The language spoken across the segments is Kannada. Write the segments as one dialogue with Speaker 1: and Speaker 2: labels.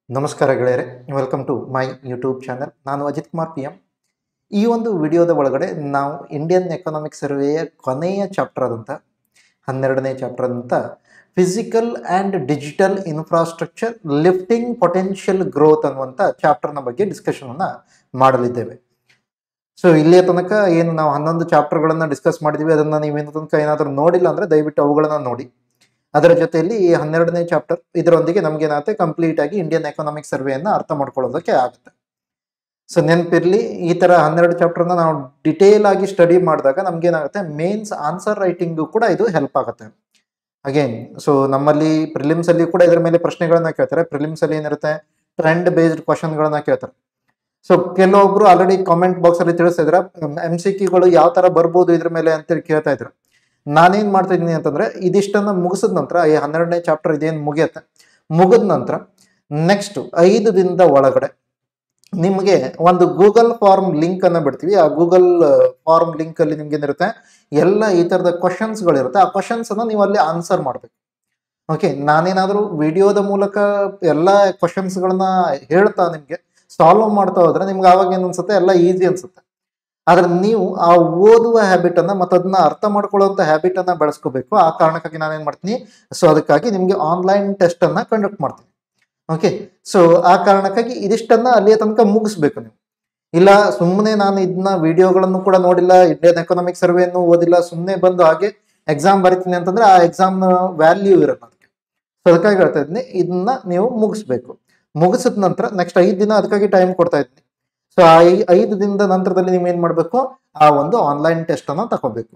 Speaker 1: ನಮಸ್ಕಾರ ಗೆಳೆಯರೆ welcome to my YouTube channel ನಾನು ಅಜಿತ್ ಕುಮಾರ್ ಪಿ ಎಂ ಈ ಒಂದು ವಿಡಿಯೋದ ಒಳಗಡೆ ನಾವು ಇಂಡಿಯನ್ ಎಕನಾಮಿಕ್ ಸರ್ವೆಯ ಕೊನೆಯ ಚಾಪ್ಟರ್ ಆದಂಥ ಹನ್ನೆರಡನೇ ಚಾಪ್ಟರ್ ಆದಂಥ physical and digital infrastructure lifting potential growth ಅನ್ನುವಂಥ ಚಾಪ್ಟರ್ನ ಬಗ್ಗೆ ಡಿಸ್ಕಷನನ್ನು ಮಾಡಲಿದ್ದೇವೆ ಸೊ ಇಲ್ಲಿಯ ತನಕ ಏನು ನಾವು ಹನ್ನೊಂದು ಚಾಪ್ಟರ್ಗಳನ್ನು ಡಿಸ್ಕಸ್ ಮಾಡಿದ್ವಿ ಅದನ್ನು ನೀವೇನು ತನಕ ಏನಾದರೂ ನೋಡಿಲ್ಲ ಅಂದರೆ ದಯವಿಟ್ಟು ಅವುಗಳನ್ನು ನೋಡಿ ಅದರ ಜೊತೆಯಲ್ಲಿ ಈ ಹನ್ನೆರಡನೇ ಚಾಪ್ಟರ್ ಇದರೊಂದಿಗೆ ನಮ್ಗೇನಾಗುತ್ತೆ ಕಂಪ್ಲೀಟ್ ಆಗಿ ಇಂಡಿಯನ್ ಎಕನಾಮಿಕ್ ಸರ್ವೆಯನ್ನು ಅರ್ಥ ಮಾಡ್ಕೊಳ್ಳೋದಕ್ಕೆ ಆಗುತ್ತೆ ಸೊ ನೆನಪಿರ್ಲಿ ಈ ತರ ಹನ್ನೆರಡು ಚಾಪ್ಟರ್ನ ನಾವು ಡಿಟೇಲ್ ಆಗಿ ಸ್ಟಡಿ ಮಾಡಿದಾಗ ನಮ್ಗೇನಾಗುತ್ತೆ ಮೇನ್ಸ್ ಆನ್ಸರ್ ರೈಟಿಂಗು ಕೂಡ ಇದು ಹೆಲ್ಪ್ ಆಗುತ್ತೆ ಅಗೇನ್ ಸೊ ನಮ್ಮಲ್ಲಿ ಪ್ರಿಲಿಮ್ಸ್ ಅಲ್ಲಿ ಕೂಡ ಇದರ ಮೇಲೆ ಪ್ರಶ್ನೆಗಳನ್ನ ಕೇಳ್ತಾರೆ ಪ್ರಿಲಿಮ್ಸ್ ಅಲ್ಲಿ ಏನಿರುತ್ತೆ ಟ್ರೆಂಡ್ ಬೇಸ್ಡ್ ಕ್ವಶನ್ಗಳನ್ನ ಕೇಳ್ತಾರೆ ಸೊ ಕೆಲವೊಬ್ರು ಆಲ್ರೆಡಿ ಕಾಮೆಂಟ್ ಬಾಕ್ಸ್ ಅಲ್ಲಿ ತಿಳಿಸ್ತಾ ಇದ್ರ ಎಂ ಸಿ ಕ್ಯೂಗಳು ಯಾವ ತರ ಬರ್ಬೋದು ಇದ್ರ ಮೇಲೆ ಅಂತೇಳಿ ಕೇಳ್ತಾ ಇದ್ರು ನಾನೇನ್ ಮಾಡ್ತಾ ಇದ್ದೀನಿ ಅಂತಂದ್ರೆ ಇದಿಷ್ಟನ್ನ ಮುಗಿಸಿದ ನಂತರ ಈ ಹನ್ನೆರಡನೇ ಚಾಪ್ಟರ್ ಇದೇನು ಮುಗಿಯುತ್ತೆ ಮುಗಿದ ನಂತರ ನೆಕ್ಸ್ಟ್ ಐದು ದಿನದ ಒಳಗಡೆ ನಿಮಗೆ ಒಂದು ಗೂಗಲ್ ಫಾರ್ಮ್ ಲಿಂಕ್ ಅನ್ನ ಬಿಡ್ತೀವಿ ಆ ಗೂಗಲ್ ಫಾರ್ಮ್ ಲಿಂಕ್ ಅಲ್ಲಿ ನಿಮ್ಗೆ ಏನಿರುತ್ತೆ ಎಲ್ಲ ಈ ತರದ ಕ್ವಶನ್ಸ್ಗಳಿರುತ್ತೆ ಆ ಕ್ವಶನ್ಸ್ ಅನ್ನ ನೀವು ಅಲ್ಲಿ ಆನ್ಸರ್ ಮಾಡ್ಬೇಕು ಓಕೆ ನಾನೇನಾದರೂ ವಿಡಿಯೋದ ಮೂಲಕ ಎಲ್ಲ ಕ್ವಶನ್ಸ್ಗಳನ್ನ ಹೇಳ್ತಾ ನಿಮ್ಗೆ ಸಾಲ್ವ್ ಮಾಡ್ತಾ ಹೋದ್ರೆ ನಿಮ್ಗೆ ಆವಾಗ ಏನು ಅನ್ಸುತ್ತೆ ಎಲ್ಲ ಈಸಿ ಅನ್ಸುತ್ತೆ ಆದ್ರೆ ನೀವು ಆ ಓದುವ ಹ್ಯಾಬಿಟ್ ಅನ್ನ ಮತ್ತು ಅದನ್ನ ಅರ್ಥ ಮಾಡ್ಕೊಳ್ಳುವಂತ ಹ್ಯಾಬಿಟ್ ಅನ್ನ ಬೆಳೆಸ್ಕೋಬೇಕು ಆ ಕಾರಣಕ್ಕಾಗಿ ನಾನೇನ್ ಮಾಡ್ತೀನಿ ಸೊ ಅದಕ್ಕಾಗಿ ನಿಮ್ಗೆ ಆನ್ಲೈನ್ ಟೆಸ್ಟ್ ಅನ್ನ ಕಂಡಕ್ಟ್ ಮಾಡ್ತೀನಿ ಓಕೆ ಸೊ ಆ ಕಾರಣಕ್ಕಾಗಿ ಇದಿಷ್ಟನ್ನ ಅಲ್ಲಿಯ ತನಕ ಮುಗಿಸ್ಬೇಕು ನೀವು ಇಲ್ಲ ಸುಮ್ಮನೆ ನಾನು ಇದನ್ನ ವಿಡಿಯೋಗಳನ್ನು ಕೂಡ ನೋಡಿಲ್ಲ ಇಂಡಿಯನ್ ಎಕನಾಮಿಕ್ ಸರ್ವೆಯನ್ನು ಓದಿಲ್ಲ ಸುಮ್ಮನೆ ಬಂದು ಹಾಗೆ ಎಕ್ಸಾಮ್ ಬರಿತೀನಿ ಅಂತಂದ್ರೆ ಆ ಎಕ್ಸಾಮ್ ವ್ಯಾಲ್ಯೂ ಇರಲ್ಲ ಅದಕ್ಕೆ ಸೊ ಅದಕ್ಕಾಗಿ ಹೇಳ್ತಾ ಇದ್ದೀನಿ ಇದನ್ನ ನೀವು ಮುಗಿಸ್ಬೇಕು ಮುಗಿಸಿದ ನಂತರ ನೆಕ್ಸ್ಟ್ ಐದು ದಿನ ಅದಕ್ಕಾಗಿ ಟೈಮ್ ಕೊಡ್ತಾ ಇದ್ದೀನಿ ಸೊ ಆ ಐ- ಐದು ದಿನದ ನಂತರದಲ್ಲಿ ನೀವು ಏನ್ ಮಾಡಬೇಕು ಆ ಒಂದು ಆನ್ಲೈನ್ ಟೆಸ್ಟ್ ಅನ್ನ ತಗೋಬೇಕು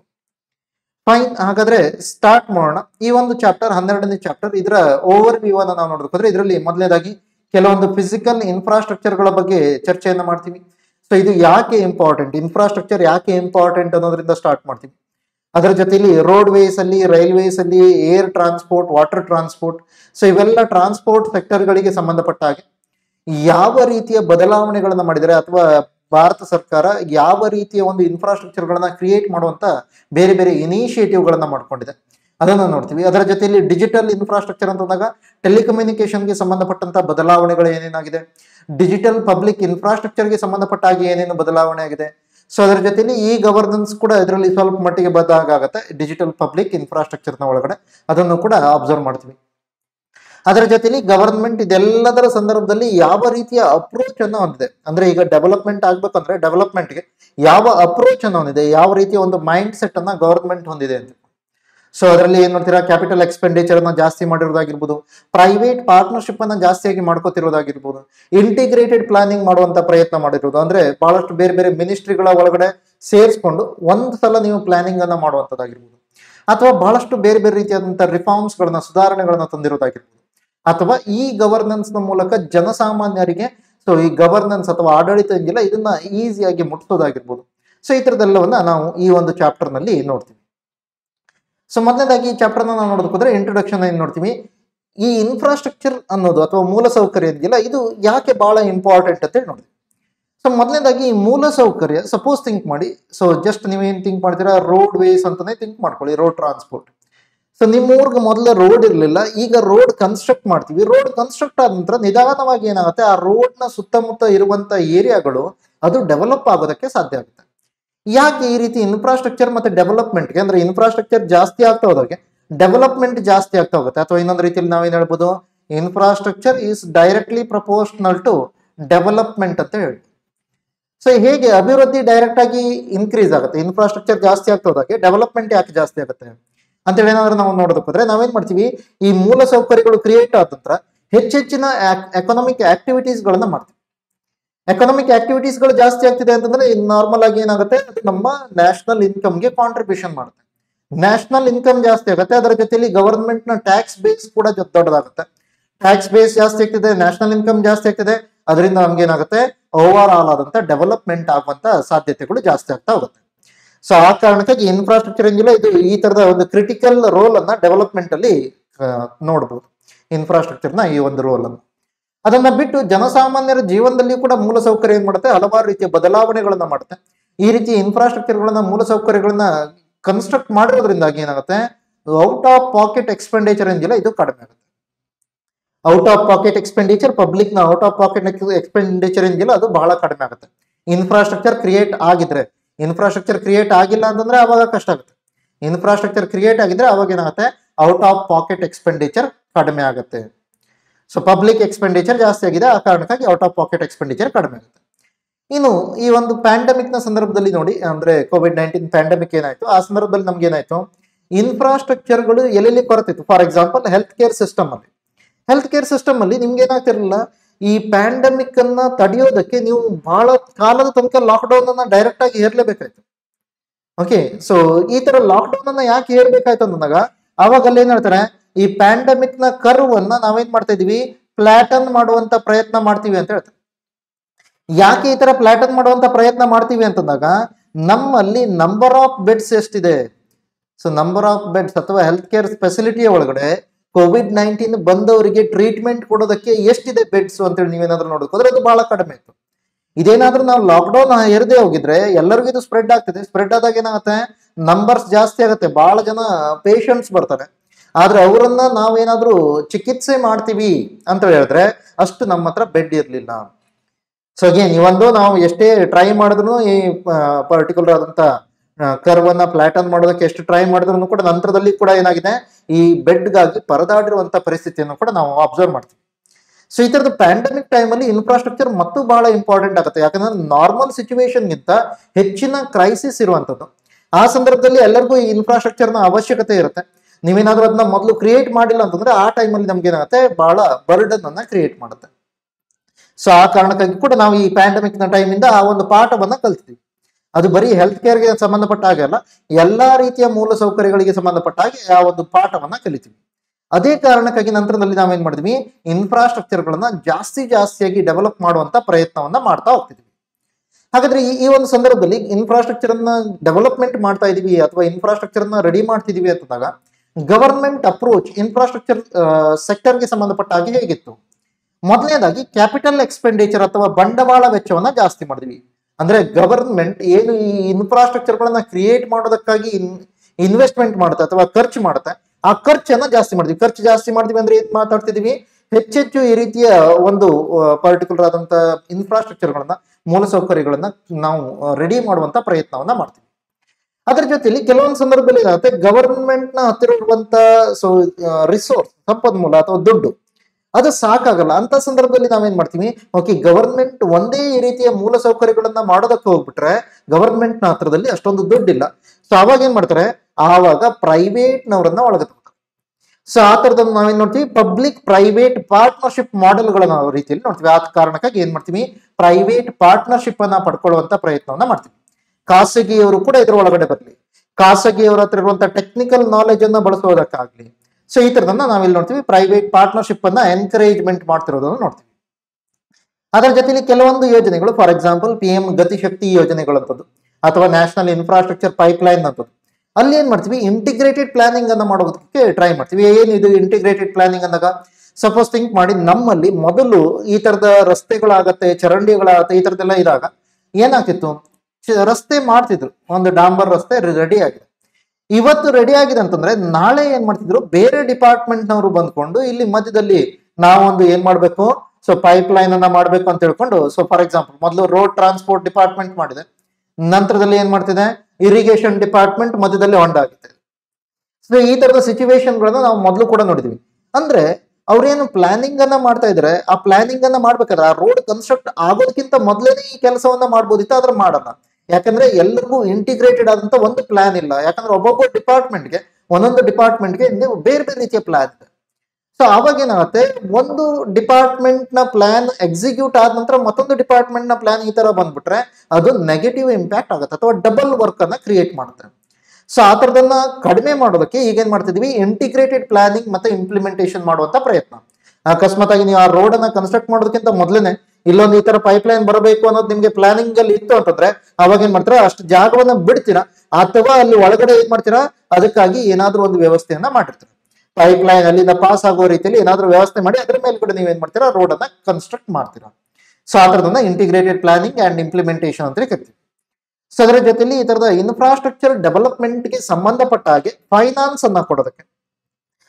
Speaker 1: ಫೈನ್ ಹಾಗಾದ್ರೆ ಸ್ಟಾರ್ಟ್ ಮಾಡೋಣ ಈ ಒಂದು ಚಾಪ್ಟರ್ ಹನ್ನೆರಡನೇ ಚಾಪ್ಟರ್ ಇದರ ಓವರ್ ವ್ಯೂ ಅನ್ನ ನಾವು ನೋಡಬೇಕಾದ್ರೆ ಇದರಲ್ಲಿ ಮೊದಲನೇದಾಗಿ ಕೆಲವೊಂದು ಫಿಸಿಕಲ್ ಇನ್ಫ್ರಾಸ್ಟ್ರಕ್ಚರ್ಗಳ ಬಗ್ಗೆ ಚರ್ಚೆಯನ್ನ ಮಾಡ್ತೀವಿ ಸೊ ಇದು ಯಾಕೆ ಇಂಪಾರ್ಟೆಂಟ್ ಇನ್ಫ್ರಾಸ್ಟ್ರಕ್ಚರ್ ಯಾಕೆ ಇಂಪಾರ್ಟೆಂಟ್ ಅನ್ನೋದ್ರಿಂದ ಸ್ಟಾರ್ಟ್ ಮಾಡ್ತೀವಿ ಅದರ ಜೊತೆಲಿ ರೋಡ್ ವೇಸ್ ಅಲ್ಲಿ ರೈಲ್ವೇಸ್ ಅಲ್ಲಿ air transport water transport so ಇವೆಲ್ಲ ಟ್ರಾನ್ಸ್ಪೋರ್ಟ್ ಸೆಕ್ಟರ್ಗಳಿಗೆ ಸಂಬಂಧಪಟ್ಟ ಹಾಗೆ ಯಾವ ರೀತಿಯ ಬದಲಾವಣೆಗಳನ್ನ ಮಾಡಿದರೆ ಅಥವಾ ಭಾರತ ಸರ್ಕಾರ ಯಾವ ರೀತಿಯ ಒಂದು ಇನ್ಫ್ರಾಸ್ಟ್ರಕ್ಚರ್ಗಳನ್ನ ಕ್ರಿಯೇಟ್ ಮಾಡುವಂತ ಬೇರೆ ಬೇರೆ ಇನಿಷಿಯೇಟಿವ್ಗಳನ್ನ ಮಾಡ್ಕೊಂಡಿದೆ ಅದನ್ನ ನೋಡ್ತೀವಿ ಅದರ ಜೊತೆಯಲ್ಲಿ ಡಿಜಿಟಲ್ ಇನ್ಫ್ರಾಸ್ಟ್ರಕ್ಚರ್ ಅಂತಂದಾಗ ಟೆಲಿಕಮ್ಯುನಿಕೇಶನ್ಗೆ ಸಂಬಂಧಪಟ್ಟಂತ ಬದಲಾವಣೆಗಳು ಏನೇನಾಗಿದೆ ಡಿಜಿಟಲ್ ಪಬ್ಲಿಕ್ ಇನ್ಫ್ರಾಸ್ಟ್ರಕ್ಚರ್ಗೆ ಸಂಬಂಧಪಟ್ಟ ಹಾಗೆ ಏನೇನು ಬದಲಾವಣೆ ಆಗಿದೆ ಸೊ ಅದರ ಜೊತೆಲಿ ಈ ಗವರ್ನೆನ್ಸ್ ಕೂಡ ಇದರಲ್ಲಿ ಸ್ವಲ್ಪ ಮಟ್ಟಿಗೆ ಬದಲಾಗುತ್ತೆ ಡಿಜಿಟಲ್ ಪಬ್ಲಿಕ್ ಇನ್ಫ್ರಾಸ್ಟ್ರಕ್ಚರ್ನ ಒಳಗಡೆ ಅದನ್ನು ಕೂಡ ಅಬ್ಸರ್ವ್ ಮಾಡ್ತೀವಿ ಅದರ ಜೊತೆಲಿ ಗವರ್ಮೆಂಟ್ ಇದೆಲ್ಲದರ ಸಂದರ್ಭದಲ್ಲಿ ಯಾವ ರೀತಿಯ ಅಪ್ರೋಚ್ ಅನ್ನು ಹೊಂದಿದೆ ಅಂದ್ರೆ ಈಗ ಡೆವಲಪ್ಮೆಂಟ್ ಆಗ್ಬೇಕಂದ್ರೆ ಡೆವಲಪ್ಮೆಂಟ್ಗೆ ಯಾವ ಅಪ್ರೋಚ್ ಅನ್ನು ಹೊಂದಿದೆ ಯಾವ ರೀತಿಯ ಒಂದು ಮೈಂಡ್ ಸೆಟ್ ಅನ್ನ ಗವರ್ಮೆಂಟ್ ಹೊಂದಿದೆ ಅಂತ ಸೊ ಅದರಲ್ಲಿ ಏನ್ ಮಾಡ್ತೀರಾ ಕ್ಯಾಪಿಟಲ್ ಎಕ್ಸ್ಪೆಂಡಿಚರ್ ಅನ್ನ ಜಾಸ್ತಿ ಮಾಡಿರೋದಾಗಿರ್ಬೋದು ಪ್ರೈವೇಟ್ ಪಾರ್ಟ್ನರ್ಶಿಪ್ ಅನ್ನ ಜಾಸ್ತಿಯಾಗಿ ಮಾಡ್ಕೋತಿರೋದಾಗಿರ್ಬೋದು ಇಂಟಿಗ್ರೇಟೆಡ್ ಪ್ಲಾನಿಂಗ್ ಮಾಡುವಂತ ಪ್ರಯತ್ನ ಮಾಡಿರೋದು ಅಂದ್ರೆ ಬಹಳಷ್ಟು ಬೇರೆ ಬೇರೆ ಮಿನಿಸ್ಟ್ರಿಗಳ ಒಳಗಡೆ ಸೇರಿಸ್ಕೊಂಡು ಒಂದ್ ಸಲ ನೀವು ಪ್ಲಾನಿಂಗ್ ಅನ್ನ ಮಾಡುವಂತದ್ದಾಗಿರ್ಬೋದು ಅಥವಾ ಬಹಳಷ್ಟು ಬೇರೆ ಬೇರೆ ರೀತಿಯಾದಂತಹ ರಿಫಾರ್ಮ್ಸ್ ಗಳನ್ನ ಸುಧಾರಣೆಗಳನ್ನ ತಂದಿರೋದಾಗಿರ್ಬೋದು ಅಥವಾ ಈ ಗವರ್ನೆನ್ಸ್ ನ ಮೂಲಕ ಜನಸಾಮಾನ್ಯರಿಗೆ ಸೊ ಈ ಗವರ್ನೆನ್ಸ್ ಅಥವಾ ಆಡಳಿತ ಏನಿಲ್ಲ ಇದನ್ನ ಈಸಿಯಾಗಿ ಮುಟ್ಟಿಸೋದಾಗಿರ್ಬೋದು ಸೊ ಈ ತರದೆಲ್ಲವನ್ನ ನಾವು ಈ ಒಂದು ಚಾಪ್ಟರ್ ನಲ್ಲಿ ನೋಡ್ತೀವಿ ಸೊ ಮೊದಲನೇದಾಗಿ ಈ ಚಾಪ್ಟರ್ ನಾವು ನೋಡೋದಕ್ಕೆ ಹೋದ್ರೆ ಇಂಟ್ರೊಡಕ್ಷನ್ ಏನ್ ನೋಡ್ತೀವಿ ಈ ಇನ್ಫ್ರಾಸ್ಟ್ರಕ್ಚರ್ ಅನ್ನೋದು ಅಥವಾ ಮೂಲಸೌಕರ್ಯ ಇದೆಯಲ್ಲ ಇದು ಯಾಕೆ ಬಹಳ ಇಂಪಾರ್ಟೆಂಟ್ ಅಂತ ಹೇಳಿ ನೋಡ್ತೀವಿ ಸೊ ಮೊದಲನೇದಾಗಿ ಈ ಮೂಲಸೌಕರ್ಯ ಸಪೋಸ್ ಥಿಂಕ್ ಮಾಡಿ ಸೊ ಜಸ್ಟ್ ನೀವೇನ್ ಥಿಂಕ್ ಮಾಡ್ತೀರಾ ರೋಡ್ ವೇಸ್ ಅಂತಾನೆ ಥಿಂಕ್ ಮಾಡ್ಕೊಳ್ಳಿ ರೋಡ್ ಟ್ರಾನ್ಸ್ಪೋರ್ಟ್ ಸೊ ನಿಮ್ಮ ಊರಿಗೆ ಮೊದಲು ರೋಡ್ ಇರಲಿಲ್ಲ ಈಗ ರೋಡ್ ಕನ್ಸ್ಟ್ರಕ್ಟ್ ಮಾಡ್ತೀವಿ ರೋಡ್ ಕನ್ಸ್ಟ್ರಕ್ಟ್ ಆದ ನಂತರ ನಿಧಾನವಾಗಿ ಏನಾಗುತ್ತೆ ಆ ರೋಡ್ ನ ಸುತ್ತಮುತ್ತ ಇರುವಂತ ಏರಿಯಾಗಳು ಅದು ಡೆವಲಪ್ ಆಗೋದಕ್ಕೆ ಸಾಧ್ಯ ಆಗುತ್ತೆ ಯಾಕೆ ಈ ರೀತಿ ಇನ್ಫ್ರಾಸ್ಟ್ರಕ್ಚರ್ ಮತ್ತೆ ಡೆವಲಪ್ಮೆಂಟ್ಗೆ ಅಂದ್ರೆ ಇನ್ಫ್ರಾಸ್ಟ್ರಕ್ಚರ್ ಜಾಸ್ತಿ ಆಗ್ತಾ ಹೋದಾಗೆ ಡೆವಲಪ್ಮೆಂಟ್ ಜಾಸ್ತಿ ಆಗ್ತಾ ಹೋಗುತ್ತೆ ಅಥವಾ ಇನ್ನೊಂದು ರೀತಿಯಲ್ಲಿ ನಾವೇನ್ ಹೇಳ್ಬೋದು infrastructure is directly proportional to development ಅಂತ ಹೇಳಿ ಸೊ ಹೇಗೆ ಅಭಿವೃದ್ಧಿ ಡೈರೆಕ್ಟ್ ಆಗಿ ಇನ್ಕ್ರೀಸ್ ಆಗುತ್ತೆ ಇನ್ಫ್ರಾಸ್ಟ್ರಕ್ಚರ್ ಜಾಸ್ತಿ ಆಗ್ತಾ ಹೋದಾಗೆ ಡೆವಲಪ್ಮೆಂಟ್ ಯಾಕೆ ಜಾಸ್ತಿ ಆಗುತ್ತೆ ಅಂತೇಳಿ ಏನಾದ್ರು ನಾವು ನೋಡೋದಕ್ಕೋದ್ರೆ ನಾವೇನ್ ಮಾಡ್ತೀವಿ ಈ ಮೂಲ ಸೌಕರ್ಯಗಳು ಕ್ರಿಯೇಟ್ ಆದ ನಂತರ ಹೆಚ್ಚೆಚ್ಚಿನ ಎಕನಾಮಿಕ್ ಆಕ್ಟಿವಿಟೀಸ್ ಗಳನ್ನ ಮಾಡ್ತೀವಿ ಎಕನಾಮಿಕ್ ಆಕ್ಟಿವಿಟೀಸ್ ಗಳು ಜಾಸ್ತಿ ಆಗ್ತಿದೆ ಅಂತಂದ್ರೆ ನಾರ್ಮಲ್ ಆಗಿ ಏನಾಗುತ್ತೆ ಅದು ನಮ್ಮ ನ್ಯಾಷನಲ್ ಇನ್ಕಮ್ಗೆ ಕಾಂಟ್ರಿಬ್ಯೂಷನ್ ಮಾಡುತ್ತೆ ನ್ಯಾಷನಲ್ ಇನ್ಕಮ್ ಜಾಸ್ತಿ ಆಗುತ್ತೆ ಅದರ ಜೊತೆಲಿ ಗವರ್ಮೆಂಟ್ ನ ಟ್ಯಾಕ್ಸ್ ಬೇಸ್ ಕೂಡ ಜೊ- ದೊಡ್ಡದಾಗುತ್ತೆ ಟ್ಯಾಕ್ಸ್ ಬೇಸ್ ಜಾಸ್ತಿ ಆಗ್ತಿದೆ ನ್ಯಾಷನಲ್ ಇನ್ಕಮ್ ಜಾಸ್ತಿ ಆಗ್ತಿದೆ ಅದರಿಂದ ನಮ್ಗೆ ಏನಾಗುತ್ತೆ ಓವರ್ ಆಲ್ ಆದಂತ ಡೆವಲಪ್ಮೆಂಟ್ ಆಗುವಂತ ಸಾಧ್ಯತೆಗಳು ಜಾಸ್ತಿ ಆಗ್ತಾ ಹೋಗುತ್ತೆ ಸೊ ಆ ಕಾರಣಕ್ಕಾಗಿ ಇನ್ಫ್ರಾಸ್ಟ್ರಕ್ಚರ್ ಏನಿಲ್ಲ ಇದು ಈ ತರದ ಒಂದು ಕ್ರಿಟಿಕಲ್ ರೋಲ್ ಅನ್ನ ಡೆವಲಪ್ಮೆಂಟ್ ಅಲ್ಲಿ ಆ, ನೋಡ್ಬೋದು ಇನ್ಫ್ರಾಸ್ಟ್ರಕ್ಚರ್ ನ ಈ ಒಂದು ರೋಲ್ ಅನ್ನು ಅದನ್ನ ಬಿಟ್ಟು ಜನಸಾಮಾನ್ಯರ ಜೀವನದಲ್ಲಿ ಕೂಡ ಮೂಲಸೌಕರ್ಯ ಏನ್ ಮಾಡುತ್ತೆ ಹಲವಾರು ರೀತಿಯ ಬದಲಾವಣೆಗಳನ್ನ ಮಾಡುತ್ತೆ ಈ ರೀತಿ ಇನ್ಫ್ರಾಸ್ಟ್ರಕ್ಚರ್ಗಳನ್ನ ಮೂಲಸೌಕರ್ಯಗಳನ್ನ ಕನ್ಸ್ಟ್ರಕ್ಟ್ ಮಾಡಿರೋದ್ರಿಂದಾಗಿ ಏನಾಗುತ್ತೆ ಔಟ್ ಆಫ್ ಪಾಕೆಟ್ ಎಕ್ಸ್ಪೆಂಡಿಚರ್ ಏನಿಲ್ಲ ಇದು ಕಡಿಮೆ ಆಗುತ್ತೆ out of pocket expenditure public ನ ಔಟ್ ಆಫ್ ಪಾಕೆಟ್ ಎಕ್ಸ್ಪೆಂಡಿಚರ್ ಏನಿಲ್ಲ ಅದು ಬಹಳ ಕಡಿಮೆ ಆಗುತ್ತೆ ಇನ್ಫ್ರಾಸ್ಟ್ರಕ್ಚರ್ ಕ್ರಿಯೇಟ್ ಆಗಿದ್ರೆ ಇನ್ಫ್ರಾಸ್ಟ್ರಕ್ಚರ್ ಕ್ರಿಯೇಟ್ ಆಗಿಲ್ಲ ಅಂತಂದ್ರೆ ಅವಾಗ ಕಷ್ಟ ಆಗುತ್ತೆ ಇನ್ಫ್ರಾಸ್ಟ್ರಕ್ಚರ್ ಕ್ರಿಯೇಟ್ ಆಗಿದ್ರೆ ಅವಾಗ ಏನಾಗುತ್ತೆ ಔಟ್ ಆಫ್ ಪಾಕೆಟ್ ಎಕ್ಸ್ಪೆಂಡಿಚರ್ ಕಡಿಮೆ ಆಗುತ್ತೆ ಸೊ ಪಬ್ಲಿಕ್ ಎಕ್ಸ್ಪೆಂಡಿಚರ್ ಜಾಸ್ತಿ ಆಗಿದೆ ಆ ಕಾರಣಕ್ಕಾಗಿ ಔಟ್ ಆಫ್ ಪಾಕೆಟ್ ಎಕ್ಸ್ಪೆಂಡಿಚರ್ ಕಡಿಮೆ ಆಗುತ್ತೆ ಇನ್ನು ಈ ಒಂದು ಪ್ಯಾಂಡಮಿಕ್ ನ ಸಂದರ್ಭದಲ್ಲಿ ನೋಡಿ ಅಂದ್ರೆ ಕೋವಿಡ್ ನೈನ್ಟೀನ್ ಪ್ಯಾಂಡಮಿಕ್ ಏನಾಯ್ತು ಆ ಸಂದರ್ಭದಲ್ಲಿ ನಮ್ಗೆ ಏನಾಯ್ತು ಇನ್ಫ್ರಾಸ್ಟ್ರಕ್ಚರ್ಗಳು ಎಲ್ಲೆಲ್ಲಿ ಕೊರತೆ ಇತ್ತು for example health care system ಅಲ್ಲಿ ಹೆಲ್ತ್ ಕೇರ್ ಸಿಸ್ಟಮ್ ಅಲ್ಲಿ ನಿಮ್ಗೆ ಏನಾಗ್ತಿರಲಿಲ್ಲ ಈ ಪ್ಯಾಂಡಮಿಕ್ ಅನ್ನ ತಡೆಯೋದಕ್ಕೆ ನೀವು ಬಹಳ ಕಾಲದ ತನಕ ಲಾಕ್ಡೌನ್ ಅನ್ನ ಡೈರೆಕ್ಟ್ ಆಗಿ ಹೇರ್ಲೇಬೇಕಾಯ್ತು ಓಕೆ ಸೊ ಈ ತರ ಲಾಕ್ಡೌನ್ ಅನ್ನ ಯಾಕೆ ಹೇರ್ಬೇಕಾಯ್ತು ಅಂದಾಗ ಅವಾಗ ಅಲ್ಲಿ ಏನ್ ಹೇಳ್ತಾರೆ ಈ ಪ್ಯಾಂಡಮಿಕ್ ನ ಕರ್ವ್ ಅನ್ನ ನಾವೇನ್ ಮಾಡ್ತಾ ಇದೀವಿ ಪ್ಲಾಟನ್ ಮಾಡುವಂತ ಪ್ರಯತ್ನ ಮಾಡ್ತೀವಿ ಅಂತ ಹೇಳ್ತಾರೆ ಯಾಕೆ ಈ ತರ ಪ್ಲಾಟನ್ ಮಾಡುವಂತ ಪ್ರಯತ್ನ ಮಾಡ್ತೀವಿ ಅಂತಂದಾಗ ನಮ್ಮಲ್ಲಿ ನಂಬರ್ ಆಫ್ ಬೆಡ್ಸ್ ಎಷ್ಟಿದೆ ಸೊ ನಂಬರ್ ಆಫ್ ಬೆಡ್ಸ್ ಅಥವಾ ಹೆಲ್ತ್ ಕೇರ್ ಫೆಸಿಲಿಟಿಯ ಒಳಗಡೆ ಕೋವಿಡ್ ನೈನ್ಟೀನ್ ಬಂದವರಿಗೆ ಟ್ರೀಟ್ಮೆಂಟ್ ಕೊಡೋದಕ್ಕೆ ಎಷ್ಟಿದೆ ಬೆಡ್ಸ್ ಅಂತೇಳಿ ನೀವೇನಾದ್ರೂ ನೋಡೋಕೆ ಹೋದ್ರೆ ಅದು ಬಹಳ ಕಡಿಮೆ ಇತ್ತು ಇದೇನಾದ್ರೂ ನಾವು ಲಾಕ್ಡೌನ್ ಹೇರದೆ ಹೋಗಿದ್ರೆ ಎಲ್ಲರಿಗೂ ಇದು ಸ್ಪ್ರೆಡ್ ಆಗ್ತಿದೆ ಸ್ಪ್ರೆಡ್ ಆದಾಗ ಏನಾಗುತ್ತೆ ನಂಬರ್ಸ್ ಜಾಸ್ತಿ ಆಗುತ್ತೆ ಬಹಳ ಜನ ಪೇಷಂಟ್ಸ್ ಬರ್ತಾರೆ ಆದ್ರೆ ಅವರನ್ನ ನಾವೇನಾದ್ರೂ ಚಿಕಿತ್ಸೆ ಮಾಡ್ತೀವಿ ಅಂತ ಹೇಳಿದ್ರೆ ಅಷ್ಟು ನಮ್ಮ ಹತ್ರ ಬೆಡ್ ಇರಲಿಲ್ಲ ಸೊ ಅಗೇನ್ ಇವೊಂದು ನಾವು ಎಷ್ಟೇ ಟ್ರೈ ಮಾಡಿದ್ರು ಈ ಪರ್ಟಿಕ್ಯುಲರ್ ಆದಂತ ಕರ್ವ್ ಅನ್ನ ಪ್ಲಾಟನ್ ಮಾಡೋದಕ್ಕೆ ಎಷ್ಟು ಟ್ರೈ ಮಾಡಿದ್ರು ಕೂಡ ನಂತರದಲ್ಲಿ ಕೂಡ ಏನಾಗಿದೆ ಈ ಬೆಡ್ಗಾಗಿ ಪರದಾಡಿರುವಂತ ಪರಿಸ್ಥಿತಿಯನ್ನು ಕೂಡ ನಾವು ಅಬ್ಸರ್ವ್ ಮಾಡ್ತೀವಿ ಸೊ ಈ ತರದ ಪ್ಯಾಂಡಮಿಕ್ ಟೈಮಲ್ಲಿ ಇನ್ಫ್ರಾಸ್ಟ್ರಕ್ಚರ್ ಮತ್ತು ಬಹಳ ಇಂಪಾರ್ಟೆಂಟ್ ಆಗುತ್ತೆ ಯಾಕಂದ್ರೆ ನಾರ್ಮಲ್ ಸಿಚುವೇಶನ್ಗಿಂತ ಹೆಚ್ಚಿನ ಕ್ರೈಸಿಸ್ ಇರುವಂತದ್ದು ಆ ಸಂದರ್ಭದಲ್ಲಿ ಎಲ್ಲರಿಗೂ ಈ ಇನ್ಫ್ರಾಸ್ಟ್ರಕ್ಚರ್ನ ಅವಶ್ಯಕತೆ ಇರುತ್ತೆ ನೀವೇನಾದ್ರೂ ಅದನ್ನ ಮೊದಲು ಕ್ರಿಯೇಟ್ ಮಾಡಿಲ್ಲ ಅಂತಂದ್ರೆ ಆ ಟೈಮಲ್ಲಿ ನಮ್ಗೆ ಏನಾಗುತ್ತೆ ಬಹಳ ಬರ್ಡನ್ ಅನ್ನ ಕ್ರಿಯೇಟ್ ಮಾಡುತ್ತೆ ಸೊ ಆ ಕಾರಣಕ್ಕಾಗಿ ಕೂಡ ನಾವು ಈ ಪ್ಯಾಂಡಮಿಕ್ ನ ಟೈಮಿಂದ ಆ ಒಂದು ಪಾಠವನ್ನ ಕಲ್ತಿದ್ವಿ ಅದು ಬರೀ ಹೆಲ್ತ್ ಕೇರ್ಗೆ ಸಂಬಂಧಪಟ್ಟ ಹಾಗೆ ಅಲ್ಲ ಎಲ್ಲಾ ರೀತಿಯ ಮೂಲ ಸೌಕರ್ಯಗಳಿಗೆ ಸಂಬಂಧಪಟ್ಟ ಹಾಗೆ ಆ ಒಂದು ಪಾಠವನ್ನ ಕಲಿತೀವಿ ಅದೇ ಕಾರಣಕ್ಕಾಗಿ ನಂತರದಲ್ಲಿ ನಾವೇನ್ ಮಾಡಿದ್ವಿ ಇನ್ಫ್ರಾಸ್ಟ್ರಕ್ಚರ್ಗಳನ್ನ ಜಾಸ್ತಿ ಜಾಸ್ತಿಯಾಗಿ ಡೆವಲಪ್ ಮಾಡುವಂತ ಪ್ರಯತ್ನವನ್ನ ಮಾಡ್ತಾ ಹೋಗ್ತಿದ್ವಿ ಹಾಗಾದ್ರೆ ಈ ಈ ಒಂದು ಸಂದರ್ಭದಲ್ಲಿ ಇನ್ಫ್ರಾಸ್ಟ್ರಕ್ಚರ್ ಅನ್ನ ಡೆವಲಪ್ಮೆಂಟ್ ಮಾಡ್ತಾ ಇದೀವಿ ಅಥವಾ ಇನ್ಫ್ರಾಸ್ಟ್ರಕ್ಚರ್ ಅನ್ನ ರೆಡಿ ಮಾಡ್ತಿದೀವಿ ಅಂತಂದಾಗ ಗವರ್ಮೆಂಟ್ ಅಪ್ರೋಚ್ ಇನ್ಫ್ರಾಸ್ಟ್ರಕ್ಚರ್ ಸೆಕ್ಟರ್ಗೆ ಸಂಬಂಧಪಟ್ಟ ಹಾಗೆ ಹೇಗಿತ್ತು ಮೊದಲನೇದಾಗಿ ಕ್ಯಾಪಿಟಲ್ ಎಕ್ಸ್ಪೆಂಡಿಚರ್ ಅಥವಾ ಬಂಡವಾಳ ವೆಚ್ಚವನ್ನ ಜಾಸ್ತಿ ಮಾಡಿದ್ವಿ ಅಂದ್ರೆ ಗವರ್ಮೆಂಟ್ ಏನು ಈ ಇನ್ಫ್ರಾಸ್ಟ್ರಕ್ಚರ್ಗಳನ್ನ ಕ್ರಿಯೇಟ್ ಮಾಡೋದಕ್ಕಾಗಿ ಇನ್ವೆಸ್ಟ್ಮೆಂಟ್ ಮಾಡುತ್ತೆ ಅಥವಾ ಖರ್ಚು ಮಾಡುತ್ತೆ ಆ ಖರ್ಚನ್ನ ಜಾಸ್ತಿ ಮಾಡಿದ್ವಿ ಖರ್ಚು ಜಾಸ್ತಿ ಮಾಡಿದ್ವಿ ಅಂದ್ರೆ ಏನ್ ಮಾತಾಡ್ತಿದೀವಿ ಹೆಚ್ಚೆಚ್ಚು ಈ ರೀತಿಯ ಒಂದು ಪರ್ಟಿಕ್ಯುಲರ್ ಆದಂತ ಇನ್ಫ್ರಾಸ್ಟ್ರಕ್ಚರ್ಗಳನ್ನ ಮೂಲಸೌಕರ್ಯಗಳನ್ನ ನಾವು ರೆಡಿ ಮಾಡುವಂತ ಪ್ರಯತ್ನವನ್ನ ಮಾಡ್ತೀವಿ ಅದ್ರ ಜೊತೆಲಿ ಕೆಲವೊಂದು ಸಂದರ್ಭದಲ್ಲಿ ಏನಾಗುತ್ತೆ ಗವರ್ಮೆಂಟ್ ನ ಹತ್ತಿರ ಇರುವಂತ ಸೊ ರಿಸೋರ್ಸ್ ಸಂಪನ್ಮೂಲ ಅಥವಾ ದುಡ್ಡು ಅದು ಸಾಕಾಗಲ್ಲ ಅಂತ ಸಂದರ್ಭದಲ್ಲಿ ನಾವೇನ್ ಮಾಡ್ತೀವಿ ಓಕೆ ಗವರ್ಮೆಂಟ್ ಒಂದೇ ಈ ರೀತಿಯ ಮೂಲ ಸೌಕರ್ಯಗಳನ್ನ ಮಾಡೋದಕ್ಕೆ ಹೋಗ್ಬಿಟ್ರೆ ಗವರ್ಮೆಂಟ್ ನ ಹತ್ರದಲ್ಲಿ ಅಷ್ಟೊಂದು ದುಡ್ಡಿಲ್ಲ ಸೊ ಅವಾಗ ಏನ್ ಮಾಡ್ತಾರೆ ಆವಾಗ ಪ್ರೈವೇಟ್ ನವರನ್ನ ಒಳಗೆ ಸೊ ಆ ತರದನ್ನ ನಾವೇನ್ ನೋಡ್ತೀವಿ ಪಬ್ಲಿಕ್ ಪ್ರೈವೇಟ್ ಪಾರ್ಟ್ನರ್ಶಿಪ್ ಮಾಡೆಲ್ಗಳನ್ನ ರೀತಿಯಲ್ಲಿ ನೋಡ್ತೀವಿ ಆ ಕಾರಣಕ್ಕಾಗಿ ಏನ್ ಮಾಡ್ತೀವಿ ಪ್ರೈವೇಟ್ ಪಾರ್ಟ್ನರ್ಶಿಪ್ ಅನ್ನ ಪಡ್ಕೊಳ್ಳುವಂತ ಪ್ರಯತ್ನವನ್ನ ಮಾಡ್ತೀವಿ ಖಾಸಗಿಯವರು ಕೂಡ ಇದ್ರ ಒಳಗಡೆ ಬರಲಿ ಖಾಸಗಿಯವರ ಹತ್ರ ಇರುವಂತ ಟೆಕ್ನಿಕಲ್ ನಾಲೆಜ್ ಅನ್ನ ಬಳಸೋದಕ್ಕಾಗ್ಲಿ ಸೊ ಈ ತರದನ್ನ ನಾವಿಲ್ಲಿ ನೋಡ್ತೀವಿ ಪ್ರೈವೇಟ್ ಪಾರ್ಟ್ನರ್ಶಿಪ್ ಅನ್ನ ಎನ್ಕರೇಜ್ಮೆಂಟ್ ಮಾಡ್ತಿರೋದನ್ನ ನೋಡ್ತೀವಿ ಅದರ ಜೊತೆಲಿ ಕೆಲವೊಂದು ಯೋಜನೆಗಳು for example P M Gati Shakti ಯೋಜನೆಗಳಂತದ್ದು ಅಥವಾ ನ್ಯಾಷನಲ್ ಇನ್ಫ್ರಾಸ್ಟ್ರಕ್ಚರ್ ಪೈಪ್ಲೈನ್ ಅಂತದ್ದು ಅಲ್ಲಿ ಏನ್ ಮಾಡ್ತೀವಿ ಇಂಟಿಗ್ರೇಟೆಡ್ ಪ್ಲಾನಿಂಗ್ ಅನ್ನ ಮಾಡೋದಕ್ಕೆ ಟ್ರೈ ಮಾಡ್ತೀವಿ ಏನು ಇದು ಇಂಟಿಗ್ರೇಟೆಡ್ ಪ್ಲಾನಿಂಗ್ ಅಂದಾಗ ಸಪೋಸ್ ಥಿಂಕ್ ಮಾಡಿ ನಮ್ಮಲ್ಲಿ ಮೊದಲು ಈ ತರದ ರಸ್ತೆಗಳಾಗತ್ತೆ ಚರಂಡಿಗಳಾಗತ್ತೆ ಈ ತರದೆಲ್ಲ ಇದಾಗ ಏನಾಗ್ತಿತ್ತು ಚ- ರಸ್ತೆ ಮಾಡ್ತಿದ್ರು ಒಂದು ಡಾಂಬರ್ ರಸ್ತೆ ರೆಡಿ ಆಗಿದೆ ಇವತ್ತು ರೆಡಿ ಆಗಿದೆ ಅಂತಂದ್ರೆ ನಾಳೆ ಏನ್ ಮಾಡ್ತಿದ್ರು ಬೇರೆ ಡಿಪಾರ್ಟ್ಮೆಂಟ್ ನವರು ಬಂದ್ಕೊಂಡು ಇಲ್ಲಿ ಮಧ್ಯದಲ್ಲಿ ನಾವೊಂದು ಏನ್ ಮಾಡ್ಬೇಕು ಸೊ ಪೈಪ್ ಲೈನ್ ಅನ್ನ ಮಾಡ್ಬೇಕು ಅಂತ ಹೇಳ್ಕೊಂಡು ಸೊ ಫಾರ್ ಎಕ್ಸಾಂಪಲ್ ಮೊದಲು ರೋಡ್ ಟ್ರಾನ್ಸ್ಪೋರ್ಟ್ ಡಿಪಾರ್ಟ್ಮೆಂಟ್ ಮಾಡಿದೆ ನಂತರದಲ್ಲಿ ಏನ್ ಮಾಡ್ತಿದೆ ಇರಿಗೇಷನ್ ಡಿಪಾರ್ಟ್ಮೆಂಟ್ ಮಧ್ಯದಲ್ಲಿ ಹೊಂಡ ಆಗಿದೆ ಸೊ ಈ ತರದ ಸಿಚುವೇಶನ್ಗಳನ್ನ ನಾವು ಮೊದಲು ಕೂಡ ನೋಡಿದ್ವಿ ಅಂದ್ರೆ ಅವ್ರೇನು ಪ್ಲಾನಿಂಗ್ ಅನ್ನ ಮಾಡ್ತಾ ಇದ್ರೆ ಆ ಪ್ಲಾನಿಂಗ್ ಅನ್ನ ಮಾಡ್ಬೇಕಾದ್ರೆ ಆ ರೋಡ್ ಕನ್ಸ್ಟ್ರಕ್ಟ್ ಆಗೋದಕ್ಕಿಂತ ಮೊದಲೇನೆ ಈ ಕೆಲಸವನ್ನ ಮಾಡ್ಬೋದಿತ್ತು ಆದ್ರೆ ಮಾಡಲ್ಲ ಯಾಕಂದ್ರೆ ಎಲ್ಲರಿಗೂ ಇಂಟಿಗ್ರೇಟೆಡ್ ಆದಂತ ಒಂದು ಪ್ಲಾನ್ ಇಲ್ಲ ಯಾಕಂದ್ರೆ ಒಬ್ಬೊಬ್ಬ ಡಿಪಾರ್ಟ್ಮೆಂಟ್ಗೆ ಒಂದೊಂದು ಡಿಪಾರ್ಟ್ಮೆಂಟ್ಗೆ ಬೇರೆ ಬೇರೆ ರೀತಿಯ ಪ್ಲಾನ್ ಇದೆ ಸೊ ಅವಾಗ ಏನಾಗುತ್ತೆ ಒಂದು ಡಿಪಾರ್ಟ್ಮೆಂಟ್ ನ ಪ್ಲಾನ್ ಎಕ್ಸಿಕ್ಯೂಟ್ ಆದ ನಂತರ ಮತ್ತೊಂದು ಡಿಪಾರ್ಟ್ಮೆಂಟ್ ನ ಪ್ಲಾನ್ ಈ ತರ ಬಂದ್ಬಿಟ್ರೆ ಅದು ನೆಗೆಟಿವ್ ಇಂಪ್ಯಾಕ್ಟ್ ಆಗುತ್ತೆ ಅಥವಾ ಡಬಲ್ ವರ್ಕ್ ಅನ್ನ ಕ್ರಿಯೇಟ್ ಮಾಡುತ್ತೆ ಸೊ ಆ ಥರದನ್ನ ಕಡಿಮೆ ಮಾಡೋದಕ್ಕೆ ಈಗೇನ್ ಮಾಡ್ತಿದೀವಿ ಇಂಟಿಗ್ರೇಟೆಡ್ ಪ್ಲಾನಿಂಗ್ ಮತ್ತೆ ಇಂಪ್ಲಿಮೆಂಟೇಷನ್ ಮಾಡುವಂತ ಪ್ರಯತ್ನ ಅಕಸ್ಮಾತ್ ಆಗಿ ನೀವು ಆ ರೋಡ್ ಅನ್ನ ಕನ್ಸ್ಟ್ರಕ್ಟ್ ಮಾಡೋದಕ್ಕಿಂತ ಮೊದಲೇನೆ ಇಲ್ಲೊಂದು ಈ ತರ ಪೈಪ್ ಲೈನ್ ಬರಬೇಕು ಅನ್ನೋದು ನಿಮ್ಗೆ ಪ್ಲಾನಿಂಗ್ ಅಲ್ಲಿ ಇತ್ತು ಅಂತಂದ್ರೆ ಅವಾಗ ಏನ್ ಮಾಡ್ತೀರಾ ಅಷ್ಟು ಜಾಗವನ್ನ ಬಿಡ್ತೀರಾ ಅಥವಾ ಅಲ್ಲಿ ಒಳಗಡೆ ಏನ್ ಮಾಡ್ತೀರಾ ಅದಕ್ಕಾಗಿ ಏನಾದ್ರೂ ಒಂದು ವ್ಯವಸ್ಥೆಯನ್ನ ಮಾಡಿರ್ತೀರಾ ಪೈಪ್ ಲೈನ್ ಅಲ್ಲಿಂದ ಪಾಸ್ ಆಗೋ ರೀತಿಯಲ್ಲಿ ಏನಾದ್ರೂ ವ್ಯವಸ್ಥೆ ಮಾಡಿ ಅದ್ರ ಮೇಲ್ಗಡೆ ನೀವೇನ್ ಮಾಡ್ತೀರಾ ರೋಡ್ ಅನ್ನ ಕನ್ಸ್ಟ್ರಕ್ಟ್ ಮಾಡ್ತೀರಾ ಸೊ ಆ ಥರದನ್ನ ಇಂಟಿಗ್ರೇಟೆಡ್ ಪ್ಲಾನಿಂಗ್ ಅಂಡ್ ಇಂಪ್ಲಿಮೆಂಟೇಷನ್ ಅಂತ ಕರಿತೀವಿ ಸೊ ಅದರ ಜೊತೆಲಿ ಈ ತರದ ಇನ್ಫ್ರಾಸ್ಟ್ರಕ್ಚರ್ ಡೆವಲಪ್ಮೆಂಟ್ಗೆ ಸಂಬಂಧಪಟ್ಟ ಹಾಗೆ ಫೈನಾನ್ಸ್ ಅನ್ನ ಕೊಡೋದಕ್ಕೆ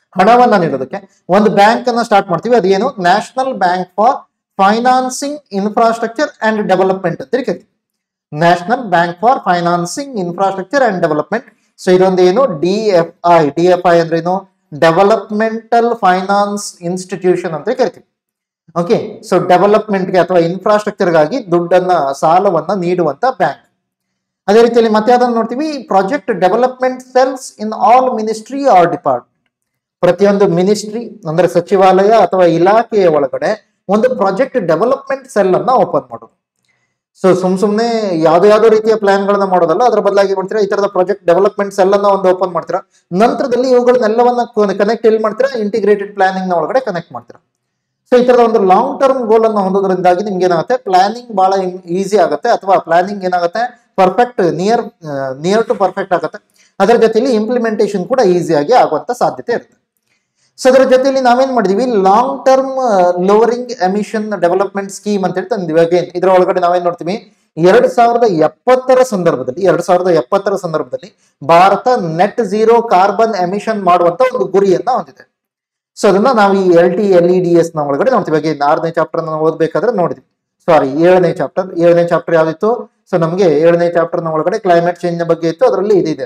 Speaker 1: ಹಣವನ್ನ ನೀಡೋದಕ್ಕೆ ಒಂದು ಬ್ಯಾಂಕ್ ಅನ್ನ ಸ್ಟಾರ್ಟ್ ಮಾಡ್ತೀವಿ ಅದೇನು national bank for financing infrastructure and development ಅಂತ ಕರಿತೀವಿ national bank for financing infrastructure and development so ಇದೊಂದು ಏನು D F I D F I ಅಂದ್ರೆ ಏನು ಡೆವಲಪ್ಮೆಂಟಲ್ ಫೈನಾನ್ಸ್ ಇನ್ಸ್ಟಿಟ್ಯೂಷನ್ ಅಂತ ಕರಿತೀವಿ ಓಕೆ ಸೊ ಡೆವಲಪ್ಮೆಂಟ್ಗೆ ಅಥವಾ ಇನ್ಫ್ರಾಸ್ಟ್ರಕ್ಚರ್ಗಾಗಿ ದುಡ್ಡನ್ನ ಸಾಲವನ್ನ ನೀಡುವಂತ ಬ್ಯಾಂಕ್ ಅದೇ ರೀತಿಯಲ್ಲಿ ಮತ್ತೆ ಅದನ್ನು ನೋಡ್ತೀವಿ project development cells in all ministry or department ಪ್ರತಿಯೊಂದು ಮಿನಿಸ್ಟ್ರಿ ಅಂದ್ರೆ ಸಚಿವಾಲಯ ಅಥವಾ ಇಲಾಖೆಯ ಒಳಗಡೆ ಒಂದು ಪ್ರಾಜೆಕ್ಟ್ ಡೆವಲಪ್ಮೆಂಟ್ ಸೆಲ್ ಅನ್ನ ಓಪನ್ ಮಾಡೋದು ಸೊ ಸುಮ್ ಸುಮ್ನೆ ಯಾವ್ದೋ ಯಾವ್ದೋ ರೀತಿಯ ಪ್ಲಾನ್ ಗಳನ್ನ ಮಾಡೋದಲ್ಲ ಅದ್ರ ಬದಲಾಗಿ ಮಾಡ್ತೀರಾ ಈ ತರದ ಪ್ರಾಜೆಕ್ಟ್ ಡೆವಲಪ್ಮೆಂಟ್ ಸೆಲ್ ಅನ್ನ ಒಂದು ಓಪನ್ ಮಾಡ್ತೀರಾ ನಂತರದಲ್ಲಿ ಇವುಗಳನ್ನೆಲ್ಲವನ್ನ ಕನೆಕ್ಟ್ ಎಲ್ಲಿ ಮಾಡ್ತೀರಾ ಇಂಟಿಗ್ರೇಟೆಡ್ ಪ್ಲಾನಿಂಗ್ ನ ಒಳಗಡೆ ಕನೆಕ್ಟ್ ಮಾಡ್ತೀರಾ ಸೊ ಈ ತರದ ಒಂದು ಲಾಂಗ್ ಟರ್ಮ್ ಗೋಲ್ ಅನ್ನು ಹೊಂದೋದ್ರಿಂದಾಗಿ ನಿಮ್ಗೆ ಏನಾಗುತ್ತೆ ಪ್ಲಾನಿಂಗ್ ಬಹಳ ಈಸಿ ಆಗುತ್ತೆ ಅಥವಾ ಪ್ಲಾನಿಂಗ್ ಏನಾಗುತ್ತೆ perfect near near to perfect ಆಗುತ್ತೆ ಅದರ ಜೊತೆಲಿ ಇಂಪ್ಲಿಮೆಂಟೇಷನ್ ಕೂಡ ಈಸಿಯಾಗಿ ಆಗುವಂತ ಸಾಧ್ಯತೆ ಇರುತ್ತೆ ಸೊ ಅದರ ಜೊತೆಲಿ ನಾವೇನ್ ಮಾಡಿದೀವಿ long term lowering emission development scheme ಅಂತ ಹೇಳಿ ತಂದಿವಿ ಅಗೇನ್ ಇದರ ಒಳಗಡೆ ನಾವೇನ್ ನೋಡ್ತೀವಿ ಎರಡ್ ಸಾವಿರದ ಎಪ್ಪತ್ತರ ಸಂದರ್ಭದಲ್ಲಿ ಎರಡ್ ಸಾವಿರದ ಎಪ್ಪತ್ತರ ಸಂದರ್ಭದಲ್ಲಿ ಭಾರತ ನೆಟ್ ಝೀರೋ ಕಾರ್ಬನ್ ಎಮಿಷನ್ ಮಾಡುವಂತ ಒಂದು ಗುರಿಯನ್ನ ಹೊಂದಿದೆ ಸೊ ಅದನ್ನ ನಾವು ಈ L T L E D S ನ ಒಳಗಡೆ ನೋಡ್ತೀವಿ ಹಾಗೆ ಆರನೇ ಚಾಪ್ಟರ್ ನಾವು ಓದ್ಬೇಕಾದ್ರೆ ನೋಡಿದ್ವಿ ಸಾರಿ ಏಳನೇ ಚಾಪ್ಟರ್ ಏಳನೇ ಚಾಪ್ಟರ್ ಯಾವ್ದಿತ್ತು ಸೊ ನಮಗೆ ಏಳನೇ ಚಾಪ್ಟರ್ ನ ಒಳಗಡೆ ಕ್ಲೈಮೇಟ್ ಚೇಂಜ್ ನ ಬಗ್ಗೆ ಇತ್ತು ಅದರಲ್ಲಿ ಇದಿದೆ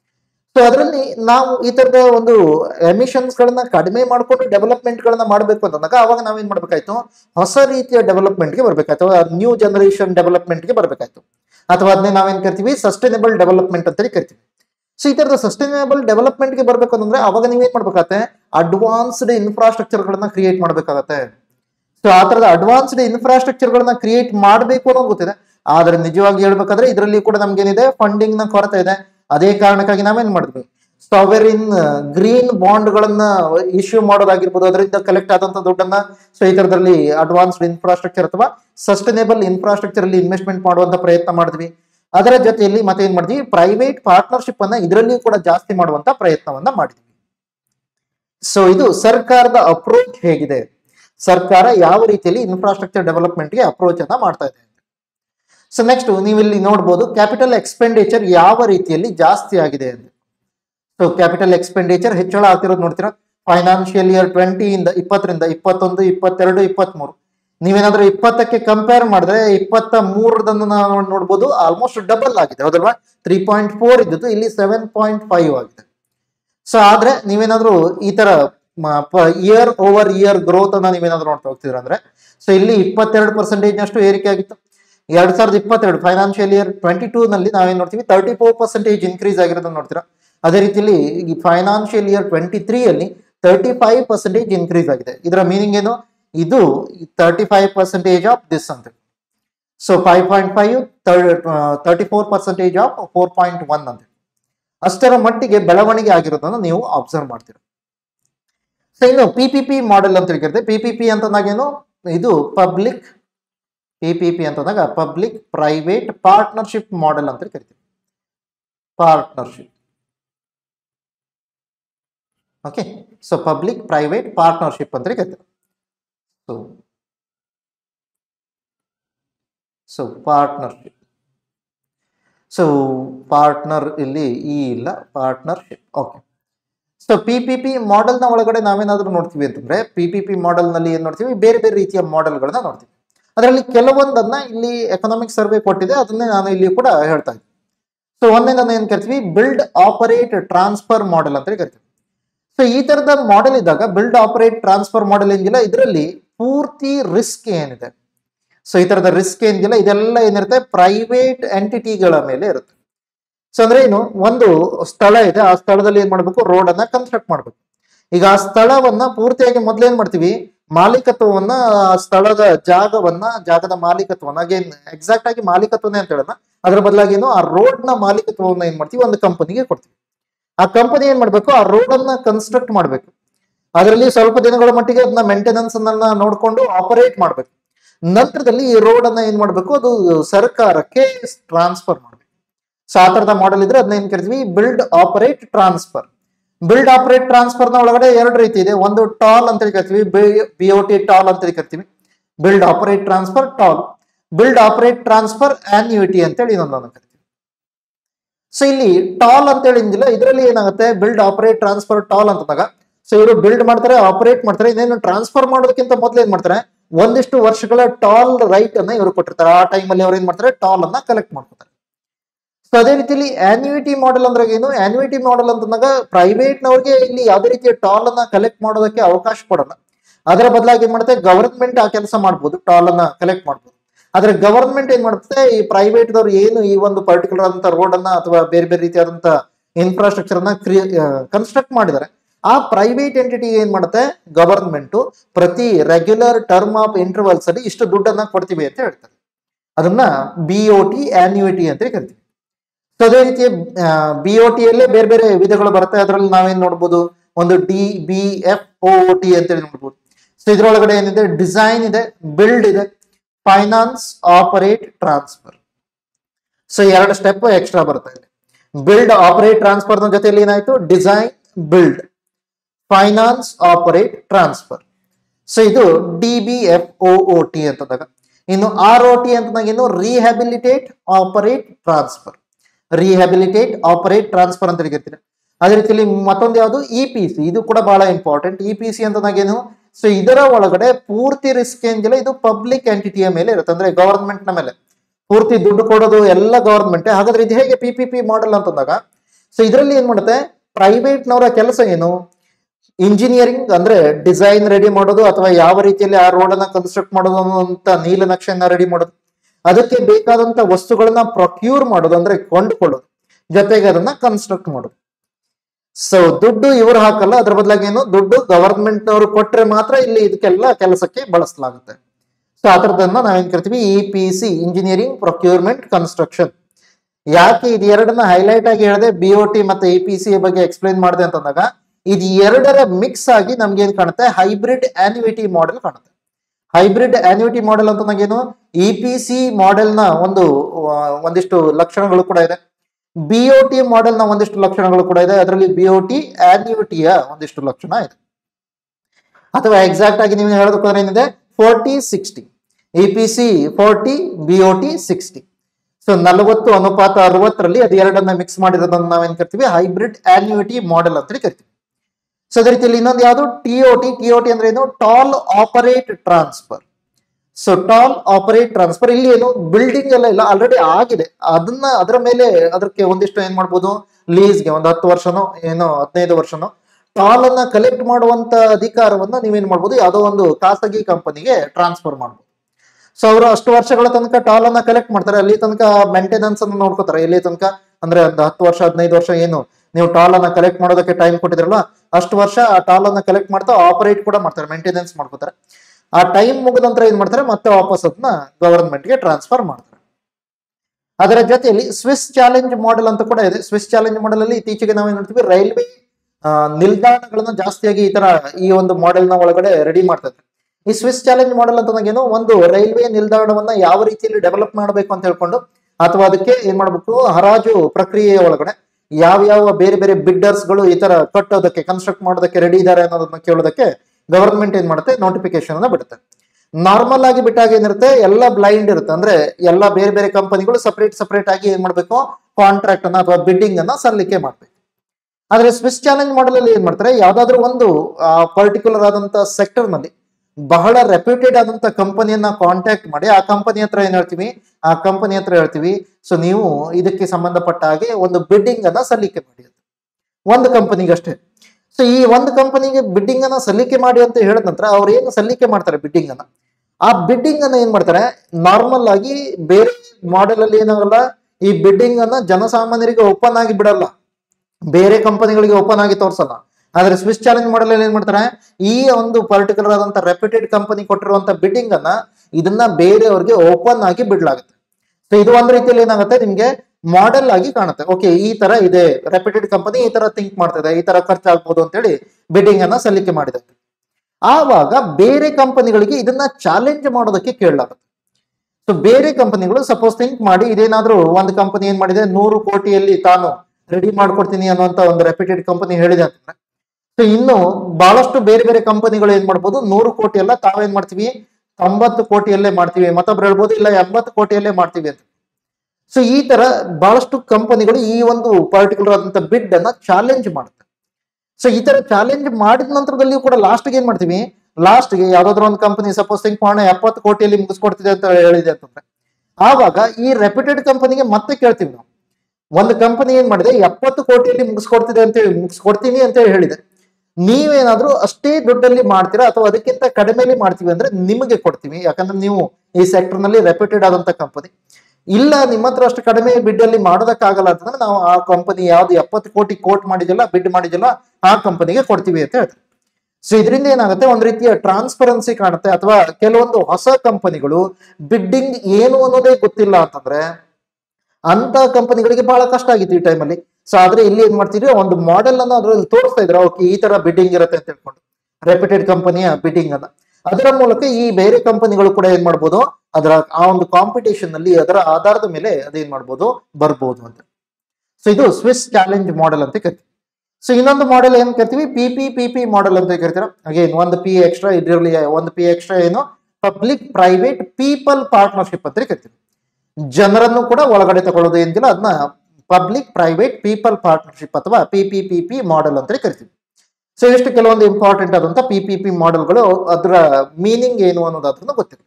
Speaker 1: ಸೊ ಅದರಲ್ಲಿ ನಾವು ಈ ತರದ ಒಂದು ಎಮಿಷನ್ಸ್ ಗಳನ್ನ ಕಡಿಮೆ ಮಾಡ್ಕೊಂಡು ಡೆವಲಪ್ಮೆಂಟ್ ಗಳನ್ನ ಮಾಡಬೇಕು ಅಂತಂದಾಗ ಅವಾಗ ನಾವೇನ್ ಮಾಡ್ಬೇಕಾಯ್ತು ಹೊಸ ರೀತಿಯ ಡೆವಲಪ್ಮೆಂಟ್ ಗೆ ಬರ್ಬೇಕಾಯ್ತು ನ್ಯೂ ಜನರೇಷನ್ ಡೆವಲಪ್ಮೆಂಟ್ ಗೆ ಬರ್ಬೇಕಾಯ್ತು ಅಥವಾ ಅದನ್ನೇ ನಾವೇನ್ ಕರಿತೀವಿ ಸಸ್ಟೈನಬಲ್ ಡೆವಲಪ್ಮೆಂಟ್ ಅಂತೇಳಿ ಕರಿತೀವಿ ಸೊ ಈ ತರದ ಸಸ್ಟೈನಬಲ್ ಡೆವಲಪ್ಮೆಂಟ್ ಗೆ ಬರ್ಬೇಕು ಅಂತಂದ್ರೆ ಅವಾಗ ನೀವೇನ್ ಮಾಡ್ಬೇಕಾಗತ್ತೆ ಅಡ್ವಾನ್ಸ್ಡ್ ಇನ್ಫ್ರಾಸ್ಟ್ರಕ್ಚರ್ ಗಳನ್ನ ಕ್ರಿಯೇಟ್ ಮಾಡ್ಬೇಕಾಗತ್ತೆ ಸೊ ಆ ತರದ ಅಡ್ವಾನ್ಸ್ಡ್ ಇನ್ಫ್ರಾಸ್ಟ್ರಕ್ಚರ್ ಗಳನ್ನ ಕ್ರಿಯೇಟ್ ಮಾಡಬೇಕು ಅನ್ನೋದು ಗೊತ್ತಿದೆ ಆದ್ರೆ ನಿಜವಾಗಿ ಹೇಳ್ಬೇಕಾದ್ರೆ ಇದರಲ್ಲಿ ಕೂಡ ನಮ್ಗೇನಿದೆ ಫಂಡಿಂಗ್ ನ ಕೊರತೆ ಇದೆ ಅದೇ ಕಾರಣಕ್ಕಾಗಿ ನಾವೇನ್ ಮಾಡಿದ್ವಿ ಸಾವೆರಿನ್ ಗ್ರೀನ್ ಬಾಂಡ್ ಗಳನ್ನ ಇಶ್ಯೂ ಮಾಡೋದಾಗಿರ್ಬೋದು ಅದರಿಂದ ಕಲೆಕ್ಟ್ ಆದಂತ ದುಡ್ಡನ್ನ ಸೊ ಈ ತರದಲ್ಲಿ ಅಡ್ವಾನ್ಸ್ಡ್ ಇನ್ಫ್ರಾಸ್ಟ್ರಕ್ಚರ್ ಅಥವಾ ಸಸ್ಟೈನೇಬಲ್ ಇನ್ಫ್ರಾಸ್ಟ್ರಕ್ಚರ್ ಅಲ್ಲಿ ಇನ್ವೆಸ್ಟ್ಮೆಂಟ್ ಮಾಡುವಂತ ಪ್ರಯತ್ನ ಮಾಡಿದ್ವಿ ಅದರ ಜೊತೆಯಲ್ಲಿ ಮತ್ತೆ ಏನ್ ಮಾಡಿದ್ವಿ ಪ್ರೈವೇಟ್ ಪಾರ್ಟ್ನರ್ಶಿಪ್ ಅನ್ನ ಇದರಲ್ಲಿಯೂ ಕೂಡ ಜಾಸ್ತಿ ಮಾಡುವಂತ ಪ್ರಯತ್ನವನ್ನ ಮಾಡಿದ್ವಿ ಸೊ ಇದು ಸರ್ಕಾರದ ಅಪ್ರೋಚ್ ಹೇಗಿದೆ ಸರ್ಕಾರ ಯಾವ ರೀತಿಯಲ್ಲಿ ಇನ್ಫ್ರಾಸ್ಟ್ರಕ್ಚರ್ ಡೆವಲಪ್ಮೆಂಟ್ಗೆ ಅಪ್ರೋಚ್ ಅನ್ನ ಮಾಡ್ತಾ ಇದೆ ಸೊ ನೆಕ್ಸ್ಟ್ ನೀವು ಇಲ್ಲಿ ನೋಡ್ಬೋದು ಕ್ಯಾಪಿಟಲ್ ಎಕ್ಸ್ಪೆಂಡಿಚರ್ ಯಾವ ರೀತಿಯಲ್ಲಿ ಜಾಸ್ತಿ ಆಗಿದೆ ಅಂತ ಸೊ ಕ್ಯಾಪಿಟಲ್ ಎಕ್ಸ್ಪೆಂಡಿಚರ್ ಹೆಚ್ಚಳ ಆಗ್ತಿರೋದು ನೋಡ್ತೀರಾ ಫೈನಾನ್ಷಿಯಲ್ ಇಯರ್ ಟ್ವೆಂಟಿ ಇಂದ ಇಪ್ಪತ್ತರಿಂದ ಇಪ್ಪತ್ತೊಂದು ಇಪ್ಪತ್ತೆರಡು ಇಪ್ಪತ್ಮೂರು ನೀವೇನಾದ್ರೂ ಇಪ್ಪತ್ತಕ್ಕೆ ಕಂಪೇರ್ ಮಾಡಿದ್ರೆ ಇಪ್ಪತ್ತ ಮೂರದನ್ನು ನಾವು ನೋಡ್ಬೋದು ಆಲ್ಮೋಸ್ಟ್ ಡಬಲ್ ಆಗಿದೆ ಹೌದಲ್ವಾ ತ್ರೀ ಪಾಯಿಂಟ್ ಫೋರ್ ಇದ್ದದ್ದು ಇಲ್ಲಿ ಸೆವೆನ್ ಪಾಯಿಂಟ್ ಫೈವ್ ಆಗಿದೆ ಸೊ ಆದ್ರೆ ನೀವೇನಾದ್ರೂ ಈ ತರ ಇಯರ್ ಓವರ್ ಇಯರ್ ಗ್ರೋತ್ ಅನ್ನ ನೀವೇನಾದ್ರೂ ನೋಡ್ತಾ ಹೋಗ್ತಿದ್ರ ಅಂದ್ರೆ ಸೊ ಇಲ್ಲಿ ಇಪ್ಪತ್ತೆರಡು ಪರ್ಸೆಂಟೇಜ್ ನಷ್ಟು ಏರಿಕೆ ಆಗಿತ್ತು ಎರಡ್ ಸಾವಿರದ ಇಪ್ಪತ್ತೆರಡು ಫೈನಾನ್ಷಿಯಲ್ ಇಯರ್ ಟ್ವೆಂಟಿ ಟೂ ನಲ್ಲಿ ನಾವೇನ್ ನೋಡ್ತೀವಿ ತರ್ಟಿ ಫೋರ್ ಪರ್ಸೆಂಟೇಜ್ ಇನ್ಕ್ರೀಸ್ ಆಗಿರೋದನ್ನ ನೋಡ್ತೀರಾ ಅದೇ ರೀತಿಯಲ್ಲಿ ಈ ಫೈನಾನ್ಷಿಯಲ್ ಇಯರ್ ಟ್ವೆಂಟಿ ತ್ರೀ ಅಲ್ಲಿ ತರ್ಟಿ ಫೈವ್ ಪರ್ಸೆಂಟೇಜ್ ಇನ್ಕ್ರೀಸ್ ಆಗಿದೆ ಇದರ ಮೀನಿಂಗ್ ಏನು ಇದು thirty five percentage of this ಅಂತ so five point five thirty four percentage of four point one ಅಂತ ಅಷ್ಟರ ಮಟ್ಟಿಗೆ ಬೆಳವಣಿಗೆ ಆಗಿರೋದನ್ನ ನೀವು ಅಬ್ಸರ್ವ್ ಮಾಡ್ತೀರಾ ಸೊ ಇನ್ನು ಪಿ ಪಿ ಪಿ ಮಾಡೆಲ್ ಅಂತ ಹೇಳ್ಕಿರುತ್ತೆ ಪಿ ಪಿ ಪಿ ಅಂತಂದಾಗೇನು ಇದು ಪಬ್ಲಿಕ್ ಪಿ ಪಿ ಪಿ ಅಂತಂದಾಗ ಪಬ್ಲಿಕ್ ಪ್ರೈವೇಟ್ ಪಾರ್ಟ್ನರ್ಶಿಪ್ ಮಾಡೆಲ್ ಅಂತ ಕರಿತೀವಿ partnership okay so public private partnership ಅಂತ ಕರಿತೀವಿ so so partnership so partner ಇಲ್ಲಿ ಈ ಇಲ್ಲ partnership okay so P P P ಮಾಡೆಲ್ನ ಒಳಗಡೆ ನಾವೇನಾದ್ರೂ ನೋಡ್ತೀವಿ ಅಂತಂದ್ರೆ ಪಿ ಪಿ ಪಿ ಮಾಡೆಲ್ನಲ್ಲಿ ಏನ್ ನೋಡ್ತೀವಿ ಬೇರೆ ಬೇರೆ ರೀತಿಯ ಮಾಡೆಲ್ಗಳನ್ನ ನೋಡ್ತೀವಿ ಅದರಲ್ಲಿ ಕೆಲವೊಂದನ್ನ ಇಲ್ಲಿ ಎಕನಾಮಿಕ್ ಸರ್ವೆ ಕೊಟ್ಟಿದೆ ಅದನ್ನೇ ನಾನು ಇಲ್ಲಿ ಕೂಡ ಹೇಳ್ತಾ ಇದ್ದೀನಿ ಸೊ ಒಂದನೇದನ್ನ ಏನ್ ಕರಿತೀವಿ ಬಿಲ್ಡ್ ಆಪರೇಟ್ ಟ್ರಾನ್ಸ್ಫರ್ ಮಾಡೆಲ್ ಅಂತ ಕರಿತೀವಿ ಸೊ ಈ ತರದ ಮಾಡೆಲ್ ಇದ್ದಾಗ ಬಿಲ್ಡ್ ಆಪರೇಟ್ ಟ್ರಾನ್ಸ್ಫರ್ ಮಾಡೆಲ್ ಏನಿಲ್ಲ ಇದರಲ್ಲಿ ಪೂರ್ತಿ ರಿಸ್ಕ್ ಏನಿದೆ ಸೊ ಈ ತರದ ರಿಸ್ಕ್ ಏನಿಲ್ಲ ಇದೆಲ್ಲ ಏನಿರುತ್ತೆ ಪ್ರೈವೇಟ್ ಎಂಟಿಟಿಗಳ ಮೇಲೆ ಇರುತ್ತೆ ಸೊ ಅಂದ್ರೆ ಏನು ಒಂದು ಸ್ಥಳ ಇದೆ ಆ ಸ್ಥಳದಲ್ಲಿ ಏನ್ ಮಾಡ್ಬೇಕು ರೋಡ್ ಅನ್ನ ಕನ್ಸ್ಟ್ರಕ್ಟ್ ಮಾಡ್ಬೇಕು ಈಗ ಆ ಸ್ಥಳವನ್ನ ಪೂರ್ತಿಯಾಗಿ ಮೊದ್ಲೇನ್ ಮಾಡ್ತೀವಿ ಮಾಲೀಕತ್ವವನ್ನ ಆ ಸ್ಥಳದ ಜಾಗವನ್ನ ಜಾಗದ ಮಾಲೀಕತ್ವನ ಅಗೇನ್ ಎಕ್ಸಾಕ್ಟ್ ಆಗಿ ಮಾಲೀಕತ್ವನೇ ಅಂತ ಹೇಳೋಣ ಅದ್ರ ಬದಲಾಗಿ ಏನು ಆ ರೋಡ್ ನ ಮಾಲೀಕತ್ವವನ್ನ ಏನ್ ಮಾಡ್ತೀವಿ ಒಂದು ಕಂಪನಿಗೆ ಕೊಡ್ತೀವಿ ಆ ಕಂಪನಿ ಏನ್ ಮಾಡ್ಬೇಕು ಆ ರೋಡ್ ಅನ್ನ ಕನ್ಸ್ಟ್ರಕ್ಟ್ ಮಾಡ್ಬೇಕು ಅದರಲ್ಲಿ ಸ್ವಲ್ಪ ದಿನಗಳ ಮಟ್ಟಿಗೆ ಅದನ್ನ ಮೇಂಟೆನೆನ್ಸ್ ಅನ್ನ ನೋಡ್ಕೊಂಡು ಆಪರೇಟ್ ಮಾಡ್ಬೇಕು ನಂತರದಲ್ಲಿ ಈ ರೋಡ್ ಅನ್ನ ಏನ್ ಮಾಡ್ಬೇಕು ಅದು ಸರ್ಕಾರಕ್ಕೆ ಟ್ರಾನ್ಸ್ಫರ್ ಮಾಡ್ಬೇಕು ಸೊ ಆ ತರದ ಮಾಡೆಲ್ ಇದ್ರೆ ಅದನ್ನ ಏನ್ ಕರಿತೀವಿ build operate transfer build operate transfer ನ ಒಳಗಡೆ ಎರಡು ರೀತಿ ಇದೆ ಒಂದು ಟಾಲ್ ಅಂತ ಕರಿತೀವಿ ಬಿ ಒ ಟಿ ಟಾಲ್ ಅಂತ ಕರಿತೀವಿ build operate transfer toll build operate transfer annuity ಅಂತೇಳಿ ಇನ್ನೊಂದನ್ನು ಕರಿತೀವಿ ಸೊ ಇಲ್ಲಿ ಟಾಲ್ ಅಂತ ಹೇಳಿಂಗಿಲ್ಲ ಇದರಲ್ಲಿ ಏನಾಗುತ್ತೆ ಬಿಲ್ಡ್ ಆಪರೇಟ್ ಟ್ರಾನ್ಸ್ಫರ್ ಟಾಲ್ ಅಂತಂದಾಗ ಸೊ ಇವರು ಬಿಲ್ಡ್ ಮಾಡ್ತಾರೆ ಆಪರೇಟ್ ಮಾಡ್ತಾರೆ ಇನ್ನೇನು ಟ್ರಾನ್ಸ್ಫರ್ ಮಾಡೋದಕ್ಕಿಂತ ಮೊದಲು ಏನ್ ಮಾಡ್ತಾರೆ ಒಂದಿಷ್ಟು ವರ್ಷಗಳ ಟಾಲ್ ರೈಟ್ ಅನ್ನ ಇವರು ಕೊಟ್ಟಿರ್ತಾರೆ ಆ ಟೈಮಲ್ಲಿ ಅವ್ರು ಏನ್ ಮಾಡ್ತಾರೆ ಟಾಲ್ ಅನ್ನ ಕಲೆಕ್ಟ್ ಮಾಡ್ಕೊತಾರೆ ಸೊ ಅದೇ ರೀತಿಯಲ್ಲಿ ಆನ್ಯುಯಿಟಿ ಮಾಡೆಲ್ ಅಂದ್ರೆ ಏನು ಆನ್ಯುಯಿಟಿ ಮಾಡೆಲ್ ಅಂತಂದಾಗ ಪ್ರೈವೇಟ್ ನವ್ರಿಗೆ ಇಲ್ಲಿ ಯಾವುದೇ ರೀತಿಯ ಟಾಲ್ ಅನ್ನ ಕಲೆಕ್ಟ್ ಮಾಡೋದಕ್ಕೆ ಅವಕಾಶ ಕೊಡಲ್ಲ ಅದರ ಬದಲಾಗಿ ಏನ್ ಮಾಡುತ್ತೆ ಗವರ್ಮೆಂಟ್ ಆ ಕೆಲಸ ಮಾಡ್ಬೋದು ಟಾಲ್ ಅನ್ನ ಕಲೆಕ್ಟ್ ಮಾಡ್ಬೋದು ಆದ್ರೆ ಗವರ್ಮೆಂಟ್ ಏನ್ ಮಾಡುತ್ತೆ ಈ ಪ್ರೈವೇಟ್ ದವ್ರು ಏನು ಈ ಒಂದು ಪರ್ಟಿಕ್ಯುಲರ್ ಆದಂತ ರೋಡ್ ಅನ್ನ ಅಥವಾ ಬೇರೆ ಬೇರೆ ರೀತಿಯಾದಂತ ಇನ್ಫ್ರಾಸ್ಟ್ರಕ್ಚರ್ ಅನ್ನ ಕ್ರಿಯೇ ಕನ್ಸ್ಟ್ರಕ್ಟ್ ಮಾಡಿದ್ದಾರೆ ಆ ಪ್ರೈವೇಟ್ ಎಂಟಿಟಿ ಏನ್ ಮಾಡುತ್ತೆ ಗವರ್ಮೆಂಟ್ ಪ್ರತಿ ರೆಗ್ಯುಲರ್ ಟರ್ಮ್ ಆಫ್ ಇಂಟರ್ವಲ್ಸ್ ಅಲ್ಲಿ ಇಷ್ಟು ದುಡ್ಡನ್ನ ಕೊಡ್ತೀವಿ ಅಂತ ಹೇಳ್ತಾರೆ ಅದನ್ನ ಬಿ ಒ ಟಿ ಆನ್ಯುಯಿಟಿ ಅಂತ ಕರಿತೀವಿ ಸೊ ಅದೇ ರೀತಿ ಬಿ ಒ ಟಿ ಅಲ್ಲೇ ಬೇರೆ ಬೇರೆ ವಿಧಗಳು ಬರುತ್ತೆ ಅದರಲ್ಲಿ ನಾವೇನ್ ನೋಡ್ಬೋದು ಒಂದು D B F O T ಅಂತೇಳಿ ನೋಡ್ಬೋದು ಸೊ ಇದ್ರೊಳಗಡೆ ಏನಿದೆ ಡಿಸೈನ್ ಇದೆ ಬಿಲ್ಡ್ ಇದೆ ಫೈನಾನ್ಸ್ ಆಪರೇಟ್ ಟ್ರಾನ್ಸ್ಫರ್ ಸೊ ಎರಡು ಸ್ಟೆಪ್ ಎಕ್ಸ್ಟ್ರಾ ಬರುತ್ತೆ ಇಲ್ಲಿ ಬಿಲ್ಡ್ ಆಪರೇಟ್ ಟ್ರಾನ್ಸ್ಫರ್ ಜೊತೆಯಲ್ಲಿ ಏನಾಯ್ತು design build finance operate transfer so ಇದು D B F O T ಅಂತಂದಾಗ ಇನ್ನು ಆರ್ ಒ ಟಿ ಅಂತಂದಾಗ ಏನು rehabilitate operate transfer rehabilitate operate transfer ಅಂತ ಹೇಳ್ತೀರಿ ಅದೇ ರೀತಿಯಲ್ಲಿ ಮತ್ತೊಂದು ಯಾವುದು ಇ ಪಿ ಸಿ ಇದು ಕೂಡ ಬಹಳ ಇಂಪಾರ್ಟೆಂಟ್ ಇ ಪಿ ಸಿ ಅಂತಂದಾಗ ಏನು ಸೊ ಇದರ ಒಳಗಡೆ ಪೂರ್ತಿ ರಿಸ್ಕ್ ಏನಿಲ್ಲ ಇದು ಪಬ್ಲಿಕ್ ಎಂಟಿಟಿಯ ಮೇಲೆ ಇರುತ್ತೆ ಅಂದ್ರೆ ಗವರ್ಮೆಂಟ್ ನ ಮೇಲೆ ಪೂರ್ತಿ ದುಡ್ಡು ಕೊಡೋದು ಎಲ್ಲ ಗವರ್ಮೆಂಟ್ ಹಾಗಾದ್ರೆ ಇದು ಹೇಗೆ ಪಿ ಪಿ ಪಿ ಮಾಡೆಲ್ ಅಂತಂದಾಗ ಸೊ ಇದರಲ್ಲಿ ಏನ್ ಮಾಡುತ್ತೆ ಪ್ರೈವೇಟ್ ನವರ ಕೆಲಸ ಏನು ಇಂಜಿನಿಯರಿಂಗ್ ಅಂದ್ರೆ ಡಿಸೈನ್ ರೆಡಿ ಮಾಡೋದು ಅಥವಾ ಯಾವ ರೀತಿಯಲ್ಲಿ ಆ ರೋಡ್ ಅನ್ನ ಕನ್ಸ್ಟ್ರಕ್ಟ್ ಮಾಡೋದು ಅಂತ ನೀಲನಕ್ಷೆಯನ್ನ ರೆಡಿ ಮಾಡೋದು ಅದಕ್ಕೆ ಬೇಕಾದಂತ ವಸ್ತುಗಳನ್ನ ಪ್ರೊಕ್ಯೂರ್ ಮಾಡೋದು ಅಂದ್ರೆ ಕೊಂಡುಕೊಳ್ಳೋದು ಜೊತೆಗೆ ಅದನ್ನ ಕನ್ಸ್ಟ್ರಕ್ಟ್ ಮಾಡೋದು ಸೊ ದುಡ್ಡು ಇವರು ಹಾಕಲ್ಲ ಅದ್ರ ಬದಲಾಗಿ ಏನು ದುಡ್ಡು ಗವರ್ಮೆಂಟ್ ನವರು ಕೊಟ್ರೆ ಮಾತ್ರ ಇಲ್ಲಿ ಇದಕ್ಕೆಲ್ಲ ಕೆಲಸಕ್ಕೆ ಬಳಸಲಾಗುತ್ತೆ ಸೊ ಆ ಥರದನ್ನ ನಾವೇನ್ ಕರಿತೀವಿ E P C engineering procurement construction ಯಾಕೆ ಇದು ಎರಡನ್ನ ಹೈಲೈಟ್ ಆಗಿ ಹೇಳಿದೆ ಬಿ ಒ ಟಿ ಮತ್ತೆ ಇ ಪಿ ಸಿ ಬಗ್ಗೆ ಎಕ್ಸ್ಪ್ಲೈನ್ ಮಾಡಿದೆ ಅಂತಂದಾಗ ಇದು ಎರಡರ ಮಿಕ್ಸ್ ಆಗಿ ನಮ್ಗೆ ಏನ್ ಕಾಣುತ್ತೆ ಹೈಬ್ರಿಡ್ ಆನ್ಯುಯಿಟಿ ಮಾಡೆಲ್ ಕಾಣುತ್ತೆ ಹೈಬ್ರಿಡ್ ಆನ್ಯುಯಿಟಿ ಮಾಡೆಲ್ ಅಂತಂದಾಗ ಏನು ಇ ಪಿ ಸಿ ಮಾಡೆಲ್ ನ ಒಂದು ಆ, ಒಂದಿಷ್ಟು ಲಕ್ಷಣಗಳು ಕೂಡ ಇದೆ ಬಿ ಒ ಟಿ ಮಾಡೆಲ್ ನ ಒಂದಿಷ್ಟು ಲಕ್ಷಣಗಳು ಕೂಡ ಇದೆ ಅದರಲ್ಲಿ ಬಿ ಒ ಟಿ ಆನ್ಯುಟಿಯ ಒಂದಿಷ್ಟು ಲಕ್ಷಣ ಇದೆ ಅಥವಾ ಎಕ್ಸಾಕ್ಟ್ ಆಗಿ ನೀವು ಹೇಳೋದಕ್ಕೆ ಏನಿದೆ forty sixty E P C forty B O T sixty so ನಲವತ್ತು ಅನುಪಾತ ಅರವತ್ತರಲ್ಲಿ ಅದು ಎರಡನ್ನ ಮಿಕ್ಸ್ ಮಾಡಿರೋದನ್ನ ನಾವೇನ್ ಕರಿತೀವಿ ಹೈಬ್ರಿಡ್ ಆನ್ಯುಯಿಟಿ ಮಾಡೆಲ್ ಅಂತ ಕರಿತೀವಿ ಸೊ ಅದೇ ರೀತಿಯಲ್ಲಿ ಇನ್ನೊಂದು ಯಾವುದು T O T T O T ಅಂದ್ರೆ ಏನು toll operate transfer so toll operate transfer ಇಲ್ಲಿ ಏನು ಬಿಲ್ಡಿಂಗ್ ಎಲ್ಲ ಇಲ್ಲ ಆಲ್ರೆಡಿ ಆಗಿದೆ ಅದನ್ನ ಅದರ ಮೇಲೆ ಅದಕ್ಕೆ ಒಂದಿಷ್ಟು ಏನ್ ಮಾಡ್ಬೋದು ಲೀಸ್ಗೆ ಒಂದು ಹತ್ತು ವರ್ಷನೋ ಏನೋ ಹದಿನೈದು ವರ್ಷನೋ ಟಾಲ್ ಅನ್ನ ಕಲೆಕ್ಟ್ ಮಾಡುವಂತ ಅಧಿಕಾರವನ್ನ ನೀವೇನ್ ಮಾಡ್ಬೋದು ಯಾವುದೋ ಒಂದು ಖಾಸಗಿ ಕಂಪನಿಗೆ ಟ್ರಾನ್ಸ್ಫರ್ ಮಾಡ್ಬೋದು ಸೊ ಅವರು ಅಷ್ಟು ವರ್ಷಗಳ ತನಕ ಟಾಲ್ ಅನ್ನ ಕಲೆಕ್ಟ್ ಮಾಡ್ತಾರೆ ಅಲ್ಲಿ ತನಕ ಮೇಂಟೆನೆನ್ಸ್ ಅನ್ನ ನೋಡ್ಕೋತಾರೆ ಇಲ್ಲಿ ತನಕ ಅಂದ್ರೆ ಒಂದು ಹತ್ತು ವರ್ಷ ಹದಿನೈದು ವರ್ಷ ಏನು ನೀವು ಟಾಲ್ ಅನ್ನ ಕಲೆಕ್ಟ್ ಮಾಡೋದಕ್ಕೆ ಟೈಮ್ ಕೊಟ್ಟಿದ್ರಲ್ಲ ಅಷ್ಟು ವರ್ಷ ಆ ಟಾಲ್ ಅನ್ನ ಕಲೆಕ್ಟ್ ಮಾಡ್ತಾ ಆಪರೇಟ್ ಕೂಡ ಮಾಡ್ತಾರೆ ಮೇಂಟೆನೆನ್ಸ್ ಮಾಡ್ಕೋತಾರೆ ಆ ಟೈಮ್ ಮುಗಿದ ನಂತರ ಏನ್ ಮಾಡ್ತಾರೆ ಮತ್ತೆ ವಾಪಸ್ ಅದನ್ನ ಗವರ್ಮೆಂಟ್ಗೆ ಟ್ರಾನ್ಸ್ಫರ್ ಮಾಡ್ತಾರೆ ಅದರ ಜೊತೆಯಲ್ಲಿ ಸ್ವಿಸ್ ಚಾಲೆಂಜ್ ಮಾಡೆಲ್ ಅಂತ ಕೂಡ ಇದೆ ಸ್ವಿಸ್ ಚಾಲೆಂಜ್ ಮಾಡೆಲ್ ಅಲ್ಲಿ ಇತ್ತೀಚೆಗೆ ನಾವು ಏನ್ ಮಾಡ್ತೀವಿ ರೈಲ್ವೆ ನಿಲ್ದಾಣಗಳನ್ನ ಜಾಸ್ತಿಯಾಗಿ ಈ ತರ ಈ ಒಂದು ಮಾಡೆಲ್ ನ ಒಳಗಡೆ ರೆಡಿ ಮಾಡ್ತಾ ಇದ್ದಾರೆ ಈ ಸ್ವಿಸ್ ಚಾಲೆಂಜ್ ಮಾಡೆಲ್ ಅಂತ ಏನು ಒಂದು ರೈಲ್ವೆ ನಿಲ್ದಾಣವನ್ನ ಯಾವ ರೀತಿಯಲ್ಲಿ ಡೆವಲಪ್ ಮಾಡಬೇಕು ಅಂತ ಹೇಳ್ಕೊಂಡು ಅಥವಾ ಅದಕ್ಕೆ ಏನ್ ಮಾಡ್ಬೇಕು ಹರಾಜು ಪ್ರಕ್ರಿಯೆಯ ಒಳಗಡೆ ಯಾವ ಯಾವ ಬೇರೆ ಬೇರೆ ಬಿಡ್ಡರ್ಸ್ ಗಳು ಈ ತರ ಕಟ್ಟೋದಕ್ಕೆ ಕನ್ಸ್ಟ್ರಕ್ಟ್ ಮಾಡೋದಕ್ಕೆ ರೆಡಿ ಇದ್ದಾರೆ ಅನ್ನೋದನ್ನ ಕೇಳೋದಕ್ಕೆ ಗವರ್ಮೆಂಟ್ ಏನ್ ಮಾಡುತ್ತೆ ನೋಟಿಫಿಕೇಶನ್ ಅನ್ನ ಬಿಡುತ್ತೆ ನಾರ್ಮಲ್ ಆಗಿ ಬಿಟ್ಟಾಗ ಏನಿರುತ್ತೆ ಎಲ್ಲ ಬ್ಲೈಂಡ್ ಇರುತ್ತೆ ಅಂದ್ರೆ ಎಲ್ಲ ಬೇರೆ ಬೇರೆ ಕಂಪನಿಗಳು ಸಪರೇಟ್ ಸಪರೇಟ್ ಆಗಿ ಏನ್ ಮಾಡ್ಬೇಕು ಕಾಂಟ್ರಾಕ್ಟ್ ಅನ್ನ ಅಥವಾ ಬಿಡ್ಡಿಂಗ್ ಅನ್ನ ಸಲ್ಲಿಕೆ ಮಾಡ್ಬೇಕು ಆದ್ರೆ ಸ್ವಿಸ್ ಚಾಲೆಂಜ್ ಮಾಡೆಲ್ ಅಲ್ಲಿ ಏನ್ ಮಾಡ್ತಾರೆ ಯಾವ್ದಾದ್ರು ಒಂದು ಪರ್ಟಿಕ್ಯುಲರ್ ಆದಂತ ಸೆಕ್ಟರ್ ನಲ್ಲಿ ಬಹಳ ರೆಪ್ಯೂಟೆಡ್ ಆದಂತ ಕಂಪನಿಯನ್ನ ಕಾಂಟ್ಯಾಕ್ಟ್ ಮಾಡಿ ಆ ಕಂಪನಿ ಹತ್ರ ಏನ್ ಹೇಳ್ತೀವಿ ಆ ಕಂಪನಿ ಹತ್ರ ಹೇಳ್ತೀವಿ ಸೊ ನೀವು ಇದಕ್ಕೆ ಸಂಬಂಧಪಟ್ಟ ಹಾಗೆ ಒಂದು ಬಿಡ್ಡಿಂಗ್ ಅನ್ನ ಸಲ್ಲಿಕೆ ಮಾಡಿ ಅಂತ ಒಂದು ಕಂಪನಿಗೆ ಅಷ್ಟೇ ಸೊ ಈ ಒಂದು ಕಂಪನಿಗೆ ಬಿಡ್ಡಿಂಗ್ ಅನ್ನ ಸಲ್ಲಿಕೆ ಮಾಡಿ ಅಂತ ಹೇಳಿದ ನಂತರ ಅವ್ರು ಏನು ಸಲ್ಲಿಕೆ ಮಾಡ್ತಾರೆ ಬಿಡ್ಡಿಂಗ್ ಅನ್ನ ಆ ಬಿಡ್ಡಿಂಗ್ ಅನ್ನ ಏನ್ ಮಾಡ್ತಾರೆ ನಾರ್ಮಲ್ ಆಗಿ ಬೇರೆ ಮಾಡೆಲ್ ಅಲ್ಲಿ ಏನಾಗಲ್ಲ ಈ ಬಿಡ್ಡಿಂಗ್ ಅನ್ನ ಜನಸಾಮಾನ್ಯರಿಗೆ ಓಪನ್ ಆಗಿ ಬಿಡಲ್ಲ ಬೇರೆ ಕಂಪನಿಗಳಿಗೆ ಓಪನ್ ಆಗಿ ತೋರಿಸಲ್ಲ ಆದ್ರೆ ಸ್ವಿಸ್ ಚಾಲೆಂಜ್ ಮಾಡೆಲ್ ಅಲ್ಲಿ ಏನ್ ಮಾಡ್ತಾರೆ ಈ ಒಂದು ಪರ್ಟಿಕ್ಯುಲರ್ ಆದಂತ ರೆಪ್ಯೂಟೆಡ್ ಕಂಪನಿ ಕೊಟ್ಟಿರುವಂತ ಬಿಡ್ಡಿಂಗ್ ಅನ್ನ ಇದನ್ನ ಬೇರೆಯವ್ರಿಗೆ ಓಪನ್ ಆಗಿ ಬಿಡ್ಲಾಗುತ್ತೆ ಸೊ ಇದು ಒಂದ್ ರೀತಿಯಲ್ಲಿ ಏನಾಗುತ್ತೆ ನಿಮ್ಗೆ ಮಾಡೆಲ್ ಆಗಿ ಕಾಣುತ್ತೆ ಓಕೆ ಈ ತರ ಇದೆ ರೆಪ್ಯೂಟೆಡ್ ಕಂಪನಿ ಈ ತರ ಥಿಂಕ್ ಮಾಡ್ತಿದೆ ಈ ತರ ಖರ್ಚಾಗ್ಬೋದು ಅಂತೇಳಿ ಬಿಡ್ಡಿಂಗ್ ಅನ್ನ ಸಲ್ಲಿಕೆ ಮಾಡಿದೆ ಆವಾಗ ಬೇರೆ ಕಂಪನಿಗಳಿಗೆ ಇದನ್ನ ಚಾಲೆಂಜ್ ಮಾಡೋದಕ್ಕೆ ಕೇಳಲಾಗುತ್ತೆ ಸೊ ಬೇರೆ ಕಂಪನಿಗಳು ಸಪೋಸ್ ಥಿಂಕ್ ಮಾಡಿ ಇದೇನಾದ್ರೂ ಒಂದು ಕಂಪನಿ ಏನ್ ಮಾಡಿದೆ ನೂರು ಕೋಟಿಯಲ್ಲಿ ತಾನು ರೆಡಿ ಮಾಡ್ಕೊಡ್ತೀನಿ ಅನ್ನುವಂತ ಒಂದು ರೆಪ್ಯೂಟೆಡ್ ಕಂಪನಿ ಹೇಳಿದೆ ಅಂತಂದ್ರೆ ಸೊ ಇನ್ನು ಬಹಳಷ್ಟು ಬೇರೆ ಬೇರೆ ಕಂಪನಿಗಳು ಏನ್ ಮಾಡ್ಬೋದು ನೂರು ಕೋಟಿ ಎಲ್ಲ ತಾವೇನ್ ಮಾಡ್ತೀವಿ ತೊಂಬತ್ತು ಕೋಟಿಯಲ್ಲೇ ಮಾಡ್ತೀವಿ ಮತ್ತೊಬ್ರು ಹೇಳ್ಬೋದು ಇಲ್ಲ ಎಂಬತ್ತು ಕೋಟಿಯಲ್ಲೇ ಮಾಡ್ತೀವಿ ಅಂತ ಸೊ ಈ ತರ ಬಹಳಷ್ಟು ಕಂಪನಿಗಳು ಈ ಒಂದು ಪರ್ಟಿಕ್ಯುಲರ್ ಆದಂತ ಬಿಡ್ ಅನ್ನ ಚಾಲೆಂಜ್ ಮಾಡುತ್ತೆ ಸೊ ಈ ತರ ಚಾಲೆಂಜ್ ಮಾಡಿದ ನಂತರದಲ್ಲಿ ಕೂಡ ಲಾಸ್ಟ್ಗೆ ಏನ್ ಮಾಡ್ತೀವಿ ಲಾಸ್ಟ್ಗೆ ಯಾವ್ದಾದ್ರು ಒಂದು ಕಂಪನಿ ಸಪೋಸ್ ಥಿಂಕ್ ಮಾಡೋಣ ಎಪ್ಪತ್ತು ಕೋಟಿಯಲ್ಲಿ ಮುಗಿಸ್ಕೊಡ್ತಿದೆ ಅಂತ ಹೇಳಿದೆ ಅಂತಂದ್ರೆ ಆವಾಗ ಈ ರೆಪ್ಯೂಟೆಡ್ ಕಂಪನಿಗೆ ಮತ್ತೆ ಕೇಳ್ತೀವಿ ನಾವು ಒಂದು ಕಂಪನಿ ಏನ್ ಮಾಡಿದೆ ಎಪ್ಪತ್ತು ಕೋಟಿಯಲ್ಲಿ ಮುಗಿಸ್ಕೊಡ್ತಿದೆ ಅಂತ ಹೇಳಿ ಮುಗಿಸ್ಕೊಡ್ತೀನಿ ಅಂತ ಹೇಳಿ ಹೇಳಿದೆ ನೀವೇನಾದ್ರೂ ಅಷ್ಟೇ ದುಡ್ಡಲ್ಲಿ ಮಾಡ್ತೀರಾ ಅಥವಾ ಅದಕ್ಕಿಂತ ಕಡಿಮೆಲಿ ಮಾಡ್ತೀವಿ ಅಂದ್ರೆ ನಿಮಗೆ ಕೊಡ್ತೀವಿ ಯಾಕಂದ್ರೆ ನೀವು ಈ ಸೆಕ್ಟರ್ ನಲ್ಲಿ ರೆಪ್ಯೂಟೆಡ್ ಆದಂತ ಕಂಪನಿ ಇಲ್ಲ ನಿಮ್ಮ ಹತ್ರ ಅಷ್ಟು ಕಡಿಮೆ ಬಿಡ್ ಅಲ್ಲಿ ಮಾಡೋದಕ್ಕಾಗಲ್ಲ ಅಂತಂದ್ರೆ ನಾವು ಆ ಕಂಪನಿ ಯಾವ್ದು ಎಪ್ಪತ್ತು ಕೋಟಿ ಕೋಟ್ ಮಾಡಿದಿಲ್ಲ ಬಿಡ್ ಮಾಡಿದಿಲ್ಲ ಆ ಕಂಪನಿಗೆ ಕೊಡ್ತೀವಿ ಅಂತ ಹೇಳ್ತಾರೆ ಸೊ ಇದರಿಂದ ಏನಾಗುತ್ತೆ ಒಂದ್ ರೀತಿಯ ಟ್ರಾನ್ಸ್ಪರೆನ್ಸಿ ಕಾಣುತ್ತೆ ಅಥವಾ ಕೆಲವೊಂದು ಹೊಸ ಕಂಪನಿಗಳು ಬಿಡ್ಡಿಂಗ್ ಏನು ಅನ್ನೋದೇ ಗೊತ್ತಿಲ್ಲ ಅಂತಂದ್ರೆ ಅಂತ ಕಂಪನಿಗಳಿಗೆ ಬಹಳ ಕಷ್ಟ ಆಗಿತ್ತು ಈ ಟೈಮಲ್ಲಿ ಸೊ ಆದ್ರೆ ಇಲ್ಲಿ ಏನ್ ಮಾಡ್ತಿದ್ರಿ ಒಂದು ಮಾಡೆಲ್ ಅನ್ನ ಅದ್ರಲ್ಲಿ ತೋರಿಸ್ತಾ ಇದ್ರ ಓಕೆ ಈ ತರ ಬಿಡ್ಡಿಂಗ್ ಇರುತ್ತೆ ಅಂತ ಹೇಳ್ಕೊಂಡು ರೆಪ್ಯೂಟೆಡ್ ಕಂಪನಿಯ ಬಿಡ್ಡಿಂಗ್ ಅನ್ನ ಅದರ ಮೂಲಕ ಈ ಬೇರೆ ಕಂಪನಿಗಳು ಕೂಡ ಏನ್ ಮಾಡ್ಬೋದು ಅದರ ಆ ಒಂದು ಕಾಂಪಿಟೇಷನ್ ನಲ್ಲಿ ಅದರ ಆಧಾರದ ಮೇಲೆ ಅದೇನ್ ಮಾಡ್ಬೋದು ಬರ್ಬೋದು ಅಂತ ಸೊ ಇದು ಸ್ವಿಸ್ ಚಾಲೆಂಜ್ ಮಾಡೆಲ್ ಅಂತ ಕರಿತೀವಿ ಸೊ ಇನ್ನೊಂದು ಮಾಡೆಲ್ ಏನ್ ಕರಿತೀವಿ P P P P model ಅಂತ ಕರಿತೀರ ಅಗೇನ್ ಒಂದು ಪಿ ಎಕ್ಸ್ಟ್ರಾ ಇದರಲ್ಲಿ ಒಂದು ಪಿ ಎಕ್ಸ್ಟ್ರಾ ಏನು ಪಬ್ಲಿಕ್ ಪ್ರೈವೇಟ್ ಪೀಪಲ್ ಪಾರ್ಟ್ನರ್ಶಿಪ್ ಅಂತ ಕರಿತೀವಿ ಜನರನ್ನು ಕೂಡ ಒಳಗಡೆ ತಗೊಳ್ಳೋದು ಏನಿಲ್ಲ ಅದನ್ನ ಪಬ್ಲಿಕ್ ಪ್ರೈವೇಟ್ ಪೀಪಲ್ ಪಾರ್ಟ್ನರ್ಶಿಪ್ ಅಥವಾ P P P P model ಅಂತ ಕರಿತೀವಿ ಸೊ ಇಷ್ಟು ಕೆಲವೊಂದು ಇಂಪಾರ್ಟೆಂಟ್ ಆದಂತ ಪಿ ಪಿ ಪಿ ಮಾಡೆಲ್ಗಳು ಅದರ ಮೀನಿಂಗ್ ಏನು ಅನ್ನೋದಾದ್ರೂ ಗೊತ್ತಿದೆ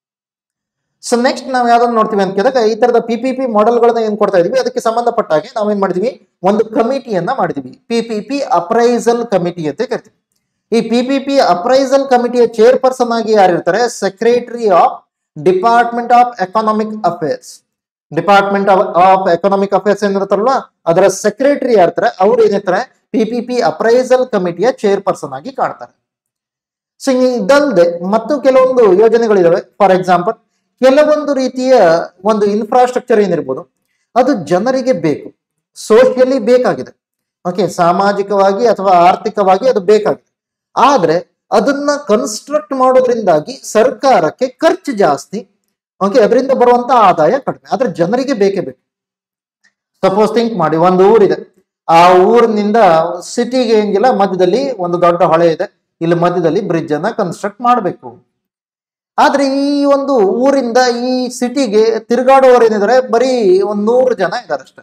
Speaker 1: ಸೊ ನೆಕ್ಸ್ಟ್ ನಾವು ಯಾವ್ದನ್ನ ನೋಡ್ತೀವಿ ಅಂತ ಕೇಳಿದಾಗ ಈ ತರದ ಪಿ ಪಿ ಪಿ ಮಾಡೆಲ್ಗಳನ್ನ ಏನ್ ಕೊಡ್ತಾ ಇದೀವಿ ಅದಕ್ಕೆ ಸಂಬಂಧಪಟ್ಟ ಹಾಗೆ ನಾವೇನ್ ಮಾಡಿದೀವಿ ಒಂದು ಕಮಿಟಿಯನ್ನ ಮಾಡಿದೀವಿ P P P appraisal committee ಅಂತ ಕರಿತೀವಿ ಈ ಪಿ ಪಿ ಪಿ ಅಪ್ರೈಸಲ್ ಕಮಿಟಿಯ ಚೇರ್ಪರ್ಸನ್ ಆಗಿ ಯಾರಿರ್ತಾರೆ secretary of department of economic affairs department of economic affairs ಏನಿರ್ತಾರಲ್ಲ ಅದರ ಸೆಕ್ರೆಟರಿ ಯಾರ್ತಾರೆ ಅವ್ರು ಏನಿರ್ತಾರೆ ಪಿ ಪಿ ಪಿ ಅಪ್ರೈಸಲ್ ಕಮಿಟಿಯ ಚೇರ್ಪರ್ಸನ್ ಆಗಿ ಕಾಣ್ತಾರೆ ಸೊ ಇದಲ್ಲದೆ ಮತ್ತು ಕೆಲವೊಂದು ಯೋಜನೆಗಳಿದಾವೆ ಫಾರ್ ಎಕ್ಸಾಂಪಲ್ ಕೆಲವೊಂದು ರೀತಿಯ ಒಂದು ಇನ್ಫ್ರಾಸ್ಟ್ರಕ್ಚರ್ ಏನಿರ್ಬೋದು ಅದು ಜನರಿಗೆ ಬೇಕು ಸೋಷಿಯಲಿ ಬೇಕಾಗಿದೆ ಓಕೆ ಸಾಮಾಜಿಕವಾಗಿ ಅಥವಾ ಆರ್ಥಿಕವಾಗಿ ಅದು ಬೇಕಾಗಿದೆ ಆದ್ರೆ ಅದನ್ನ ಕನ್ಸ್ಟ್ರಕ್ಟ್ ಮಾಡೋದ್ರಿಂದಾಗಿ ಸರ್ಕಾರಕ್ಕೆ ಖರ್ಚು ಜಾಸ್ತಿ ಓಕೆ ಅದರಿಂದ ಬರುವಂತ ಆದಾಯ ಕಡಿಮೆ ಆದ್ರೆ ಜನರಿಗೆ ಬೇಕೇ ಬೇಕು ಸಪೋಸ್ ಥಿಂಕ್ ಮಾಡಿ ಒಂದು ಊರಿದೆ ಆ ಊರಿನಿಂದ ಸಿಟಿಗೆ ಹೆಂಗಿಲ್ಲ ಮಧ್ಯದಲ್ಲಿ ಒಂದು ದೊಡ್ಡ ಹೊಳೆ ಇದೆ ಇಲ್ಲಿ ಮಧ್ಯದಲ್ಲಿ ಬ್ರಿಡ್ಜ್ ಅನ್ನ ಕನ್ಸ್ಟ್ರಕ್ಟ್ ಮಾಡಬೇಕು ಆದ್ರೆ ಈ ಒಂದು ಊರಿಂದ ಈ ಸಿಟಿಗೆ ತಿರುಗಾಡುವವರು ಏನಿದ್ದಾರೆ ಬರೀ ಒಂದ್ ನೂರು ಜನ ಇದ್ದಾರೆ ಅಷ್ಟೇ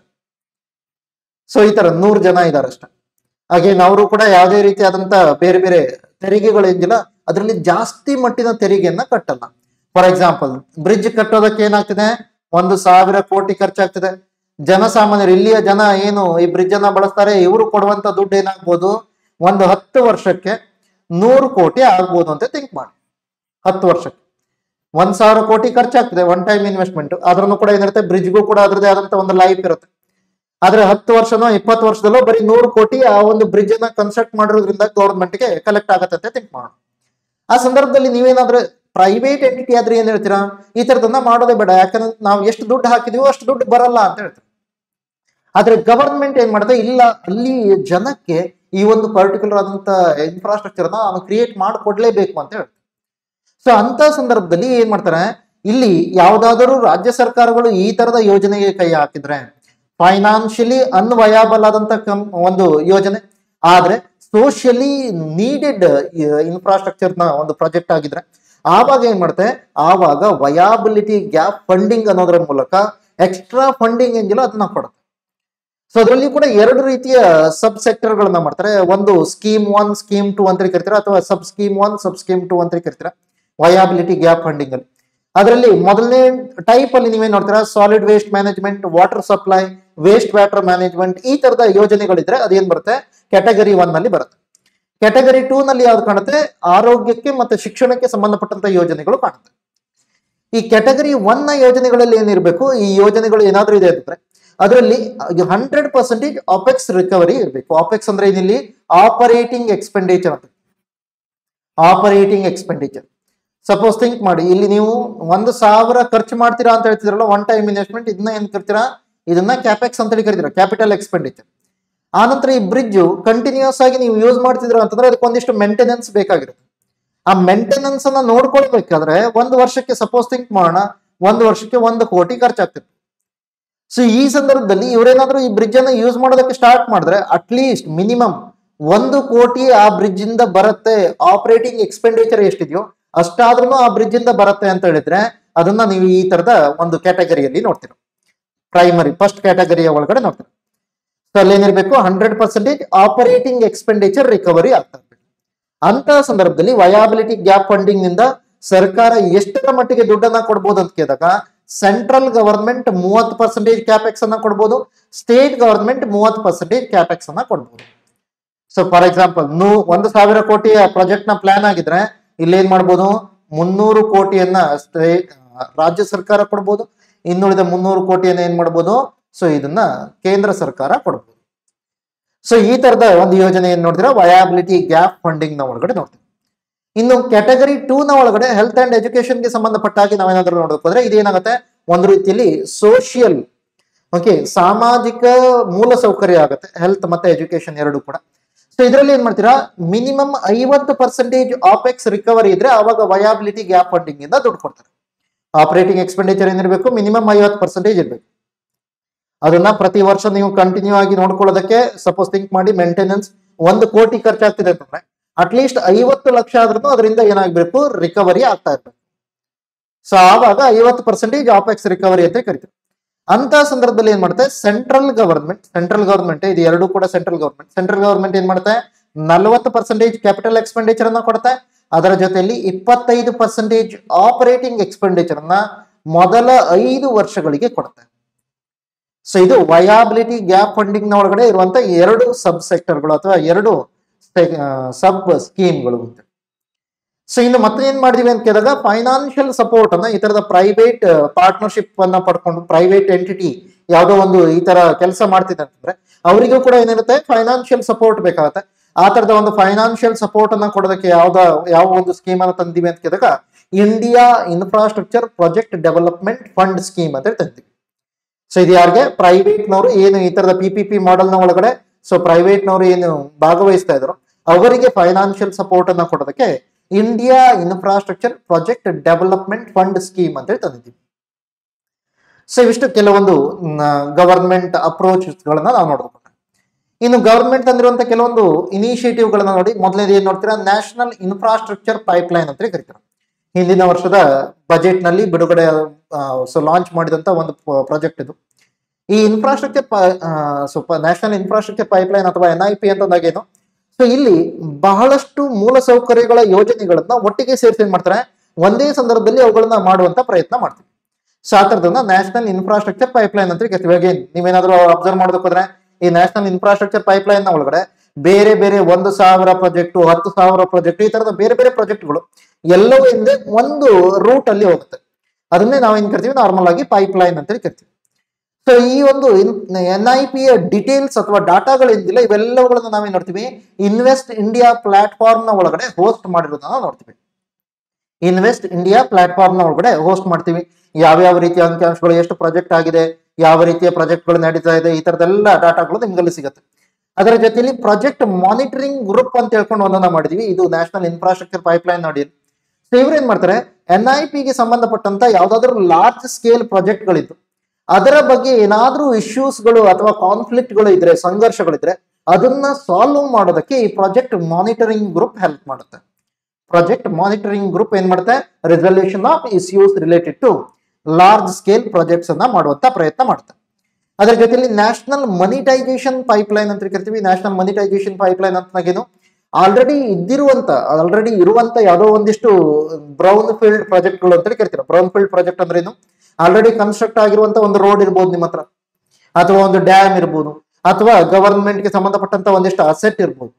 Speaker 1: ಸೊ ಈ ತರ ನೂರು ಜನ ಇದ್ದಾರೆ ಅಷ್ಟೇ ಹಾಗೇನು ಅವರು ಕೂಡ ಯಾವುದೇ ರೀತಿಯಾದಂತ ಬೇರೆ ಬೇರೆ ತೆರಿಗೆಗಳು ಏನಿಲ್ಲ ಅದರಲ್ಲಿ ಜಾಸ್ತಿ ಮಟ್ಟಿನ ತೆರಿಗೆಯನ್ನ ಕಟ್ಟಲ್ಲ ಫಾರ್ ಎಕ್ಸಾಂಪಲ್ ಬ್ರಿಡ್ಜ್ ಕಟ್ಟೋದಕ್ಕೆ ಏನಾಗ್ತಿದೆ ಒಂದು ಸಾವಿರ ಕೋಟಿ ಖರ್ಚಾಗ್ತಿದೆ ಜನಸಾಮಾನ್ಯರು ಇಲ್ಲಿಯ ಜನ ಏನು ಈ ಬ್ರಿಡ್ಜ್ ಅನ್ನ ಬಳಸ್ತಾರೆ ಇವರು ಕೊಡುವಂತ ದುಡ್ಡು ಏನಾಗ್ಬೋದು ಒಂದು ಹತ್ತು ವರ್ಷಕ್ಕೆ ನೂರು ಕೋಟಿ ಆಗ್ಬೋದು ಅಂತ ಥಿಂಕ್ ಮಾಡಿ ಹತ್ತು ವರ್ಷಕ್ಕೆ ಒಂದ್ ಸಾವಿರ ಕೋಟಿ ಖರ್ಚಾಗ್ತದೆ ಒನ್ ಟೈಮ್ ಇನ್ವೆಸ್ಟ್ಮೆಂಟ್ ಅದ್ರನ್ನು ಕೂಡ ಏನಿರುತ್ತೆ ಬ್ರಿಡ್ಜ್ಗೂ ಕೂಡ ಅದ್ರದೇ ಆದಂತ ಒಂದು ಲೈಫ್ ಇರುತ್ತೆ ಆದ್ರೆ ಹತ್ತು ವರ್ಷನೋ ಇಪ್ಪತ್ತು ವರ್ಷದಲ್ಲೋ ಬರೀ ನೂರು ಕೋಟಿ ಆ ಒಂದು ಬ್ರಿಡ್ಜ್ ಅನ್ನ ಕನ್ಸ್ಟ್ರಕ್ಟ್ ಮಾಡಿರೋದ್ರಿಂದ ಗೌರ್ಮೆಂಟ್ಗೆ ಕಲೆಕ್ಟ್ ಆಗತ್ತೆ ಅಂತ ಥಿಂಕ್ ಮಾಡೋಣ ಆ ಸಂದರ್ಭದಲ್ಲಿ ನೀವೇನಾದ್ರೆ ಪ್ರೈವೇಟ್ ಎಂಟಿಟಿ ಆದ್ರೆ ಏನ್ ಹೇಳ್ತೀರಾ ಈ ತರದನ್ನ ಮಾಡೋದೇ ಬೇಡ ಯಾಕಂದ್ರೆ ನಾವು ಎಷ್ಟು ದುಡ್ಡು ಹಾಕಿದೀವೋ ಅಷ್ಟು ದುಡ್ಡು ಬರಲ್ಲ ಅಂತ ಹೇಳ್ತೀವಿ ಆದ್ರೆ ಗವರ್ಮೆಂಟ್ ಏನ್ ಮಾಡುತ್ತೆ ಇಲ್ಲ ಅಲ್ಲಿ ಜನಕ್ಕೆ ಈ ಒಂದು ಪರ್ಟಿಕ್ಯುಲರ್ ಆದಂತ ಇನ್ಫ್ರಾಸ್ಟ್ರಕ್ಚರ್ ನಾನು ಕ್ರಿಯೇಟ್ ಮಾಡಿಕೊಡ್ಲೇಬೇಕು ಅಂತ ಹೇಳ್ತಾರೆ ಸೊ ಅಂತ ಸಂದರ್ಭದಲ್ಲಿ ಏನ್ ಮಾಡ್ತಾರೆ ಇಲ್ಲಿ ಯಾವ್ದಾದರೂ ರಾಜ್ಯ ಸರ್ಕಾರಗಳು ಈ ತರದ ಯೋಜನೆಗೆ ಕೈ ಹಾಕಿದ್ರೆ ಫೈನಾನ್ಷಿಯಲಿ ಅನ್ವಯಾಬಲ್ ಆದಂತ ಕಂ ಒಂದು ಯೋಜನೆ ಆದ್ರೆ ಸೋಷಿಯಲಿ ನೀಡೆಡ್ ಇನ್ಫ್ರಾಸ್ಟ್ರಕ್ಚರ್ ನ ಒಂದು ಪ್ರಾಜೆಕ್ಟ್ ಆಗಿದ್ರೆ ಆವಾಗ ಏನ್ ಮಾಡುತ್ತೆ ಆವಾಗ ವಯಾಬಿಲಿಟಿ ಗ್ಯಾಪ್ ಫಂಡಿಂಗ್ ಅನ್ನೋದ್ರ ಮೂಲಕ ಎಕ್ಸ್ಟ್ರಾ ಫಂಡಿಂಗ್ ಏನಿಲ್ಲ ಅದನ್ನ ಕೊಡುತ್ತೆ ಸೊ ಅದರಲ್ಲಿ ಕೂಡ ಎರಡು ರೀತಿಯ ಸಬ್ ಸೆಕ್ಟರ್ ಗಳನ್ನ ಮಾಡ್ತಾರೆ ಒಂದು ಸ್ಕೀಮ್ ಒನ್ ಸ್ಕೀಮ್ ಟು ಅಂತ ಕರಿತಾರೆ ಅಥವಾ sub scheme one sub scheme two ಅಂತ ಕರಿತಾರೆ ವಯಾಬಿಲಿಟಿ ಗ್ಯಾಪ್ ಫಂಡಿಂಗ್ ಅಲ್ಲಿ ಅದರಲ್ಲಿ ಮೊದಲನೇ ಟೈಪ್ ಅಲ್ಲಿ ನೀವೇನ್ ನೋಡ್ತೀರಾ solid waste management water supply waste water management ಈ ತರದ ಯೋಜನೆಗಳಿದ್ರೆ ಅದೇನ್ ಬರುತ್ತೆ ಕ್ಯಾಟಗರಿ ಒನ್ ನಲ್ಲಿ ಬರುತ್ತೆ ಕ್ಯಾಟಗರಿ ಟೂ ನಲ್ಲಿ ಯಾವ್ದು ಕಾಣುತ್ತೆ ಆರೋಗ್ಯಕ್ಕೆ ಮತ್ತೆ ಶಿಕ್ಷಣಕ್ಕೆ ಸಂಬಂಧಪಟ್ಟಂತ ಯೋಜನೆಗಳು ಕಾಣುತ್ತೆ ಈ ಕ್ಯಾಟಗರಿ ಒನ್ ನ ಯೋಜನೆಗಳಲ್ಲಿ ಏನಿರಬೇಕು ಈ ಯೋಜನೆಗಳು ಏನಾದ್ರೂ ಇದೆ ಅಂತಂದ್ರೆ ಅದರಲ್ಲಿ ಹಂಡ್ರೆಡ್ ಪರ್ಸೆಂಟೇಜ್ ಆಪೆಕ್ಸ್ ರಿಕವರಿ ಇರಬೇಕು ಆಪೆಕ್ಸ್ ಅಂದ್ರೆ ಏನಿಲ್ಲಿ ಆಪರೇಟಿಂಗ್ ಎಕ್ಸ್ಪೆಂಡಿಚರ್ ಅಂತ ಆಪರೇಟಿಂಗ್ ಎಕ್ಸ್ಪೆಂಡಿಚರ್ ಸಪೋಸ್ ಥಿಂಕ್ ಮಾಡಿ ಇಲ್ಲಿ ನೀವು ಒಂದು ಸಾವಿರ ಖರ್ಚು ಮಾಡ್ತೀರಾ ಅಂತ ಹೇಳ್ತಿದ್ರಲ್ಲ ಒನ್ ಟೈಮ್ ಇನ್ವೆಸ್ಟ್ಮೆಂಟ್ ಇದನ್ನ ಏನ್ ಕರಿತೀರಾ ಇದನ್ನ ಕ್ಯಾಪೆಕ್ಸ್ ಅಂತ ಹೇಳಿ ಕರಿತೀರಾ ಕ್ಯಾಪಿಟಲ್ ಎಕ್ಸ್ಪೆಂಡಿಚರ್ ಆನಂತರ ಈ ಬ್ರಿಡ್ಜ್ ಕಂಟಿನ್ಯೂಸ್ ಆಗಿ ನೀವು ಯೂಸ್ ಮಾಡ್ತಿದ್ರ ಅಂತಂದ್ರೆ ಅದಕ್ಕೆ ಒಂದಿಷ್ಟು ಮೇಂಟೆನೆನ್ಸ್ ಬೇಕಾಗಿರುತ್ತೆ ಆ ಮೇಂಟೆನೆನ್ಸ್ ಅನ್ನ ನೋಡ್ಕೊಳ್ಬೇಕಾದ್ರೆ ಒಂದು ವರ್ಷಕ್ಕೆ ಸಪೋಸ್ ಥಿಂಕ್ ಮಾಡೋಣ ಒಂದು ವರ್ಷಕ್ಕೆ ಒಂದು ಕೋಟಿ ಖರ್ಚಾಗ್ತಿತ್ತು ಸೊ ಈ ಸಂದರ್ಭದಲ್ಲಿ ಇವರೇನಾದ್ರೂ ಈ ಬ್ರಿಡ್ಜ್ ಅನ್ನ ಯೂಸ್ ಮಾಡೋದಕ್ಕೆ ಸ್ಟಾರ್ಟ್ ಮಾಡಿದ್ರೆ ಅಟ್ಲೀಸ್ಟ್ ಮಿನಿಮಮ್ ಒಂದು ಕೋಟಿ ಆ ಬ್ರಿಡ್ಜ್ ಇಂದ ಬರುತ್ತೆ ಆಪರೇಟಿಂಗ್ ಎಕ್ಸ್ಪೆಂಡಿಚರ್ ಎಷ್ಟಿದೆಯೋ ಅಷ್ಟಾದ್ರೂ ಆ ಬ್ರಿಡ್ಜ್ ಇಂದ ಬರುತ್ತೆ ಅಂತ ಹೇಳಿದ್ರೆ ಅದನ್ನ ನೀವು ಈ ತರದ ಒಂದು ಕ್ಯಾಟಗರಿಯಲ್ಲಿ ನೋಡ್ತೀರ ಪ್ರೈಮರಿ ಫಸ್ಟ್ ಕ್ಯಾಟಗರಿಯ ಒಳಗಡೆ ನೋಡ್ತೀರ ಸೊ ಅಲ್ಲಿ ಏನಿರಬೇಕು hundred percentage operating expenditure recovery ಆಗ್ತಾ ಇರ್ಬೇಕು ಅಂತ ಸಂದರ್ಭದಲ್ಲಿ ವಯಾಬಿಲಿಟಿ ಗ್ಯಾಪ್ ಫಂಡಿಂಗ್ ನಿಂದ ಸರ್ಕಾರ ಎಷ್ಟರ ಮಟ್ಟಿಗೆ ದುಡ್ಡನ್ನ ಕೊಡ್ಬೋದು ಅಂತ ಕೇಳಿದಾಗ ಸೆಂಟ್ರಲ್ ಗವರ್ಮೆಂಟ್ ಮೂವತ್ತು ಪರ್ಸೆಂಟೇಜ್ ಕ್ಯಾಪೆಕ್ಸ್ ಅನ್ನ ಕೊಡ್ಬೋದು ಸ್ಟೇಟ್ ಗವರ್ಮೆಂಟ್ ಮೂವತ್ತು ಪರ್ಸೆಂಟೇಜ್ ಕ್ಯಾಪೆಕ್ಸ್ ಅನ್ನ ಕೊಡ್ಬೋದು ಸೊ ಫಾರ್ ಎಕ್ಸಾಂಪಲ್ ನೂ ಒಂದು ಸಾವಿರ ಕೋಟಿಯ ಪ್ರಾಜೆಕ್ಟ್ ನ ಪ್ಲಾನ್ ಆಗಿದ್ರೆ ಇಲ್ಲಿ ಏನ್ ಮಾಡ್ಬೋದು ಮುನ್ನೂರು ಕೋಟಿಯನ್ನ ಸ್ಟೇ- ರಾಜ್ಯ ಸರ್ಕಾರ ಕೊಡ್ಬೋದು ಇನ್ನುಳಿದ ಮುನ್ನೂರು ಕೋಟಿಯನ್ನ ಏನ್ ಮಾಡ್ಬೋದು ಸೊ ಇದನ್ನ ಕೇಂದ್ರ ಸರ್ಕಾರ ಕೊಡ್ಬೋದು ಸೊ ಈ ತರದ ಒಂದು ಯೋಜನೆ ಏನ್ ನೋಡ್ತೀರಾ ವಯಾಬಿಲಿಟಿ ಗ್ಯಾಪ್ ಫಂಡಿಂಗ್ ನ ಒಳಗಡೆ ನೋಡ್ತೀವಿ ಇನ್ನು ಕ್ಯಾಟಗರಿ ಟೂ ನ ಒಳಗಡೆ ಹೆಲ್ತ್ ಅಂಡ್ ಎಜುಕೇಶನ್ ಗೆ ಸಂಬಂಧಪಟ್ಟ ಹಾಗೆ ನಾವೇನಾದ್ರೂ ನೋಡೋಕೆ ಹೋದ್ರೆ ಇದೇನಾಗುತ್ತೆ ಒಂದು ರೀತಿಯಲ್ಲಿ ಸೋಷಿಯಲ್ ಓಕೆ ಸಾಮಾಜಿಕ ಮೂಲ ಸೌಕರ್ಯ ಆಗುತ್ತೆ ಹೆಲ್ತ್ ಮತ್ತೆ ಎಜುಕೇಶನ್ ಎರಡು ಕೂಡ ಸೊ ಇದರಲ್ಲಿ ಏನ್ ಮಾಡ್ತೀರಾ ಮಿನಿಮಮ್ ಐವತ್ತು ಪರ್ಸೆಂಟೇಜ್ ಆಪೆಕ್ಸ್ ರಿಕವರಿ ಇದ್ರೆ ಅವಾಗ ವಯಾಬಿಲಿಟಿ ಗ್ಯಾಪ್ ಫಂಡಿಂಗ್ ಇಂದ ದುಡ್ಡು ಕೊಡ್ತಾರೆ ಆಪರೇಟಿಂಗ್ ಎಕ್ಸ್ಪೆಂಡಿಚರ್ ಏನಿರಬೇಕು ಮಿನಿಮಮ್ ಐವತ್ತು ಪರ್ಸೆಂಟೇಜ್ ಇರಬೇಕು ಅದನ್ನ ಪ್ರತಿ ವರ್ಷ ನೀವು ಕಂಟಿನ್ಯೂ ಆಗಿ ನೋಡ್ಕೊಳ್ಳೋದಕ್ಕೆ ಸಪೋಸ್ ಥಿಂಕ್ ಮಾಡಿ ಮೇಂಟೆನೆನ್ಸ್ ಒಂದು ಕೋಟಿ ಖರ್ಚಾಗ್ತಿದೆ ಅಂತಂದ್ರೆ ಅಟ್ಲೀಸ್ಟ್ ಐವತ್ತು ಲಕ್ಷ ಆದ್ರೂ ಅದರಿಂದ ಏನಾಗಬೇಕು ರಿಕವರಿ ಆಗ್ತಾ ಇರ್ಬೇಕು ಸೊ ಆವಾಗ ಐವತ್ತು ಪರ್ಸೆಂಟೇಜ್ ಆಪೆಕ್ಸ್ ರಿಕವರಿ ಅಂತ ಕರಿತೀವಿ ಅಂತ ಸಂದರ್ಭದಲ್ಲಿ ಏನ್ ಮಾಡುತ್ತೆ ಸೆಂಟ್ರಲ್ ಗವರ್ಮೆಂಟ್ ಸೆಂಟ್ರಲ್ ಗವರ್ಮೆಂಟ್ ಇದು ಎರಡು ಕೂಡ ಸೆಂಟ್ರಲ್ ಗವರ್ಮೆಂಟ್ ಸೆಂಟ್ರಲ್ ಗವರ್ಮೆಂಟ್ ಏನ್ ಮಾಡುತ್ತೆ ನಲವತ್ತು ಪರ್ಸೆಂಟೇಜ್ ಕ್ಯಾಪಿಟಲ್ ಎಕ್ಸ್ಪೆಂಡಿಚರ್ ಅನ್ನ ಕೊಡುತ್ತೆ ಅದರ ಜೊತೆಯಲ್ಲಿ ಇಪ್ಪತ್ತೈದು ಪರ್ಸೆಂಟೇಜ್ ಆಪರೇಟಿಂಗ್ ಎಕ್ಸ್ಪೆಂಡಿಚರ್ ಅನ್ನ ಮೊದಲ ಐದು ವರ್ಷಗಳಿಗೆ ಕೊಡುತ್ತೆ ಸೊ ಇದು ವಯಾಬಿಲಿಟಿ ಗ್ಯಾಪ್ ಫಂಡಿಂಗ್ ನ ಒಳಗಡೆ ಇರುವಂತ ಎರಡು ಸಬ್ ಸೆಕ್ಟರ್ಗಳು ಅಥವಾ ಎರಡು ಸಬ್ ಸ್ಕೀಮ್ಗಳು ಅಂತ ಸೊ ಇನ್ನು ಮತ್ತೆ ಏನ್ ಮಾಡಿದೀವಿ ಅಂತ ಕೇಳಿದಾಗ ಫೈನಾನ್ಷಿಯಲ್ ಸಪೋರ್ಟ್ ಅನ್ನ ಈ ತರದ ಪ್ರೈವೇಟ್ ಪಾರ್ಟ್ನರ್ಶಿಪ್ ಅನ್ನ ಪಡ್ಕೊಂಡು ಪ್ರೈವೇಟ್ ಎಂಟಿಟಿ ಯಾವುದೋ ಒಂದು ಈ ತರ ಕೆಲಸ ಮಾಡ್ತಿದೆ ಅಂತಂದ್ರೆ ಅವರಿಗೂ ಕೂಡ ಏನಿರುತ್ತೆ ಫೈನಾನ್ಷಿಯಲ್ ಸಪೋರ್ಟ್ ಬೇಕಾಗುತ್ತೆ ಆ ತರದ ಒಂದು ಫೈನಾನ್ಷಿಯಲ್ ಸಪೋರ್ಟ್ ಅನ್ನ ಕೊಡೋದಕ್ಕೆ ಯಾವ್ದ ಯಾವ ಒಂದು ಸ್ಕೀಮ್ ಅನ್ನ ತಂದಿವಿ ಅಂತ ಕೇಳಿದಾಗ India infrastructure project development fund scheme ಅಂತ ಹೇಳಿ ತಂದಿವಿ ಸೊ ಇದು ಯಾರಿಗೆ ಪ್ರೈವೇಟ್ ನವರು ಏನು ಈ ತರದ ಪಿ ಪಿ ಪಿ ಮಾಡೆಲ್ ನ ಒಳಗಡೆ ಸೊ ಪ್ರೈವೇಟ್ ನವರು ಏನು ಭಾಗವಹಿಸ್ತಾ ಇದ್ರು ಅವರಿಗೆ ಫೈನಾನ್ಷಿಯಲ್ ಸಪೋರ್ಟ್ ಅನ್ನ ಕೊಡೋದಕ್ಕೆ India infrastructure project development fund scheme ಅಂತ ಹೇಳಿ ತಂದಿದ್ದೀವಿ ಸೊ ಇವಿಷ್ಟು ಕೆಲವೊಂದು ಗವರ್ಮೆಂಟ್ ಅಪ್ರೋಚ್ಗಳನ್ನ ನಾವು ನೋಡ್ಬೇಕು ಇನ್ನು ಗವರ್ಮೆಂಟ್ ತಂದಿರುವಂತ ಕೆಲವೊಂದು ಇನಿಷಿಯೇಟಿವ್ ಗಳನ್ನ ನೋಡಿ ಮೊದಲನೇದು ಏನ್ ನೋಡ್ತೀರಾ ನ್ಯಾಷನಲ್ ಇನ್ಫ್ರಾಸ್ಟ್ರಕ್ಚರ್ ಪೈಪ್ಲೈನ್ ಅಂತ ಕರಿತೀರಾ ಹಿಂದಿನ ವರ್ಷದ ಬಜೆಟ್ ನಲ್ಲಿ ಬಿಡುಗಡೆ ಸೊ ಲಾಂಚ್ ಮಾಡಿದಂತ ಒಂದು ಪ್ರಾಜೆಕ್ಟ್ ಇದು ಈ infrastructure so national infrastructure pipeline ಅಥವಾ ಎನ್ ಐ ಪಿ ಅಂತಂದಾಗೇನು ಸೊ ಇಲ್ಲಿ ಬಹಳಷ್ಟು ಮೂಲ ಸೌಕರ್ಯಗಳ ಯೋಜನೆಗಳನ್ನ ಒಟ್ಟಿಗೆ ಸೇರಿಸಿ ಏನ್ ಮಾಡ್ತಾರೆ ಒಂದೇ ಸಂದರ್ಭದಲ್ಲಿ ಅವುಗಳನ್ನ ಮಾಡುವಂತ ಪ್ರಯತ್ನ ಮಾಡ್ತೀವಿ ಸೊ ಆ ತರದನ್ನ ನ್ಯಾಷನಲ್ ಇನ್ಫ್ರಾಸ್ಟ್ರಕ್ಚರ್ ಪೈಪ್ಲೈನ್ ಅಂತ ಕರಿತೀವಿ ಅಗೇನ್ ನೀವೇನಾದ್ರೂ ಅಬ್ಸರ್ವ್ ಮಾಡೋದಕ್ಕೆ ಹೋದ್ರೆ ಈ ನ್ಯಾಷನಲ್ ಇನ್ಫ್ರಾಸ್ಟ್ರಕ್ಚರ್ ಪೈಪ್ಲೈನ್ ನ ಒಳಗಡೆ ಬೇರೆ ಬೇರೆ ಒಂದು ಸಾವಿರ ಪ್ರಾಜೆಕ್ಟ್ ಹತ್ತು ಸಾವಿರ ಪ್ರಾಜೆಕ್ಟ್ ಈ ತರದ ಬೇರೆ ಬೇರೆ ಪ್ರಾಜೆಕ್ಟ್ಗಳು ಎಲ್ಲವೂ ಹಿಂದೆ ಒಂದು ರೂಟ್ ಅಲ್ಲಿ ಹೋಗುತ್ತೆ ಅದನ್ನೇ ನಾವೇನ್ ಕರಿತೀವಿ ನಾರ್ಮಲ್ ಆಗಿ ಪೈಪ್ಲೈನ್ ಅಂತ ಕರಿತೀವಿ ಸೊ ಈ ಒಂದು ಎನ್ ಐ ಪಿ ಯ ಡಿಟೇಲ್ಸ್ ಅಥವಾ ಡಾಟಾಗಳೇನಿಲ್ಲ ಇವೆಲ್ಲವುಗಳನ್ನ ನಾವೇನ್ ನೋಡ್ತೀವಿ ಇನ್ವೆಸ್ಟ್ ಇಂಡಿಯಾ ಪ್ಲಾಟ್ಫಾರ್ಮ್ ನ ಒಳಗಡೆ ಹೋಸ್ಟ್ ಮಾಡಿರೋದನ್ನ ನೋಡ್ತೀವಿ ಇನ್ವೆಸ್ಟ್ ಇಂಡಿಯಾ ಪ್ಲಾಟ್ಫಾರ್ಮ್ ನ ಒಳಗಡೆ ಹೋಸ್ಟ್ ಮಾಡ್ತೀವಿ ಯಾವ್ಯಾವ ರೀತಿಯ ಅಂಕಿಅಂಶಗಳು ಎಷ್ಟು ಪ್ರಾಜೆಕ್ಟ್ ಆಗಿದೆ ಯಾವ ರೀತಿಯ ಪ್ರಾಜೆಕ್ಟ್ಗಳು ನಡೀತಾ ಇದೆ ಈ ತರದೆಲ್ಲ ಡಾಟಾಗಳು ನಿಮ್ಗಲ್ಲಿ ಸಿಗುತ್ತೆ ಅದರ ಜೊತೆಲಿ ಪ್ರಾಜೆಕ್ಟ್ ಮಾನಿಟರಿಂಗ್ ಗ್ರೂಪ್ ಅಂತ ಹೇಳ್ಕೊಂಡು ಒಂದನ್ನ ಮಾಡಿದ್ವಿ ಇದು ನ್ಯಾಷನಲ್ ಇನ್ಫ್ರಾಸ್ಟ್ರಕ್ಚರ್ ಪೈಪ್ಲೈನ್ ನೋಡಿ ಸೊ ಇವ್ರು ಏನ್ ಮಾಡ್ತಾರೆ ಎನ್ ಐ ಪಿಗೆ ಸಂಬಂಧಪಟ್ಟಂತ ಯಾವ್ದಾದ್ರು ಲಾರ್ಜ್ ಸ್ಕೇಲ್ ಪ್ರಾಜೆಕ್ಟ್ಗಳಿದ್ದು ಅದರ ಬಗ್ಗೆ ಏನಾದ್ರೂ ಇಶ್ಯೂಸ್ಗಳು ಅಥವಾ ಕಾನ್ಫ್ಲಿಕ್ಟ್ಗಳು ಇದ್ರೆ ಸಂಘರ್ಷಗಳಿದ್ರೆ ಅದನ್ನ ಸಾಲ್ವ್ ಮಾಡೋದಕ್ಕೆ ಈ ಪ್ರಾಜೆಕ್ಟ್ ಮಾನಿಟರಿಂಗ್ ಗ್ರೂಪ್ ಹೆಲ್ಪ್ ಮಾಡುತ್ತೆ ಪ್ರಾಜೆಕ್ಟ್ ಮಾನಿಟರಿಂಗ್ ಗ್ರೂಪ್ ಏನ್ ಮಾಡುತ್ತೆ resolution of issues related to large scale projects ಅನ್ನ ಮಾಡುವಂತ ಪ್ರಯತ್ನ ಮಾಡುತ್ತೆ ಅದರ ಜೊತೆಲಿ ನ್ಯಾಷನಲ್ ಮನಿಟೈಸೇಷನ್ ಪೈಪ್ಲೈನ್ ಅಂತ ಕರಿತೀವಿ ನ್ಯಾಷನಲ್ ಮನಿಟೈಸೇಷನ್ ಪೈಪ್ಲೈನ್ ಅಂತನಾಗೇನು ಆಲ್ರೆಡಿ ಇದ್ದಿರುವಂತ ಆಲ್ರೆಡಿ ಇರುವಂತ ಯಾವುದೋ ಒಂದಿಷ್ಟು ಬ್ರೌನ್ ಫೀಲ್ಡ್ ಪ್ರಾಜೆಕ್ಟ್ಗಳು ಅಂತ ಕರಿತೀರ ಬ್ರೌನ್ ಫೀಲ್ಡ್ ಪ್ರಾಜೆಕ್ಟ್ ಅಂದ್ರೆ ಏನು ಆಲ್ರೆಡಿ ಕನ್ಸ್ಟ್ರಕ್ಟ್ ಆಗಿರುವಂತ ಒಂದು ರೋಡ್ ಇರ್ಬೋದು ನಿಮ್ಮ ಹತ್ರ ಅಥವಾ ಒಂದು ಡ್ಯಾಮ್ ಇರ್ಬೋದು ಅಥವಾ ಗವರ್ಮೆಂಟ್ಗೆ ಸಂಬಂಧಪಟ್ಟಂತ ಒಂದಿಷ್ಟು ಅಸೆಟ್ ಇರ್ಬೋದು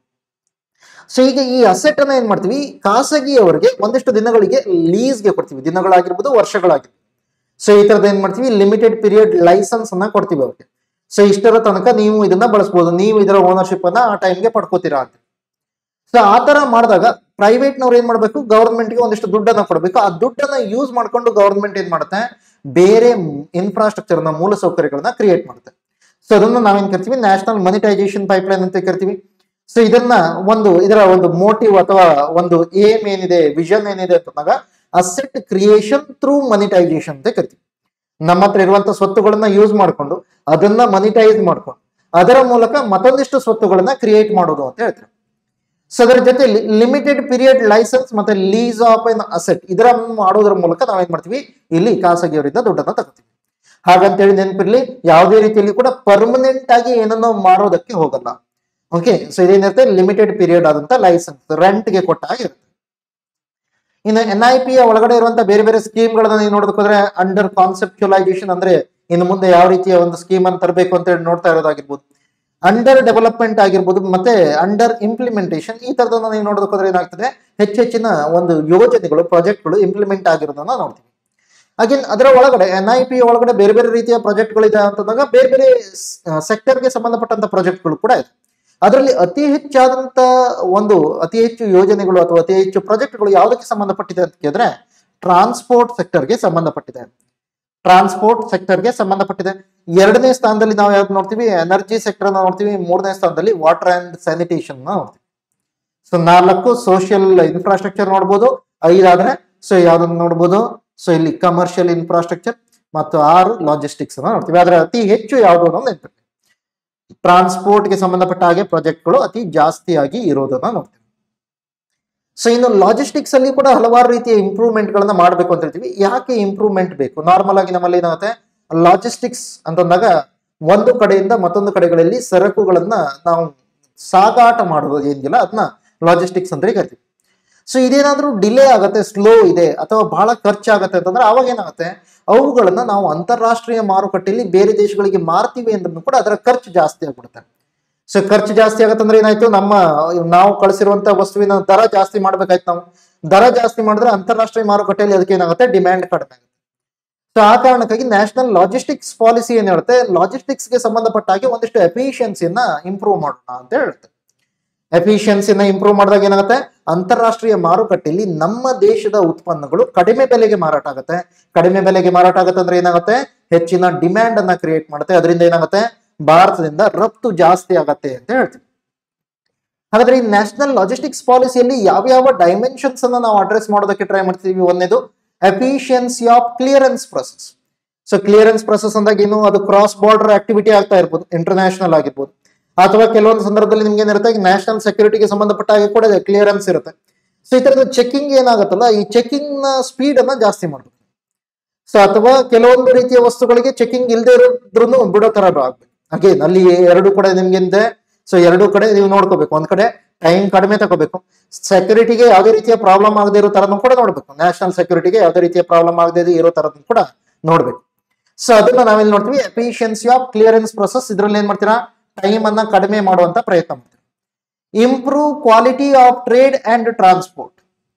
Speaker 1: ಸೊ ಈಗ ಈ ಅಸೆಟ್ ಅನ್ನ ಏನ್ ಮಾಡ್ತೀವಿ ಖಾಸಗಿಯವರಿಗೆ ಒಂದಿಷ್ಟು ದಿನಗಳಿಗೆ ಲೀಸ್ಗೆ ಕೊಡ್ತೀವಿ ದಿನಗಳಾಗಿರ್ಬೋದು ವರ್ಷಗಳಾಗಿರ್ಬೋದು ಸೊ ಈ ತರದ ಏನ್ ಮಾಡ್ತೀವಿ ಲಿಮಿಟೆಡ್ ಪೀರಿಯಡ್ ಲೈಸೆನ್ಸ್ ಅನ್ನ ಕೊಡ್ತೀವಿ ಅವ್ರಿಗೆ ಸೊ ಇಷ್ಟರ ತನಕ ನೀವು ಇದನ್ನ ಬಳಸಬಹುದು ನೀವು ಇದರ ಓನರ್ಶಿಪ್ ಅನ್ನ ಆ ಟೈಮ್ಗೆ ಪಡ್ಕೋತೀರಾ ಅಂತ ಸೊ ಆ ತರ ಮಾಡಿದಾಗ ಪ್ರೈವೇಟ್ ನವ್ರು ಏನ್ ಮಾಡ್ಬೇಕು ಗವರ್ಮೆಂಟ್ಗೆ ಒಂದಿಷ್ಟು ದುಡ್ಡನ್ನ ಕೊಡಬೇಕು ಆ ದುಡ್ಡನ್ನ ಯೂಸ್ ಮಾಡ್ಕೊಂಡು ಗವರ್ಮೆಂಟ್ ಏನ್ ಮಾಡುತ್ತೆ ಬೇರೆ ಇನ್ಫ್ರಾಸ್ಟ್ರಕ್ಚರ್ ನ ಮೂಲ ಸೌಕರ್ಯಗಳನ್ನ ಕ್ರಿಯೇಟ್ ಮಾಡುತ್ತೆ ಸೊ ಅದನ್ನ ನಾವೇನ್ ಕರಿತೀವಿ ನ್ಯಾಷನಲ್ ಮನಿಟೈಸೇಷನ್ ಪೈಪ್ಲೈನ್ ಅಂತ ಕರಿತೀವಿ ಸೊ ಇದನ್ನ ಒಂದು ಇದರ ಒಂದು ಮೋಟಿವ್ ಅಥವಾ ಒಂದು ಏಮ್ ಏನಿದೆ ವಿಷನ್ ಏನಿದೆ ಅಂತಂದಾಗ ಅಸೆಟ್ ಕ್ರಿಯೇಷನ್ ಥ್ರೂ ಮನಿಟೈಸೇಷನ್ ಅಂತ ಕರಿತೀವಿ ನಮ್ಮ ಹತ್ರ ಇರುವಂತ ಸ್ವತ್ತುಗಳನ್ನ ಯೂಸ್ ಮಾಡ್ಕೊಂಡು ಅದನ್ನ ಮನಿಟೈಸ್ ಮಾಡ್ಕೊಂಡು ಅದರ ಮೂಲಕ ಮತ್ತೊಂದಿಷ್ಟು ಸ್ವತ್ತುಗಳನ್ನ ಕ್ರಿಯೇಟ್ ಮಾಡೋದು ಅಂತ ಹೇಳ್ತಾರೆ ಸೊ ಅದರ ಜೊತೆ ಲಿಮಿಟೆಡ್ ಪೀರಿಯಡ್ ಲೈಸೆನ್ಸ್ ಮತ್ತೆ ಲೀಸ್ ಆಫ್ ಎನ್ ಅಸೆಟ್ ಇದರ ಮಾಡೋದ್ರ ಮೂಲಕ ನಾವೇನ್ ಮಾಡ್ತೀವಿ ಇಲ್ಲಿ ಖಾಸಗಿಯವರಿಂದ ದುಡ್ಡನ್ನ ತಗೋತೀವಿ ಹಾಗಂತೇಳಿ ನೆನಪಿರ್ಲಿ ಯಾವುದೇ ರೀತಿಯಲ್ಲಿ ಕೂಡ ಪರ್ಮನೆಂಟ್ ಆಗಿ ಏನನ್ನೋ ಮಾಡೋದಕ್ಕೆ ಹೋಗಲ್ಲ ಓಕೆ ಸೊ ಇದೇನಿರುತ್ತೆ ಲಿಮಿಟೆಡ್ ಪೀರಿಯಡ್ ಆದಂತ ಲೈಸೆನ್ಸ್ ರೆಂಟ್ಗೆ ಕೊಟ್ಟ ಹಾಗಿರುತ್ತೆ ಇನ್ನು ಎನ್ ಐ ಪಿ ಒಳಗಡೆ ಇರುವಂತ ಬೇರೆ ಬೇರೆ ಸ್ಕೀಮ್ಗಳನ್ನ ನೀವು ನೋಡೋದಕ್ಕೆ ಹೋದ್ರೆ ಅಂಡರ್ ಕಾನ್ಸೆಪ್ಚುಲೈಸೇಷನ್ ಅಂದ್ರೆ ಇನ್ನು ಮುಂದೆ ಯಾವ ರೀತಿಯ ಒಂದು ಸ್ಕೀಮ್ ಅನ್ನು ತರಬೇಕು ಅಂತ ಹೇಳಿ ನೋಡ್ತಾ ಇರೋದಾಗಿರ್ಬೋದು ಅಂಡರ್ ಡೆವಲಪ್ಮೆಂಟ್ ಆಗಿರ್ಬೋದು ಮತ್ತೆ ಅಂಡರ್ ಇಂಪ್ಲಿಮೆಂಟೇಷನ್ ಈ ತರದನ್ನ ನೀವು ನೋಡೋದಕ್ಕೆ ಹೋದ್ರೆ ಏನಾಗ್ತದೆ ಹೆಚ್ಚೆಚ್ಚಿನ ಒಂದು ಯೋಜನೆಗಳು ಪ್ರಾಜೆಕ್ಟ್ಗಳು ಇಂಪ್ಲಿಮೆಂಟ್ ಆಗಿರೋದನ್ನ ನೋಡ್ತೀವಿ ಅಗೇನ್ ಅದರ ಒಳಗಡೆ ಎನ್ ಐ ಪಿ ಒಳಗಡೆ ಬೇರೆ ಬೇರೆ ರೀತಿಯ ಪ್ರಾಜೆಕ್ಟ್ಗಳಿದೆ ಅಂತಂದಾಗ ಬೇರೆ ಬೇರೆ ಸೆಕ್ಟರ್ಗೆ ಸಂಬಂಧಪಟ್ಟಂತ ಪ್ರಾಜೆಕ್ಟ್ಗಳು ಕೂಡ ಇದೆ ಅದರಲ್ಲಿ ಅತಿ ಹೆಚ್ಚಾದಂತ ಒಂದು ಅತಿ ಹೆಚ್ಚು ಯೋಜನೆಗಳು ಅಥವಾ ಅತಿ ಹೆಚ್ಚು ಪ್ರಾಜೆಕ್ಟ್ಗಳು ಯಾವುದಕ್ಕೆ ಸಂಬಂಧಪಟ್ಟಿದೆ ಅಂತ ಕೇಳಿದ್ರೆ ಟ್ರಾನ್ಸ್ಪೋರ್ಟ್ ಸೆಕ್ಟರ್ಗೆ ಸಂಬಂಧಪಟ್ಟಿದೆ ಟ್ರಾನ್ಸ್ಪೋರ್ಟ್ ಸೆಕ್ಟರ್ಗೆ ಸಂಬಂಧಪಟ್ಟಿದೆ ಎರಡನೇ ಸ್ಥಾನದಲ್ಲಿ ನಾವು ಯಾವ್ದು ನೋಡ್ತೀವಿ ಎನರ್ಜಿ ಸೆಕ್ಟರ್ ನೋಡ್ತೀವಿ ಮೂರನೇ ಸ್ಥಾನದಲ್ಲಿ ವಾಟರ್ ಅಂಡ್ ಸ್ಯಾನಿಟೇಷನ್ ನೋಡ್ತೀವಿ ಸೊ ನಾಲ್ಕು ಸೋಷಿಯಲ್ ಇನ್ಫ್ರಾಸ್ಟ್ರಕ್ಚರ್ ನೋಡ್ಬೋದು ಐದಾದ್ರೆ ಸೊ ಯಾವ್ದನ್ನ ನೋಡ್ಬೋದು ಸೊ ಇಲ್ಲಿ ಕಮರ್ಷಿಯಲ್ ಇನ್ಫ್ರಾಸ್ಟ್ರಕ್ಚರ್ ಮತ್ತು ಆರು ಲಾಜಿಸ್ಟಿಕ್ಸ್ ಅನ್ನ ನೋಡ್ತೀವಿ ಆದ್ರೆ ಅತಿ ಹೆಚ್ಚು ಯಾವುದು ಅನ್ನೋದು ನೆನಪಿರ್ಲಿ ಟ್ರಾನ್ಸ್ಪೋರ್ಟ್ಗೆ ಸಂಬಂಧಪಟ್ಟ ಹಾಗೆ ಪ್ರಾಜೆಕ್ಟ್ಗಳು ಅತಿ ಜಾಸ್ತಿಯಾಗಿ ಇರೋದನ್ನ ನೋಡ್ತೀವಿ ಸೊ ಇನ್ನು ಲಾಜಿಸ್ಟಿಕ್ಸ್ ಅಲ್ಲಿ ಕೂಡ ಹಲವಾರು ರೀತಿಯ ಇಂಪ್ರೂವ್ಮೆಂಟ್ ಗಳನ್ನ ಮಾಡಬೇಕು ಅಂತ ಹೇಳ್ತೀವಿ ಯಾಕೆ ಇಂಪ್ರೂವ್ಮೆಂಟ್ ಬೇಕು ನಾರ್ಮಲ್ ಆಗಿ ನಮ್ಮಲ್ಲಿ ಏನಾಗುತ್ತೆ ಲಾಜಿಸ್ಟಿಕ್ಸ್ ಅಂತಂದಾಗ ಒಂದು ಕಡೆಯಿಂದ ಮತ್ತೊಂದು ಕಡೆಗಳಲ್ಲಿ ಸರಕುಗಳನ್ನ ನಾವು ಸಾಗಾಟ ಮಾಡೋದು ಏನಿಲ್ಲ ಅದನ್ನ ಲಾಜಿಸ್ಟಿಕ್ಸ್ ಅಂತ ಕರಿತೀವಿ ಸೊ ಇದೇನಾದ್ರೂ ಡಿಲೇ ಆಗುತ್ತೆ ಸ್ಲೋ ಇದೆ ಅಥವಾ ಬಹಳ ಖರ್ಚಾಗತ್ತೆ ಅಂತಂದ್ರೆ ಅವಾಗ ಏನಾಗುತ್ತೆ ಅವುಗಳನ್ನ ನಾವು ಅಂತಾರಾಷ್ಟ್ರೀಯ ಮಾರುಕಟ್ಟೆಯಲ್ಲಿ ಬೇರೆ ದೇಶಗಳಿಗೆ ಮಾರ್ತೀವಿ ಅಂದ್ರೂ ಕೂಡ ಅದರ ಖರ್ಚು ಜಾಸ್ತಿ ಆಗ್ಬಿಡುತ್ತೆ ಸೊ ಖರ್ಚು ಜಾಸ್ತಿ ಆಗತ್ತೆ ಅಂದ್ರೆ ಏನಾಯ್ತು ನಮ್ಮ ನಾವು ಕಳಿಸಿರುವಂತ ವಸ್ತುವಿನ ದರ ಜಾಸ್ತಿ ಮಾಡ್ಬೇಕಾಯ್ತು ನಾವು ದರ ಜಾಸ್ತಿ ಮಾಡಿದ್ರೆ ಅಂತಾರಾಷ್ಟ್ರೀಯ ಮಾರುಕಟ್ಟೆಯಲ್ಲಿ ಅದಕ್ಕೆ ಏನಾಗುತ್ತೆ ಡಿಮ್ಯಾಂಡ್ ಕಡಿಮೆ ಆಗುತ್ತೆ ಸೊ ಆ ಕಾರಣಕ್ಕಾಗಿ ನ್ಯಾಷನಲ್ ಲಾಜಿಸ್ಟಿಕ್ಸ್ ಪಾಲಿಸಿ ಏನ್ ಹೇಳುತ್ತೆ ಲಾಜಿಸ್ಟಿಕ್ಸ್ ಗೆ ಸಂಬಂಧಪಟ್ಟ ಹಾಗೆ ಒಂದಿಷ್ಟು ಎಫಿಷಿಯನ್ಸಿಯನ್ನ ಇಂಪ್ರೂವ್ ಮಾಡೋಣ ಅಂತ ಹೇಳುತ್ತೆ ಎಫಿಷಿಯನ್ಸಿನ ಇಂಪ್ರೂವ್ ಮಾಡಿದಾಗ ಏನಾಗುತ್ತೆ ಅಂತಾರಾಷ್ಟ್ರೀಯ ಮಾರುಕಟ್ಟೆಯಲ್ಲಿ ನಮ್ಮ ದೇಶದ ಉತ್ಪನ್ನಗಳು ಕಡಿಮೆ ಬೆಲೆಗೆ ಮಾರಾಟ ಆಗುತ್ತೆ ಕಡಿಮೆ ಬೆಲೆಗೆ ಮಾರಾಟ ಆಗುತ್ತೆ ಅಂದ್ರೆ ಏನಾಗುತ್ತೆ ಹೆಚ್ಚಿನ ಡಿಮ್ಯಾಂಡ್ ಅನ್ನ ಕ್ರಿಯೇಟ್ ಮಾಡುತ್ತೆ ಅದರಿಂದ ಏನಾಗುತ್ತೆ ಭಾರತದಿಂದ ರಫ್ತು ಜಾಸ್ತಿ ಆಗತ್ತೆ ಅಂತ ಹೇಳ್ತೀವಿ ಹಾಗಾದ್ರೆ ಈ ನ್ಯಾಷನಲ್ ಲಾಜಿಸ್ಟಿಕ್ಸ್ ಪಾಲಿಸಿಯಲ್ಲಿ ಯಾವ ಯಾವ ಡೈಮೆನ್ಷನ್ಸ್ ಅನ್ನ ನಾವು ಅಡ್ರೆಸ್ ಮಾಡೋದಕ್ಕೆ ಟ್ರೈ ಮಾಡ್ತೀವಿ ಒಂದೇದು efficiency of clearance process so clearance process ಅಂದಾಗ ಏನು ಅದು ಕ್ರಾಸ್ ಬಾರ್ಡರ್ ಆಕ್ಟಿವಿಟಿ ಆಗ್ತಾ ಇರ್ಬೋದು ಇಂಟರ್ನ್ಯಾಷನಲ್ ಆಗಿರ್ಬೋದು ಅಥವಾ ಕೆಲವೊಂದು ಸಂದರ್ಭದಲ್ಲಿ ನಿಮ್ಗೆ ಏನಿರುತ್ತೆ ನ್ಯಾಷನಲ್ ಸೆಕ್ಯೂರಿಟಿಗೆ ಸಂಬಂಧಪಟ್ಟ ಹಾಗೆ ಕೂಡ ಕ್ಲಿಯರೆನ್ಸ್ ಇರುತ್ತೆ ಸೊ ಈ ತರದ ಚೆಕಿಂಗ್ ಏನಾಗುತ್ತಲ್ಲ ಈ ಚೆಕಿಂಗ್ ನ ಸ್ಪೀಡ್ ಅನ್ನ ಜಾಸ್ತಿ ಮಾಡಬೇಕು ಸೊ ಅಥವಾ ಕೆಲವೊಂದು ರೀತಿಯ ವಸ್ತುಗಳಿಗೆ ಚೆಕಿಂಗ್ ಇಲ್ಲದೆ ಇರೋದ್ರೂ ಬಿಡೋ ತರ ಆಗ್ಬೇಕು ಅಗೇನ್ ಅಲ್ಲಿ ಎರಡು ಕಡೆ ನಿಮ್ಗೆ ಸೊ ಎರಡು ಕಡೆ ನೀವು ನೋಡ್ಕೋಬೇಕು ಒಂದ್ ಕಡೆ ಟೈಮ್ ಕಡಿಮೆ ತಗೋಬೇಕು ಸೆಕ್ಯೂರಿಟಿಗೆ ಯಾವುದೇ ರೀತಿಯ ಪ್ರಾಬ್ಲಮ್ ಆಗದೆ ಇರೋ ತರನು ಕೂಡ ನೋಡ್ಬೇಕು ನ್ಯಾಷನಲ್ ಸೆಕ್ಯೂರಿಟಿಗೆ ಯಾವುದೇ ರೀತಿಯ ಪ್ರಾಬ್ಲಮ್ ಆಗದೆ ಇರೋ ತರದನ್ನು ಕೂಡ ನೋಡ್ಬೇಕು ಸೊ ಅದನ್ನ ನಾವೆಲ್ಲಿ ನೋಡ್ತೀವಿ ಎಫಿಷಿಯನ್ಸಿ ಆಫ್ ಕ್ಲಿಯರೆನ್ಸ್ ಪ್ರೊಸೆಸ್ ಇದ್ರಲ್ಲಿ ಏನ್ ಮಾಡ್ತೀರಾ ಟೈಮ್ ಅನ್ನ ಕಡಿಮೆ ಮಾಡುವಂತ ಪ್ರಯತ್ನ ಮಾಡ್ತೀರಾ improve quality of trade and transport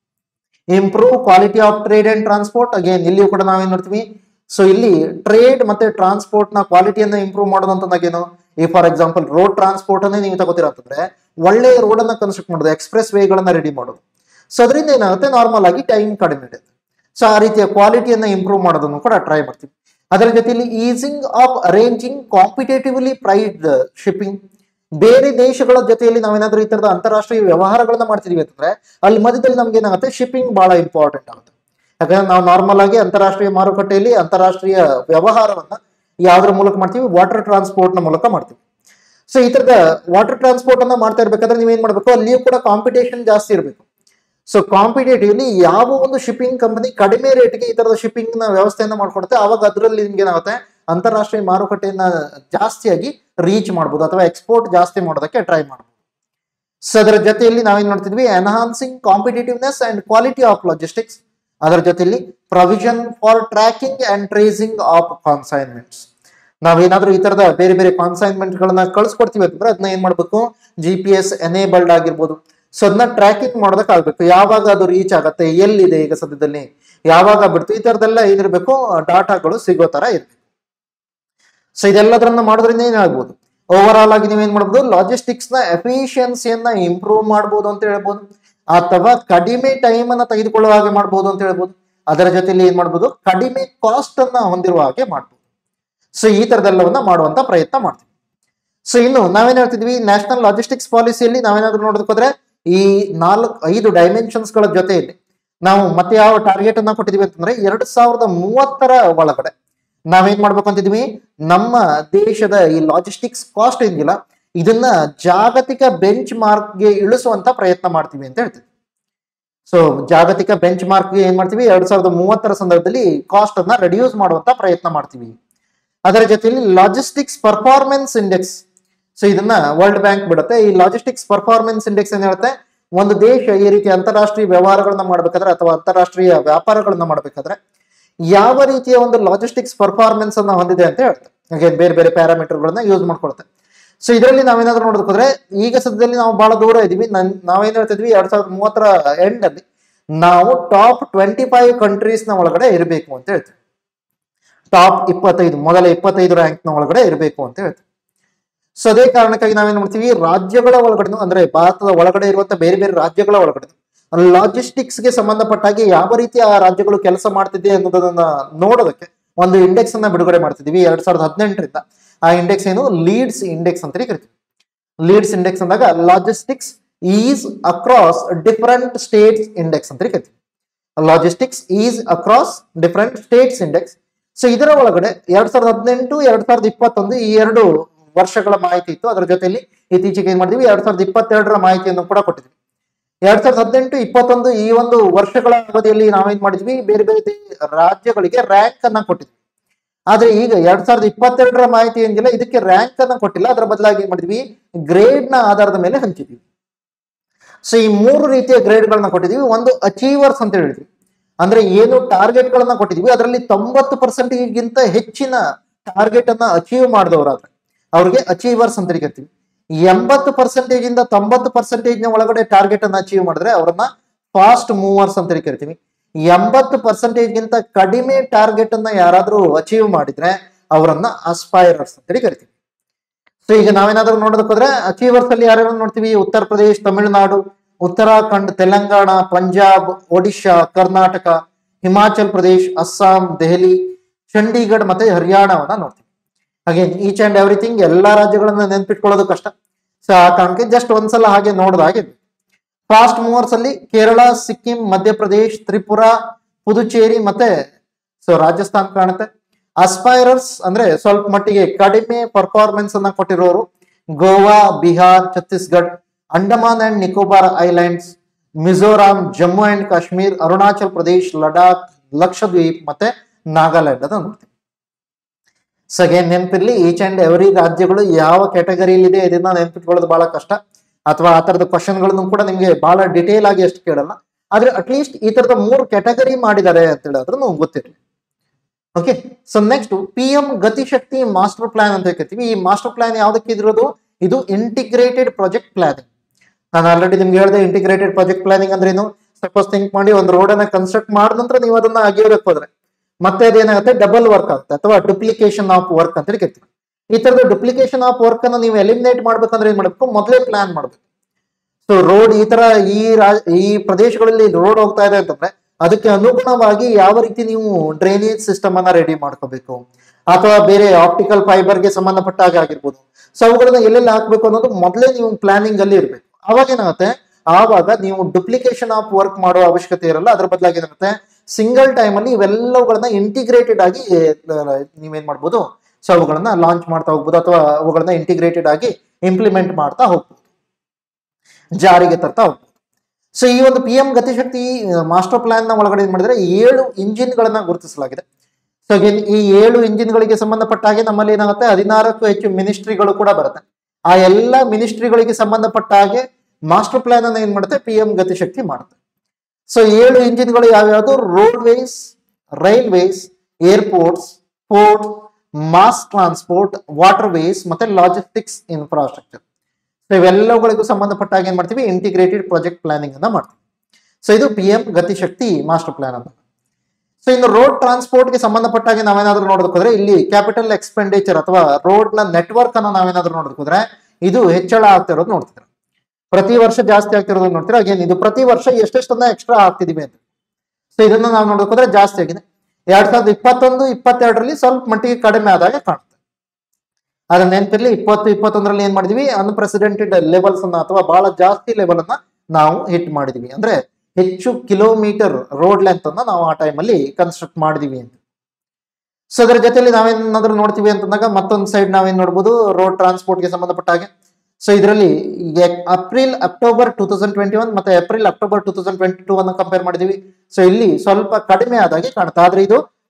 Speaker 1: improve quality of trade and transport again ಇಲ್ಲಿಯೂ ಕೂಡ ನಾವೇನ್ ನೋಡ್ತೀವಿ ಸೊ ಇಲ್ಲಿ ಟ್ರೇಡ್ ಮತ್ತೆ ಟ್ರಾನ್ಸ್ಪೋರ್ಟ್ ನ ಕ್ವಾಲಿಟಿಯನ್ನ ಇಂಪ್ರೂವ್ ಮಾಡೋದು ಅಂತಂದಾಗೇನು ಈ ಫಾರ್ ಎಕ್ಸಾಂಪಲ್ ರೋಡ್ ಟ್ರಾನ್ಸ್ಪೋರ್ಟ್ ಅನ್ನೇ ನೀವು ತಗೋತೀರ ಅಂತಂದ್ರೆ ಒಳ್ಳೆ ರೋಡ್ ಅನ್ನ ಕನ್ಸ್ಟ್ರಕ್ಟ್ ಮಾಡೋದು ಎಕ್ಸ್ಪ್ರೆಸ್ ವೇಗಳನ್ನ ರೆಡಿ ಮಾಡೋದು ಸೊ ಅದರಿಂದ ಏನಾಗುತ್ತೆ ನಾರ್ಮಲ್ ಆಗಿ ಟೈಮ್ ಕಡಿಮೆ ಇರುತ್ತೆ ಸೊ ಆ ರೀತಿಯ ಕ್ವಾಲಿಟಿಯನ್ನ ಇಂಪ್ರೂವ್ ಮಾಡೋದನ್ನು ಕೂಡ ಟ್ರೈ ಮಾಡ್ತೀವಿ ಅದರ ಜೊತೆಯಲ್ಲಿ easing of arranging competitively priced shipping ಬೇರೆ ದೇಶಗಳ ಜೊತೆಯಲ್ಲಿ ನಾವೇನಾದ್ರೂ ಈ ತರದ ಅಂತಾರಾಷ್ಟ್ರೀಯ ವ್ಯವಹಾರಗಳನ್ನ ಮಾಡ್ತಿದೀವಿ ಅಂತಂದ್ರೆ ಅಲ್ಲಿ ಮಧ್ಯದಲ್ಲಿ ನಮ್ಗೆ ಏನಾಗುತ್ತೆ ಶಿಪ್ಪಿಂಗ್ ಬಹಳ ಇಂಪಾರ್ಟೆಂಟ್ ಆಗುತ್ತೆ ಯಾಕಂದ್ರೆ ನಾವು ನಾರ್ಮಲ್ ಆಗಿ ಅಂತಾರಾಷ್ಟ್ರೀಯ ಮಾರುಕಟ್ಟೆಯಲ್ಲಿ ಅಂತಾರಾಷ್ಟ್ರೀಯ ವ್ಯವಹಾರವನ್ನ ಯಾವ್ದ್ರ ಮೂಲಕ ಮಾಡ್ತೀವಿ ವಾಟರ್ ಟ್ರಾನ್ಸ್ಪೋರ್ಟ್ ನ ಮೂಲಕ ಮಾಡ್ತೀವಿ ಸೊ ಈ ತರದ ವಾಟರ್ ಟ್ರಾನ್ಸ್ಪೋರ್ಟ್ ಅನ್ನ ಮಾಡ್ತಾ ಇರ್ಬೇಕಾದ್ರೆ ನೀವೇನ್ ಮಾಡ್ಬೇಕು ಅಲ್ಲಿಯೂ ಕೂಡ ಕಾಂಪಿಟೇಷನ್ ಜಾಸ್ತಿ ಇರಬೇಕು ಸೊ ಕಾಂಪಿಟೇಟಿವ್ಲಿ ಯಾವ ಒಂದು ಶಿಪ್ಪಿಂಗ್ ಕಂಪನಿ ಕಡಿಮೆ ರೇಟ್ಗೆ ಈ ತರದ ಶಿಪ್ಪಿಂಗ್ ನ ವ್ಯವಸ್ಥೆಯನ್ನ ಮಾಡ್ಕೊಡುತ್ತೆ ಅವಾಗ ಅದರಲ್ಲಿ ನಿಮ್ಗೆ ಏನಾಗುತ್ತೆ ಅಂತಾರಾಷ್ಟ್ರೀಯ ಮಾರುಕಟ್ಟೆಯನ್ನ ಜಾಸ್ತಿಯಾಗಿ ರೀಚ್ ಮಾಡ್ಬೋದು ಅಥವಾ ಎಕ್ಸ್ಪೋರ್ಟ್ ಜಾಸ್ತಿ ಮಾಡೋದಕ್ಕೆ ಟ್ರೈ ಮಾಡ್ಬೋದು ಸೊ ಅದರ ಜೊತೆಯಲ್ಲಿ ನಾವೇನ್ ನೋಡ್ತಿದ್ವಿ enhancing competitiveness and quality of logistics ಅದರ ಜೊತೆಯಲ್ಲಿ provision for tracking and tracing of consignments ನಾವೇನಾದ್ರೂ ಈ ತರದ ಬೇರೆ ಬೇರೆ ಕಾನ್ಸೈನ್ಮೆಂಟ್ ಗಳನ್ನ ಕಳ್ಸಿಕೊಡ್ತೀವಿ ಅಂತಂದ್ರೆ ಅದನ್ನ ಏನ್ ಮಾಡ್ಬೇಕು ಜಿ ಪಿ ಎಸ್ ಎನೇಬಲ್ಡ್ ಆಗಿರ್ಬೋದು ಸೊ ಅದನ್ನ ಟ್ರ್ಯಾಕಿಂಗ್ ಮಾಡೋದಕ್ಕಾಗಬೇಕು ಯಾವಾಗ ಅದು ರೀಚ್ ಆಗತ್ತೆ ಎಲ್ಲಿದೆ ಈಗ ಸದ್ಯದಲ್ಲಿ ಯಾವಾಗ ಬಿಡ್ತು ಈ ತರದೆಲ್ಲ ಏನಿರ್ಬೇಕು ಡಾಟಾಗಳು ಸಿಗೋ ತರ ಇರ್ಬೇಕು ಸೊ ಇದೆಲ್ಲದನ್ನ ಮಾಡೋದ್ರಿಂದ ಏನಾಗ್ಬೋದು ಓವರ್ ಆಲ್ ಆಗಿ ನೀವೇನ್ ಮಾಡ್ಬೋದು ಲಾಜಿಸ್ಟಿಕ್ಸ್ ನ ಎಫಿಷಿಯನ್ಸಿಯನ್ನ ಇಂಪ್ರೂವ್ ಮಾಡ್ಬೋದು ಅಂತ ಹೇಳ್ಬೋದು ಅಥವಾ ಕಡಿಮೆ ಟೈಮ್ ಅನ್ನ ತೆಗೆದುಕೊಳ್ಳುವ ಹಾಗೆ ಮಾಡ್ಬೋದು ಅಂತ ಹೇಳ್ಬೋದು ಅದರ ಜೊತೆಲಿ ಏನ್ ಮಾಡ್ಬೋದು ಕಡಿಮೆ ಕಾಸ್ಟ್ ಅನ್ನ ಹೊಂದಿರುವ ಹಾಗೆ ಮಾಡ್ಬೋದು ಸೊ ಈ ತರದೆಲ್ಲವನ್ನ ಮಾಡುವಂತ ಪ್ರಯತ್ನ ಮಾಡ್ತೀವಿ ಸೊ ಇನ್ನು ನಾವೇನ್ ಹೇಳ್ತಿದ್ವಿ ನ್ಯಾಷನಲ್ ಲಾಜಿಸ್ಟಿಕ್ಸ್ ಪಾಲಿಸಿಯಲ್ಲಿ ನಾವೇನಾದ್ರೂ ನೋಡೋದಕ್ಕೆ ಹೋದ್ರೆ ಈ ನಾಲ್ಕು ಐದು ಡೈಮೆನ್ಷನ್ಸ್ ಗಳ ಜೊತೆಯಲ್ಲಿ ನಾವು ಮತ್ತೆ ಯಾವ ಟಾರ್ಗೆಟ್ ಅನ್ನ ಕೊಟ್ಟಿದೀವಿ ಅಂತಂದ್ರೆ ಎರಡ್ ಸಾವಿರದ ಮೂವತ್ತರ ಒಳಗಡೆ ನಾವೇನ್ ಮಾಡ್ಬೇಕು ಅಂತಿದ್ವಿ ನಮ್ಮ ದೇಶದ ಈ ಲಾಜಿಸ್ಟಿಕ್ಸ್ ಕಾಸ್ಟ್ ಏನಿಲ್ಲ ಇದನ್ನ ಜಾಗತಿಕ ಬೆಂಚ್ ಮಾರ್ಕ್ಗೆ ಇಳಿಸುವಂತ ಪ್ರಯತ್ನ ಮಾಡ್ತೀವಿ ಅಂತ ಹೇಳ್ತೀವಿ ಸೊ ಜಾಗತಿಕ ಬೆಂಚ್ ಮಾರ್ಕ್ಗೆ ಏನ್ ಮಾಡ್ತೀವಿ ಎರಡ್ ಸಾವಿರದ ಮೂವತ್ತರ ಸಂದರ್ಭದಲ್ಲಿ ಕಾಸ್ಟ್ ಅನ್ನ ರೆಡ್ಯೂಸ್ ಮಾಡುವಂತ ಪ್ರಯತ್ನ ಮಾಡ್ತೀವಿ ಅದರ ಜೊತೆಯಲ್ಲಿ ಲಾಜಿಸ್ಟಿಕ್ಸ್ ಪರ್ಫಾರ್ಮೆನ್ಸ್ ಇಂಡೆಕ್ಸ್ ಸೊ ಇದನ್ನ ವರ್ಲ್ಡ್ ಬ್ಯಾಂಕ್ ಬಿಡುತ್ತೆ ಈ ಲಾಜಿಸ್ಟಿಕ್ಸ್ ಪರ್ಫಾರ್ಮೆನ್ಸ್ ಇಂಡೆಕ್ಸ್ ಏನ್ ಹೇಳುತ್ತೆ ಒಂದು ದೇಶ ಈ ರೀತಿ ಅಂತಾರಾಷ್ಟ್ರೀಯ ವ್ಯವಹಾರಗಳನ್ನ ಮಾಡ್ಬೇಕಾದ್ರೆ ಅಥವಾ ಅಂತಾರಾಷ್ಟ್ರೀಯ ವ್ಯಾಪಾರಗಳನ್ನ ಮಾಡ್ಬೇಕಾದ್ರೆ ಯಾವ ರೀತಿಯ ಒಂದು ಲಾಜಿಸ್ಟಿಕ್ಸ್ ಪರ್ಫಾರ್ಮೆನ್ಸ್ ಅನ್ನ ಹೊಂದಿದೆ ಅಂತ ಹೇಳುತ್ತೆ ಹಾಗೆ ಬೇರೆ ಬೇರೆ ಪ್ಯಾರಾಮೀಟರ್ಗಳನ್ನ ಯೂಸ್ ಮಾಡ್ಕೊಳುತ್ತೆ ಸೊ ಇದರಲ್ಲಿ ನಾವೇನಾದ್ರೂ ನೋಡೋದಕ್ಕೆ ಹೋದ್ರೆ ಈಗ ಸದ್ಯದಲ್ಲಿ ನಾವು ಬಹಳ ದೂರ ಇದೀವಿ ನನ್ ನಾವೇನ್ ಹೇಳ್ತಿದ್ವಿ ಎರಡ್ ಸಾವಿರದ ಮೂವತ್ತರ ಎಂಡ್ ಅಲ್ಲಿ ನಾವು ಟಾಪ್ ಟ್ವೆಂಟಿ ಫೈವ್ ಕಂಟ್ರೀಸ್ ನ ಒಳಗಡೆ ಇರಬೇಕು ಅಂತ ಹೇಳ್ತೀವಿ ಟಾಪ್ ಇಪ್ಪತ್ತೈದು ಮೊದಲ ಇಪ್ಪತ್ತೈದು ರ್ಯಾಂಕ್ ನ ಒಳಗಡೆ ಇರಬೇಕು ಅಂತ ಹೇಳ್ತೀವಿ ಸೊ ಅದೇ ಕಾರಣಕ್ಕಾಗಿ ನಾವೇನ್ ಮಾಡ್ತೀವಿ ರಾಜ್ಯಗಳ ಒಳಗಡೆ ಅಂದ್ರೆ ಭಾರತದ ಒಳಗಡೆ ಇರುವಂತ ಬೇರೆ ಬೇರೆ ರಾಜ್ಯಗಳ ಒಳಗಡೆ ಲಾಜಿಸ್ಟಿಕ್ಸ್ ಗೆ ಸಂಬಂಧಪಟ್ಟ ಹಾಗೆ ಯಾವ ರೀತಿ ಆ ರಾಜ್ಯಗಳು ಕೆಲಸ ಮಾಡ್ತಿದೆ ಅನ್ನೋದನ್ನ ನೋಡೋದಕ್ಕೆ ಒಂದು ಇಂಡೆಕ್ಸ್ ಅನ್ನ ಬಿಡುಗಡೆ ಮಾಡ್ತಿದೀವಿ ಎರಡ್ ಸಾವಿರದ ಹದಿನೆಂಟರಿಂದ ಆ ಇಂಡೆಕ್ಸ್ ಏನು ಲೀಡ್ಸ್ ಇಂಡೆಕ್ಸ್ ಅಂತ ಕರಿತೀವಿ ಲೀಡ್ಸ್ ಇಂಡೆಕ್ಸ್ ಅಂದಾಗ logistics is across different states index ಅಂತ ಕರಿತೀವಿ logistics is across different states index so ಇದರ ಒಳಗಡೆ ಎರಡ್ ಸಾವಿರದ ಹದಿನೆಂಟು ಎರಡ್ ಸಾವಿರದ ಇಪ್ಪತ್ತೊಂದು ಈ ಎರಡು ವರ್ಷಗಳ ಮಾಹಿತಿ ಇತ್ತು ಅದರ ಜೊತೆಯಲ್ಲಿ ಇತ್ತೀಚೆಗೆ ಏನ್ ಮಾಡಿದ್ವಿ ಎರಡ್ ಸಾವಿರದ ಇಪ್ಪತ್ತೆರಡರ ಮಾಹಿತಿಯನ್ನು ಕೂಡ ಕೊಟ್ಟಿದ್ವಿ ಎರಡ್ ಸಾವಿರದ ಹದಿನೆಂಟು ಇಪ್ಪತ್ತೊಂದು ಈ ಒಂದು ವರ್ಷಗಳ ಅವಧಿಯಲ್ಲಿ ನಾವೇನ್ ಮಾಡಿದ್ವಿ ಬೇರೆ ಬೇರೆ ದೇ- ರಾಜ್ಯಗಳಿಗೆ ರ್ಯಾಂಕ್ ಅನ್ನ ಕೊಟ್ಟಿದ್ವಿ ಆದ್ರೆ ಈಗ ಎರಡ್ ಸಾವಿರದ ಇಪ್ಪತ್ತೆರಡರ ಮಾಹಿತಿ ಏನಿಲ್ಲ ಇದಕ್ಕೆ ರ್ಯಾಂಕ್ ಅನ್ನ ಕೊಟ್ಟಿಲ್ಲ ಅದರ ಬದಲಾಗಿ ಏನ್ ಮಾಡಿದ್ವಿ ಗ್ರೇಡ್ ನ ಆಧಾರದ ಮೇಲೆ ಹಂಚಿದ್ವಿ ಸೊ ಈ ಮೂರು ರೀತಿಯ ಗ್ರೇಡ್ಗಳನ್ನ ಕೊಟ್ಟಿದ್ವಿ ಒಂದು ಅಚೀವರ್ಸ್ ಅಂತ ಹೇಳಿದ್ವಿ ಅಂದ್ರೆ ಏನು ಟಾರ್ಗೆಟ್ ಗಳನ್ನ ಕೊಟ್ಟಿದ್ವಿ ಅದರಲ್ಲಿ ತೊಂಬತ್ತು ಪರ್ಸೆಂಟೇಜ್ಗಿಂತ ಹೆಚ್ಚಿನ ಟಾರ್ಗೆಟ್ ಅನ್ನ ಅಚೀವ್ ಮಾಡಿದವರಾದ್ರೆ ಅವ್ರಿಗೆ ಅಚೀವರ್ಸ್ ಅಂತ ಕರಿತೀವಿ ಎಂಬತ್ತು ಪರ್ಸೆಂಟೇಜ್ ಇಂದ ತೊಂಬತ್ತು ಪರ್ಸೆಂಟೇಜ್ ನ ಒಳಗಡೆ ಟಾರ್ಗೆಟ್ ಅನ್ನ ಅಚೀವ್ ಮಾಡಿದ್ರೆ ಅವರನ್ನ ಫಾಸ್ಟ್ ಮೂವರ್ಸ್ ಅಂತ ಕರಿತೀವಿ ಎಂಬತ್ತು ಪರ್ಸೆಂಟೇಜ್ ಗಿಂತ ಕಡಿಮೆ ಟಾರ್ಗೆಟ್ ಅನ್ನ ಯಾರಾದ್ರೂ ಅಚೀವ್ ಮಾಡಿದ್ರೆ ಅವರನ್ನ ಅಸ್ಪೈರರ್ಸ್ ಅಂತ ಕರಿತೀವಿ ಸೊ ಈಗ ನಾವೇನಾದ್ರೂ ನೋಡೋದಕ್ಕೆ ಹೋದ್ರೆ ಅಚೀವರ್ಸ್ ಅಲ್ಲಿ ಯಾರ್ಯಾರು ನೋಡ್ತೀವಿ ಉತ್ತರ ಪ್ರದೇಶ್ ತಮಿಳುನಾಡು ಉತ್ತರಾಖಂಡ್ ತೆಲಂಗಾಣ ಪಂಜಾಬ್ ಒಡಿಶಾ ಕರ್ನಾಟಕ ಹಿಮಾಚಲ್ ಪ್ರದೇಶ್ ಅಸ್ಸಾಂ ದೆಹಲಿ ಚಂಡೀಗಢ ಮತ್ತೆ ಹರಿಯಾಣವನ್ನ ನೋಡ್ತೀವಿ ಅಗೇನ್ ಈಚ್ ಅಂಡ್ ಎವ್ರಿಥಿಂಗ್ ಎಲ್ಲಾ ರಾಜ್ಯಗಳನ್ನ ನೆನ್ಪಿಟ್ಕೊಳ್ಳೋದು ಕಷ್ಟ ಸೊ ಆ ಕಾರಣಕ್ಕೆ ಜಸ್ಟ್ ಒಂದ್ಸಲ ಹಾಗೆ ನೋಡಿದಾಗೆ ಫಾಸ್ಟ್ ಮೂವರ್ಸ್ ಅಲ್ಲಿ ಕೇರಳ ಸಿಕ್ಕಿಂ ಮಧ್ಯಪ್ರದೇಶ್ ತ್ರಿಪುರಾ ಪುದುಚೇರಿ ಮತ್ತೆ ಸೊ ರಾಜಸ್ಥಾನ್ ಕಾಣುತ್ತೆ ಅಸ್ಪೈರರ್ಸ್ ಅಂದ್ರೆ ಸ್ವಲ್ಪ ಮಟ್ಟಿಗೆ ಕಡಿಮೆ ಪರ್ಫಾರ್ಮೆನ್ಸ್ ಅನ್ನ ಕೊಟ್ಟಿರೋರು Goa Bihar Chhattisgarh Andaman and Nicobar islands Mizoram Jammu and Kashmir Arunachal Pradesh Ladakh Lakshadweep ಮತ್ತೆ ನಾಗಾಲ್ಯಾಂಡ್ ಅನ್ನ ನೋಡ್ತೀವಿ ಸೊ ಅಗೇನ್ ನೆನಪಿರ್ಲಿ ಈಚ್ ಅಂಡ್ ಎವ್ರಿ ರಾಜ್ಯಗಳು ಯಾವ ಕ್ಯಾಟಗರಿಯಲ್ಲಿ ಇದೆ ಇದನ್ನ ನೆನ್ಪಿಟ್ಕೊಳ್ಳೋದು ಬಹಳ ಕಷ್ಟ ಅಥವಾ ಆ ತರದ ಕ್ವಶನ್ಗಳನ್ನು ಕೂಡ ನಿಮ್ಗೆ ಬಹಳ ಡಿಟೇಲ್ ಆಗಿ ಎಷ್ಟು ಕೇಳಲ್ಲ ಆದ್ರೆ ಅಟ್ಲೀಸ್ಟ್ ಈ ತರದ ಮೂರು ಕ್ಯಾಟಗರಿ ಮಾಡಿದ್ದಾರೆ ಅಂತ ಹೇಳಿದ್ರೆ ನಮ್ಗೆ ಗೊತ್ತಿರಲಿ okay so next P M Gatishakti master plan ಅಂತ ಹೇಳ್ತೀವಿ ಈ ಮಾಸ್ಟರ್ ಪ್ಲಾನ್ ಯಾವ್ದಕ್ಕೆ ಇದಿರೋದು ಇದು ಇಂಟಿಗ್ರೇಟೆಡ್ ಪ್ರಾಜೆಕ್ಟ್ ಪ್ಲಾನಿಂಗ್ ನಾನು ಆಲ್ರೆಡಿ ನಿಮ್ಗೆ ಹೇಳಿದೆ ಇಂಟಿಗ್ರೇಟೆಡ್ ಪ್ರಾಜೆಕ್ಟ್ ಪ್ಲಾನಿಂಗ್ ಅಂದ್ರೆ ಏನು ಸಪೋಸ್ ಥಿಂಕ್ ಮಾಡಿ ಒಂದು ರೋಡ್ ಅನ್ನ ಕನ್ಸ್ಟ್ರಕ್ಟ್ ಮಾಡಿದ ನಂತರ ನೀವು ಅದನ್ನ ಅಗಿಯೋದಕ್ಕೆ ಹೋದ್ರೆ ಮತ್ತೆ ಅದೇನಾಗುತ್ತೆ ಡಬಲ್ ವರ್ಕ್ ಆಗುತ್ತೆ ಅಥವಾ ಡುಪ್ಲಿಕೇಶನ್ ಆಫ್ ವರ್ಕ್ ಅಂತ ಕರಿತೀವಿ ಈ ತರದ ಡುಪ್ಲಿಕೇಶನ್ ಆಫ್ ವರ್ಕ್ ಅನ್ನು ನೀವು ಎಲಿಮಿನೇಟ್ ಮಾಡ್ಬೇಕಂದ್ರೆ ಏನ್ ಮಾಡ್ಬೇಕು ಮೊದಲೇ ಪ್ಲಾನ್ ಮಾಡ್ಬೇಕು ಸೊ ರೋಡ್ ಈ ತರ ಈ ರಾ- ಈ ಪ್ರದೇಶಗಳಲ್ಲಿ ರೋಡ್ ಹೋಗ್ತಾ ಇದೆ ಅಂತಂದ್ರೆ ಅದಕ್ಕೆ ಅನುಗುಣವಾಗಿ ಯಾವ ರೀತಿ ನೀವು ಡ್ರೈನೇಜ್ ಸಿಸ್ಟಮ್ ಅನ್ನ ರೆಡಿ ಮಾಡ್ಕೋಬೇಕು ಅಥವಾ ಬೇರೆ ಆಪ್ಟಿಕಲ್ ಫೈಬರ್ಗೆ ಸಂಬಂಧಪಟ್ಟ ಹಾಗೆ ಆಗಿರ್ಬೋದು ಸೊ ಅವುಗಳನ್ನ ಎಲ್ಲೆಲ್ಲಿ ಹಾಕ್ಬೇಕು ಅನ್ನೋದು ಮೊದಲೇ ನೀವು ಪ್ಲಾನಿಂಗ್ ಅಲ್ಲಿ ಇರಬೇಕು ಅವಾಗ ಏನಾಗುತ್ತೆ ಆವಾಗ ನೀವು ಡುಪ್ಲಿಕೇಶನ್ ಆಫ್ ವರ್ಕ್ ಮಾಡೋ ಅವಶ್ಯಕತೆ ಇರಲ್ಲ ಅದ್ರ ಬದಲಾಗಿ ಏನಾಗುತ್ತೆ ಸಿಂಗಲ್ ಟೈಮ್ ಅಲ್ಲಿ ಇವೆಲ್ಲವುಗಳನ್ನ ಇಂಟಿಗ್ರೇಟೆಡ್ ಆಗಿ ಆ, ನೀವೇನ್ ಮಾಡ್ಬೋದು ಸೊ ಅವುಗಳನ್ನ ಲಾಂಚ್ ಮಾಡ್ತಾ ಹೋಗ್ಬೋದು ಅಥವಾ ಅವುಗಳನ್ನ ಇಂಟಿಗ್ರೇಟೆಡ್ ಆಗಿ ಇಂಪ್ಲಿಮೆಂಟ್ ಮಾಡ್ತಾ ಹೋಗ್ಬೋದು ಜಾರಿಗೆ ತರ್ತಾ ಹೋಗ್ಬೋದು ಸೊ ಈ ಒಂದು P M Gatishakti master plan ನ ಒಳಗಡೆ ಏನ್ ಮಾಡಿದ್ರೆ ಏಳು ಇಂಜಿನ್ ಗಳನ್ನ ಗುರುತಿಸಲಾಗಿದೆ ಸೊ ಅಗೇನ್ ಈ ಏಳು ಇಂಜಿನ್ ಗಳಿಗೆ ಸಂಬಂಧಪಟ್ಟ ಹಾಗೆ ನಮ್ಮಲ್ಲಿ ಏನಾಗುತ್ತೆ ಹದಿನಾರಕ್ಕೂ ಹೆಚ್ಚು ಮಿನಿಸ್ಟ್ರಿಗಳು ಕೂಡ ಬರುತ್ತೆ ಆ ಎಲ್ಲ ಮಿನಿಸ್ಟ್ರಿಗಳಿಗೆ ಸಂಬಂಧಪಟ್ಟ ಹಾಗೆ ಮಾಸ್ಟರ್ ಪ್ಲಾನ್ ಅನ್ನ ಏನ್ ಮಾಡುತ್ತೆ ಪಿ ಎಂ ಗತಿಶಕ್ತಿ ಮಾಡುತ್ತೆ ಸೊ ಏಳು ಇಂಜಿನ್ಗಳು ಯಾವ್ಯಾವುದು roadways railways airports port mass transport water ways ಮತ್ತೆ ಲಾಜಿಸ್ಟಿಕ್ಸ್ ಇನ್ಫ್ರಾಸ್ಟ್ರಕ್ಚರ್ ಸೊ ಇವೆಲ್ಲವುಗಳಿಗೂ ಸಂಬಂಧಪಟ್ಟ ಹಾಗೆ ಏನ್ ಮಾಡ್ತೀವಿ ಇಂಟಿಗ್ರೇಟೆಡ್ ಪ್ರಾಜೆಕ್ಟ್ ಪ್ಲಾನಿಂಗ್ ಅನ್ನ ಮಾಡ್ತೀವಿ ಸೊ ಇದು P M Gatishakti master plan ಅಂತ ಸೊ ಇನ್ನು ರೋಡ್ ಟ್ರಾನ್ಸ್ಪೋರ್ಟ್ ಗೆ ಸಂಬಂಧಪಟ್ಟ ಹಾಗೆ ನಾವೇನಾದ್ರೂ ನೋಡೋದಕ್ಕೆ ಹೋದ್ರೆ ಇಲ್ಲಿ ಕ್ಯಾಪಿಟಲ್ ಎಕ್ಸ್ಪೆಂಡಿಚರ್ ಅಥವಾ ರೋಡ್ ನ ನೆಟ್ವರ್ಕ್ ಅನ್ನ ನಾವೇನಾದ್ರೂ ನೋಡೋದಕ್ಕೆ ಹೋದ್ರೆ ಇದು ಹೆಚ್ಚಳ ಆಗ್ತಿರೋದು ನೋಡ್ತಿದ್ರೆ ಪ್ರತಿ ವರ್ಷ ಜಾಸ್ತಿ ಆಗ್ತಿರೋದು ನೋಡ್ತೀರಾ ಅಗೇನ್ ಇದು ಪ್ರತಿ ವರ್ಷ ಎಷ್ಟೆಷ್ಟನ್ನ ಎಕ್ಸ್ಟ್ರಾ ಆಗ್ತಿದೀವಿ ಅಂತ ಸೊ ಇದನ್ನ ನಾವು ನೋಡೋಕೆ ಹೋದ್ರೆ ಜಾಸ್ತಿ ಆಗಿದೆ ಎರಡ್ ಸಾವಿರದ ಇಪ್ಪತ್ತೊಂದು ಇಪ್ಪತ್ತೆರಡರಲ್ಲಿ ಸ್ವಲ್ಪ ಮಟ್ಟಿಗೆ ಕಡಿಮೆ ಆದಾಗ ಕಾಣುತ್ತೆ ಅದನ್ನ ನೆನಪಿರ್ಲಿ ಇಪ್ಪತ್ತು ಇಪ್ಪತ್ತೊಂದರಲ್ಲಿ ಏನ್ ಮಾಡಿದ್ವಿ ಅನ್ಪ್ರೆಸಿಡೆಂಟೆಡ್ ಲೆವೆಲ್ಸ್ ಅನ್ನ ಅಥವಾ ಬಹಳ ಜಾಸ್ತಿ ಲೆವೆಲ್ ಅನ್ನ ನಾವು ಹಿಟ್ ಮಾಡಿದ್ವಿ ಅಂದ್ರೆ ಹೆಚ್ಚು ಕಿಲೋಮೀಟರ್ ರೋಡ್ ಲೆಂತ್ ಅನ್ನ ನಾವು ಆ ಟೈಮಲ್ಲಿ ಕನ್ಸ್ಟ್ರಕ್ಟ್ ಮಾಡಿದೀವಿ ಅಂತ ಸೊ ಅದರ ಜೊತೆಲಿ ನಾವೇನಾದ್ರೂ ನೋಡ್ತೀವಿ ಅಂತಂದಾಗ ಮತ್ತೊಂದು ಸೈಡ್ ನಾವೇನ್ ನೋಡ್ಬೋದು ರೋಡ್ ಟ್ರಾನ್ಸ್ಪೋರ್ಟ್ ಗೆ ಸಂಬಂಧಪಟ್ಟ ಹಾಗೆ ಸೊ ಇದರಲ್ಲಿ April October two thousand twenty one ಮತ್ತೆ April October two thousand twenty two ಅನ್ನು ಕಂಪೇರ್ ಮಾಡಿದೀವಿ ಸೊ ಇಲ್ಲಿ ಸ್ವಲ್ಪ ಕಡಿಮೆ ಆದಾಗೆ ಕಾಣುತ್ತೆ ಆದ್ರೆ ಇದು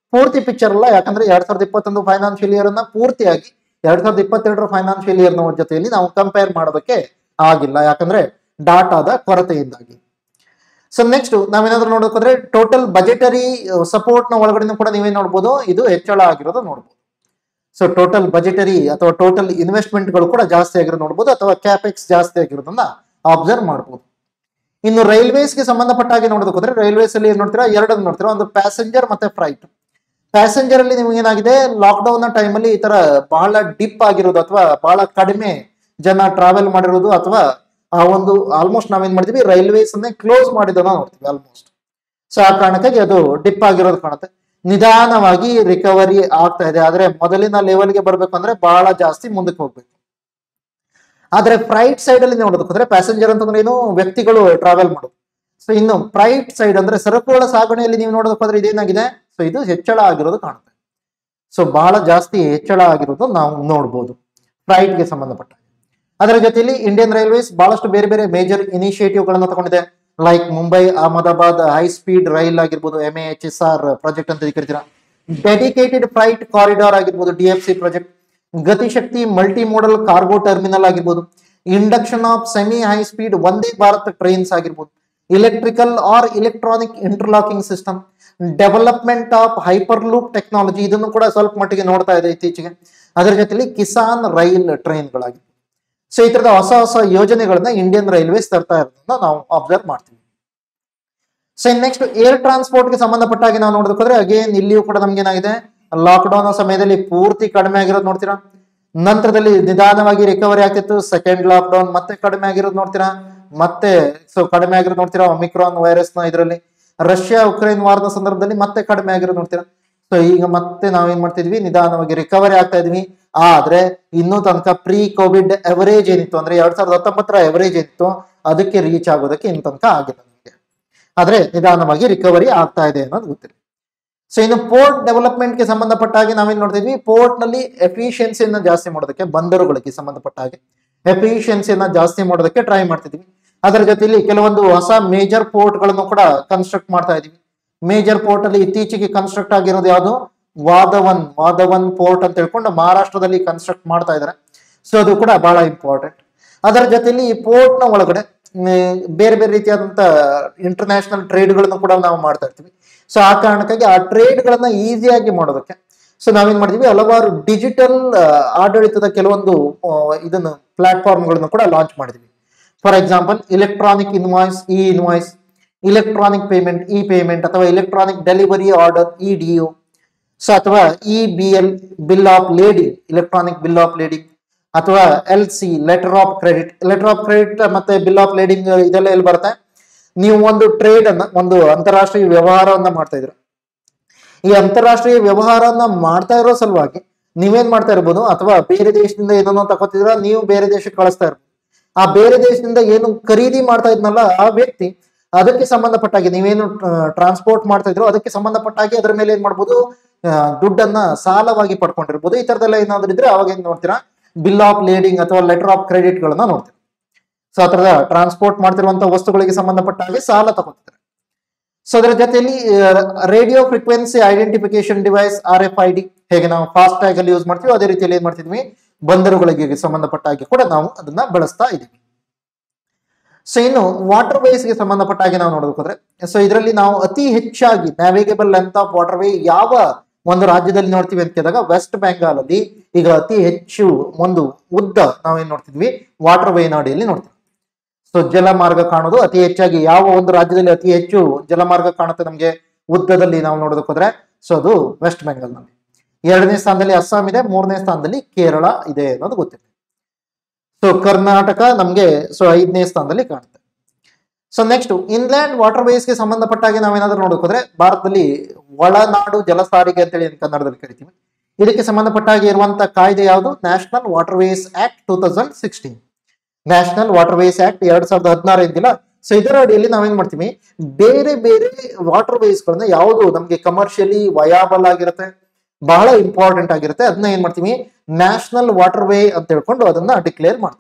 Speaker 1: ಪೂರ್ತಿ ಪಿಕ್ಚರ್ ಅಲ್ಲ ಯಾಕಂದ್ರೆ ಎರಡ್ ಸಾವಿರದ ಇಪ್ಪತ್ತೊಂದು ಫೈನಾನ್ಷಿಯಲ್ ಇಯರ್ ಅನ್ನ ಪೂರ್ತಿಯಾಗಿ ಎರಡ್ ಸಾವಿರದ ಇಪ್ಪತ್ತೆರಡರ ಫೈನಾನ್ಷಿಯಲ್ ಇಯರ್ ನ ಜೊತೆಯಲ್ಲಿ ನಾವು ಕಂಪೇರ್ ಮಾಡೋದಕ್ಕೆ ಆಗಿಲ್ಲ ಯಾಕಂದ್ರೆ ಡಾಟಾದ ಕೊರತೆಯಿಂದಾಗಿ ಸೊ ನೆಕ್ಸ್ಟ್ ನಾವೇನಾದ್ರೂ ನೋಡೋಕೋದ್ರೆ ಟೋಟಲ್ ಬಜೆಟರಿ ಸಪೋರ್ಟ್ ನ ಒಳಗಡೆ ಕೂಡ ನೀವೇನ್ ನೋಡ್ಬೋದು ಇದು ಹೆಚ್ಚಳ ಆಗಿರೋದು ನೋಡ್ಬೋದು ಸೊ ಟೋಟಲ್ ಬಜೆಟರಿ ಅಥವಾ ಟೋಟಲ್ ಇನ್ವೆಸ್ಟ್ಮೆಂಟ್ ಗಳು ಕೂಡ ಜಾಸ್ತಿ ಆಗಿರೋದು ನೋಡ್ಬೋದು ಅಥವಾ ಕ್ಯಾಪೆಕ್ಸ್ ಜಾಸ್ತಿ ಆಗಿರೋದನ್ನ ಅಬ್ಸರ್ವ್ ಮಾಡ್ಬೋದು ಇನ್ನು ರೈಲ್ವೇಸ್ಗೆ ಸಂಬಂಧಪಟ್ಟ ಹಾಗೆ ನೋಡೋದಕ್ಕೆ ಹೋದ್ರೆ ರೈಲ್ವೇಸ್ ಅಲ್ಲಿ ಏನ್ ನೋಡ್ತೀರಾ ಎರಡನ್ನು ನೋಡ್ತೀರಾ ಒಂದು ಪ್ಯಾಸೆಂಜರ್ ಮತ್ತೆ ಫ್ರೈಟ್ ಪ್ಯಾಸೆಂಜರ್ ಅಲ್ಲಿ ನಿಮ್ಗೆ ಏನಾಗಿದೆ ಲಾಕ್ಡೌನ್ ನ ಟೈಮಲ್ಲಿ ಈ ತರ ಬಹಳ ಡಿಪ್ ಆಗಿರೋದು ಅಥವಾ ಬಹಳ ಕಡಿಮೆ ಜನ ಟ್ರಾವೆಲ್ ಮಾಡಿರೋದು ಅಥವಾ ಆ ಒಂದು ಆಲ್ಮೋಸ್ಟ್ ನಾವೇನ್ ಮಾಡ್ತೀವಿ ರೈಲ್ವೇಸ್ ಅನ್ನೇ ಕ್ಲೋಸ್ ಮಾಡಿದನ್ನ ನೋಡ್ತೀವಿ ಆಲ್ಮೋಸ್ಟ್ ಸೊ ಆ ಕಾರಣಕ್ಕಾಗಿ ಅದು ಡಿಪ್ ಆಗಿರೋದು ಕಾಣುತ್ತೆ ನಿಧಾನವಾಗಿ ರಿಕವರಿ ಆಗ್ತಾ ಇದೆ ಆದ್ರೆ ಮೊದಲಿನ ಲೆವೆಲ್ಗೆ ಬರ್ಬೇಕು ಅಂದ್ರೆ ಬಹಳ ಜಾಸ್ತಿ ಮುಂದಕ್ಕೆ ಹೋಗ್ಬೇಕು ಆದ್ರೆ ಫ್ರೈಟ್ ಸೈಡ್ ಅಲ್ಲಿ ನೋಡೋದಕ್ಕೆ ಹೋದ್ರೆ ಪ್ಯಾಸೆಂಜರ್ ಅಂತಂದ್ರೆ ಏನು ವ್ಯಕ್ತಿಗಳು ಟ್ರಾವೆಲ್ ಮಾಡೋದು ಸೊ ಇನ್ನು ಪ್ರೈಟ್ ಸೈಡ್ ಅಂದ್ರೆ ಸರಕುಗಳ ಸಾಗಣೆಯಲ್ಲಿ ನೀವು ನೋಡೋದಕ್ಕೆ ಹೋದ್ರೆ ಇದೇನಾಗಿದೆ ಸೊ ಇದು ಹೆಚ್ಚಳ ಆಗಿರೋದು ಕಾಣುತ್ತೆ ಸೊ ಬಹಳ ಜಾಸ್ತಿ ಹೆಚ್ಚಳ ಆಗಿರೋದು ನಾವು ನೋಡ್ಬೋದು ಫ್ಲೈಟ್ಗೆ ಸಂಬಂಧಪಟ್ಟ ಹಾಗೆ. ಅದರ ಜೊತೆಯಲ್ಲಿ ಇಂಡಿಯನ್ ರೈಲ್ವೇಸ್ ಬಹಳಷ್ಟು ಬೇರೆ ಬೇರೆ ಮೇಜರ್ ಇನಿಷಿಯೇಟಿವ್ ಗಳನ್ನ ತಗೊಂಡಿದೆ like Mumbai Ahmedabad high speed rail ಆಗಿರ್ಬೋದು M H S R project ಅಂತ ಕರಿತೀರಾ ಡೆಡಿಕೇಟೆಡ್ ಫ್ಲೈಟ್ ಕಾರಿಡಾರ್ ಆಗಿರ್ಬೋದು D F C project Gatishakti multi modal cargo terminal ಆಗಿರ್ಬೋದು induction of semi high speed Vande Bharat trains ಆಗಿರ್ಬೋದು electrical or electronic interlocking system development of hyperloop technology ಇದನ್ನು ಕೂಡ ಸ್ವಲ್ಪ ಮಟ್ಟಿಗೆ ನೋಡ್ತಾ ಇದೆ ಇತ್ತೀಚೆಗೆ ಅದರ ಜೊತೆಲಿ ಕಿಸಾನ್ ರೈಲ್ ಟ್ರೈನ್ಗಳಾಗಿ ಸೊ ಈ ತರದ ಹೊಸ ಹೊಸ ಯೋಜನೆಗಳನ್ನ ಇಂಡಿಯನ್ ರೈಲ್ವೇಸ್ ತರ್ತಾ ಇರೋದನ್ನ ನಾವು ಅಬ್ಸರ್ವ್ ಮಾಡ್ತೀವಿ ಸೊ ನೆಕ್ಸ್ಟ್ ಏರ್ ಟ್ರಾನ್ಸ್ಪೋರ್ಟ್ ಗೆ ಸಂಬಂಧಪಟ್ಟ ಹಾಗೆ ನಾವು ನೋಡೋದಕ್ಕೆ ಹೋದ್ರೆ ಅಗೇನ್ ಇಲ್ಲಿಯೂ ಕೂಡ ನಮ್ಗೆ ಏನಾಗಿದೆ ಲಾಕ್ಡೌನ್ ಸಮಯದಲ್ಲಿ ಪೂರ್ತಿ ಕಡಿಮೆ ಆಗಿರೋದು ನೋಡ್ತೀರಾ ನಂತರದಲ್ಲಿ ನಿಧಾನವಾಗಿ ರಿಕವರಿ ಆಗ್ತಿತ್ತು ಸೆಕೆಂಡ್ ಲಾಕ್ಡೌನ್ ಮತ್ತೆ ಕಡಿಮೆ ಆಗಿರೋದು ನೋಡ್ತೀರಾ ಮತ್ತೆ ಸೊ ಕಡಿಮೆ ಆಗಿರೋದು ನೋಡ್ತೀರಾ ಒಮಿಕ್ರಾನ್ ವೈರಸ್ ನ ಇದರಲ್ಲಿ ರಷ್ಯಾ ಉಕ್ರೇನ್ ವಾರದ ಸಂದರ್ಭದಲ್ಲಿ ಮತ್ತೆ ಕಡಿಮೆ ಆಗಿರೋದು ನೋಡ್ತೀರಾ ಸೊ ಈಗ ಮತ್ತೆ ನಾವೇನ್ ಮಾಡ್ತಿದ್ವಿ ನಿಧಾನವಾಗಿ ರಿಕವರಿ ಆಗ್ತಾ ಇದ್ವಿ ಆದ್ರೆ ಇನ್ನೂ ತನಕ ಪ್ರೀ ಕೋವಿಡ್ ಎವರೇಜ್ ಏನಿತ್ತು ಅಂದ್ರೆ ಎರಡ್ ಸಾವಿರದ ಹತ್ತೊಂಬತ್ತರ ಎವರೇಜ್ ಏನಿತ್ತು ಅದಕ್ಕೆ ರೀಚ್ ಆಗೋದಕ್ಕೆ ಇನ್ನು ತನಕ ಆಗಿಲ್ಲ ನಮಗೆ ಆದ್ರೆ ನಿಧಾನವಾಗಿ ರಿಕವರಿ ಆಗ್ತಾ ಇದೆ ಅನ್ನೋದು ಗೊತ್ತಿಲ್ಲ ಸೊ ಇನ್ನು ಪೋರ್ಟ್ ಡೆವಲಪ್ಮೆಂಟ್ಗೆ ಸಂಬಂಧಪಟ್ಟ ಹಾಗೆ ನಾವೇನ್ ನೋಡ್ತಿದ್ವಿ ಪೋರ್ಟ್ ನಲ್ಲಿ ಎಫಿಷಿಯನ್ಸಿಯನ್ನ ಜಾಸ್ತಿ ಮಾಡೋದಕ್ಕೆ ಬಂದರುಗಳಿಗೆ ಸಂಬಂಧಪಟ್ಟ ಹಾಗೆ ಎಫಿಷಿಯನ್ಸಿಯನ್ನ ಜಾಸ್ತಿ ಮಾಡೋದಕ್ಕೆ ಟ್ರೈ ಮಾಡ್ತಿದ್ವಿ ಅದರ ಜೊತೆಲಿ ಕೆಲವೊಂದು ಹೊಸ ಮೇಜರ್ ಪೋರ್ಟ್ ಗಳನ್ನು ಕೂಡ ಕನ್ಸ್ಟ್ರಕ್ಟ್ ಮಾಡ್ತಾ ಇದೀವಿ ಮೇಜರ್ ಪೋರ್ಟ್ ಅಲ್ಲಿ ಇತ್ತೀಚೆಗೆ ಕನ್ಸ್ಟ್ರಕ್ಟ್ ಆಗಿರೋದು ಯಾವುದು ವಾದವನ್ ವಾದವನ್ ಪೋರ್ಟ್ ಅಂತ ಹೇಳ್ಕೊಂಡು ಮಹಾರಾಷ್ಟ್ರದಲ್ಲಿ ಕನ್ಸ್ಟ್ರಕ್ಟ್ ಮಾಡ್ತಾ ಇದ್ದಾರೆ ಸೊ ಅದು ಕೂಡ ಬಹಳ ಇಂಪಾರ್ಟೆಂಟ್ ಅದರ ಜೊತೆಲಿ ಈ ಪೋರ್ಟ್ ನ ಒಳಗಡೆ ಮ್, ಬೇರೆ ಬೇರೆ ರೀತಿಯಾದಂತ ಇಂಟರ್ನ್ಯಾಷನಲ್ ಟ್ರೇಡ್ಗಳನ್ನು ಕೂಡ ನಾವು ಮಾಡ್ತಾ ಇರ್ತೀವಿ ಸೊ ಆ ಕಾರಣಕ್ಕಾಗಿ ಆ ಟ್ರೇಡ್ ಗಳನ್ನ ಈಸಿಯಾಗಿ ಮಾಡೋದಕ್ಕೆ ಸೊ ನಾವೇನ್ ಮಾಡಿದ್ವಿ ಹಲವಾರು ಡಿಜಿಟಲ್ ಆಡಳಿತದ ಕೆಲವೊಂದು ಆ, ಇದನ್ನು ಪ್ಲಾಟ್ಫಾರ್ಮ್ಗಳನ್ನು ಕೂಡ ಲಾಂಚ್ ಮಾಡಿದ್ವಿ for example electronic invoice E invoice electronic payment E payment ಅಥವಾ electronic delivery order E D U so ಅಥವಾ E B L bill of lading electronic bill of lading ಅಥವಾ L C letter of credit letter of credit ಮತ್ತೆ ಬಿಲ್ ಆಫ್ ಲೇಡಿಂಗ್ ಇದೆಲ್ಲ ಎಲ್ಲಿ ಬರುತ್ತೆ ನೀವು ಒಂದು ಟ್ರೇಡ್ ಅನ್ನ ಒಂದು ಅಂತಾರಾಷ್ಟ್ರೀಯ ವ್ಯವಹಾರವನ್ನ ಮಾಡ್ತಾ ಇದ್ರ ಈ ಅಂತಾರಾಷ್ಟ್ರೀಯ ವ್ಯವಹಾರವನ್ನ ಮಾಡ್ತಾ ಇರೋ ಸಲುವಾಗಿ ನೀವೇನ್ ಮಾಡ್ತಾ ಇರ್ಬೋದು ಅಥವಾ ಬೇರೆ ದೇಶದಿಂದ ಏನನ್ನೋ ತಗೋತಿದ್ರ ನೀವು ಬೇರೆ ದೇಶಕ್ಕೆ ಕಳಿಸ್ತಾ ಇರ್ಬೋದು ಆ ಬೇರೆ ದೇಶದಿಂದ ಏನು ಖರೀದಿ ಮಾಡ್ತಾ ಇದ್ನಲ್ಲ ಆ ವ್ಯಕ್ತಿ ಅದಕ್ಕೆ ಸಂಬಂಧಪಟ್ಟಾಗೆ ನೀವೇನು ಟ್ರಾನ್ಸ್ಪೋರ್ಟ್ ಮಾಡ್ತಾ ಇದ್ರು ಅದಕ್ಕೆ ಸಂಬಂಧಪಟ್ಟಾಗೆ ಅದರ ಮೇಲೆ ಏನ್ ಮಾಡ್ಬೋದು ಆ, ದುಡ್ಡನ್ನ ಸಾಲವಾಗಿ ಪಡ್ಕೊಂಡಿರ್ಬೋದು ಈ ತರದೆಲ್ಲ ಏನಾದ್ರು ಇದ್ರೆ ಅವಾಗ ಏನ್ ನೋಡ್ತೀರಾ ಬಿಲ್ ಆಫ್ ಲೇಡಿಂಗ್ ಅಥವಾ ಲೆಟರ್ ಆಫ್ ಕ್ರೆಡಿಟ್ ಗಳನ್ನ ನೋಡ್ತೀರಾ ಸೊ ಆ ತರದ ಟ್ರಾನ್ಸ್ಪೋರ್ಟ್ ಮಾಡ್ತಿರುವಂತ ವಸ್ತುಗಳಿಗೆ ಸಂಬಂಧಪಟ್ಟ ಹಾಗೆ ಸಾಲ ತಗೋತಿದ್ದಾರೆ ಸೊ ಅದರ ಜೊತೆಯಲ್ಲಿ radio frequency identification device R F I D ಹೇಗೆ ನಾವು ಫಾಸ್ಟ್ ಟ್ಯಾಗ್ ಅಲ್ಲಿ ಯೂಸ್ ಮಾಡ್ತೀವಿ ಅದೇ ರೀತಿಯಲ್ಲಿ ಏನ್ ಮಾಡ್ತಿದ್ವಿ ಬಂದರುಗಳಿಗೆ ಸಂಬಂಧಪಟ್ಟ ಹಾಗೆ ಕೂಡ ನಾವು ಅದನ್ನ ಬಳಸ್ತಾ ಇದ್ದೀವಿ ಸೊ ಇನ್ನು ವಾಟರ್ ವೇಸ್ಗೆ ಸಂಬಂಧಪಟ್ಟ ಹಾಗೆ ನಾವು ನೋಡೋದಕ್ಕೆ ಹೋದ್ರೆ ಸೊ ಇದರಲ್ಲಿ ನಾವು ಅತಿ ಹೆಚ್ಚಾಗಿ navigable length of water way ಯಾವ ಒಂದು ರಾಜ್ಯದಲ್ಲಿ ನೋಡ್ತೀವಿ ಅಂತ ಕೇಳಿದಾಗ ವೆಸ್ಟ್ ಬೆಂಗಾಲ್ ಅಲ್ಲಿ ಈಗ ಅತಿ ಹೆಚ್ಚು ಒಂದು ಉದ್ದ ನಾವೇನ್ ನೋಡ್ತಿದ್ವಿ ವಾಟರ್ ವೇನ ಅಡಿಯಲ್ಲಿ ನೋಡ್ತೀವಿ ಸೊ ಜಲಮಾರ್ಗ ಕಾಣೋದು ಅತಿ ಹೆಚ್ಚಾಗಿ ಯಾವ ಒಂದು ರಾಜ್ಯದಲ್ಲಿ ಅತಿ ಹೆಚ್ಚು ಜಲಮಾರ್ಗ ಕಾಣುತ್ತೆ ನಮಗೆ ಉದ್ದದಲ್ಲಿ ನಾವು ನೋಡೋದಕ್ಕೆ ಹೋದ್ರೆ ಸೊ ಅದು ವೆಸ್ಟ್ ಬೆಂಗಾಲ್ನಲ್ಲಿ ಎರಡನೇ ಸ್ಥಾನದಲ್ಲಿ ಅಸ್ಸಾಂ ಇದೆ ಮೂರನೇ ಸ್ಥಾನದಲ್ಲಿ ಕೇರಳ ಇದೆ ಅನ್ನೋದು ಗೊತ್ತಿದೆ ಸೊ ಕರ್ನಾಟಕ ನಮ್ಗೆ ಸೊ ಐದನೇ ಸ್ಥಾನದಲ್ಲಿ ಕಾಣುತ್ತೆ ಸೊ ನೆಕ್ಸ್ಟ್ ಇನ್ಲ್ಯಾಂಡ್ ವಾಟರ್ ವೇಸ್ಗೆ ಸಂಬಂಧಪಟ್ಟ ಹಾಗೆ ನಾವೇನಾದ್ರೂ ನೋಡೋಕೆ ಹೋದ್ರೆ ಭಾರತದಲ್ಲಿ ಒಳನಾಡು ಜಲ ಸಾರಿಗೆ ಅಂತೇಳಿ ಏನ್ ಕನ್ನಡದಲ್ಲಿ ಕರಿತೀವಿ ಇದಕ್ಕೆ ಸಂಬಂಧಪಟ್ಟ ಹಾಗೆ ಇರುವಂತ ಕಾಯ್ದೆ ಯಾವುದು national water ways act two thousand sixteen national water ways act ಎರಡ್ ಸಾವಿರದ ಹದಿನಾರು ಇದ್ದಿಲ್ಲ ಸೊ ಇದರ ಅಡಿಯಲ್ಲಿ ನಾವೇನ್ ಮಾಡ್ತೀವಿ ಬೇರೆ ಬೇರೆ ವಾಟರ್ ವೇಸ್ ಗಳನ್ನ ಯಾವುದು ನಮ್ಗೆ ಕಮರ್ಷಿಯಲಿ ವಯಾಬಲ್ ಆಗಿರುತ್ತೆ ಬಹಳ ಇಂಪಾರ್ಟೆಂಟ್ ಆಗಿರುತ್ತೆ ಅದನ್ನ ಏನ್ ಮಾಡ್ತೀವಿ ನ್ಯಾಷನಲ್ ವಾಟರ್ ವೇ ಅಂತ ಹೇಳ್ಕೊಂಡು ಅದನ್ನ ಡಿಕ್ಲೇರ್ ಮಾಡ್ತೀವಿ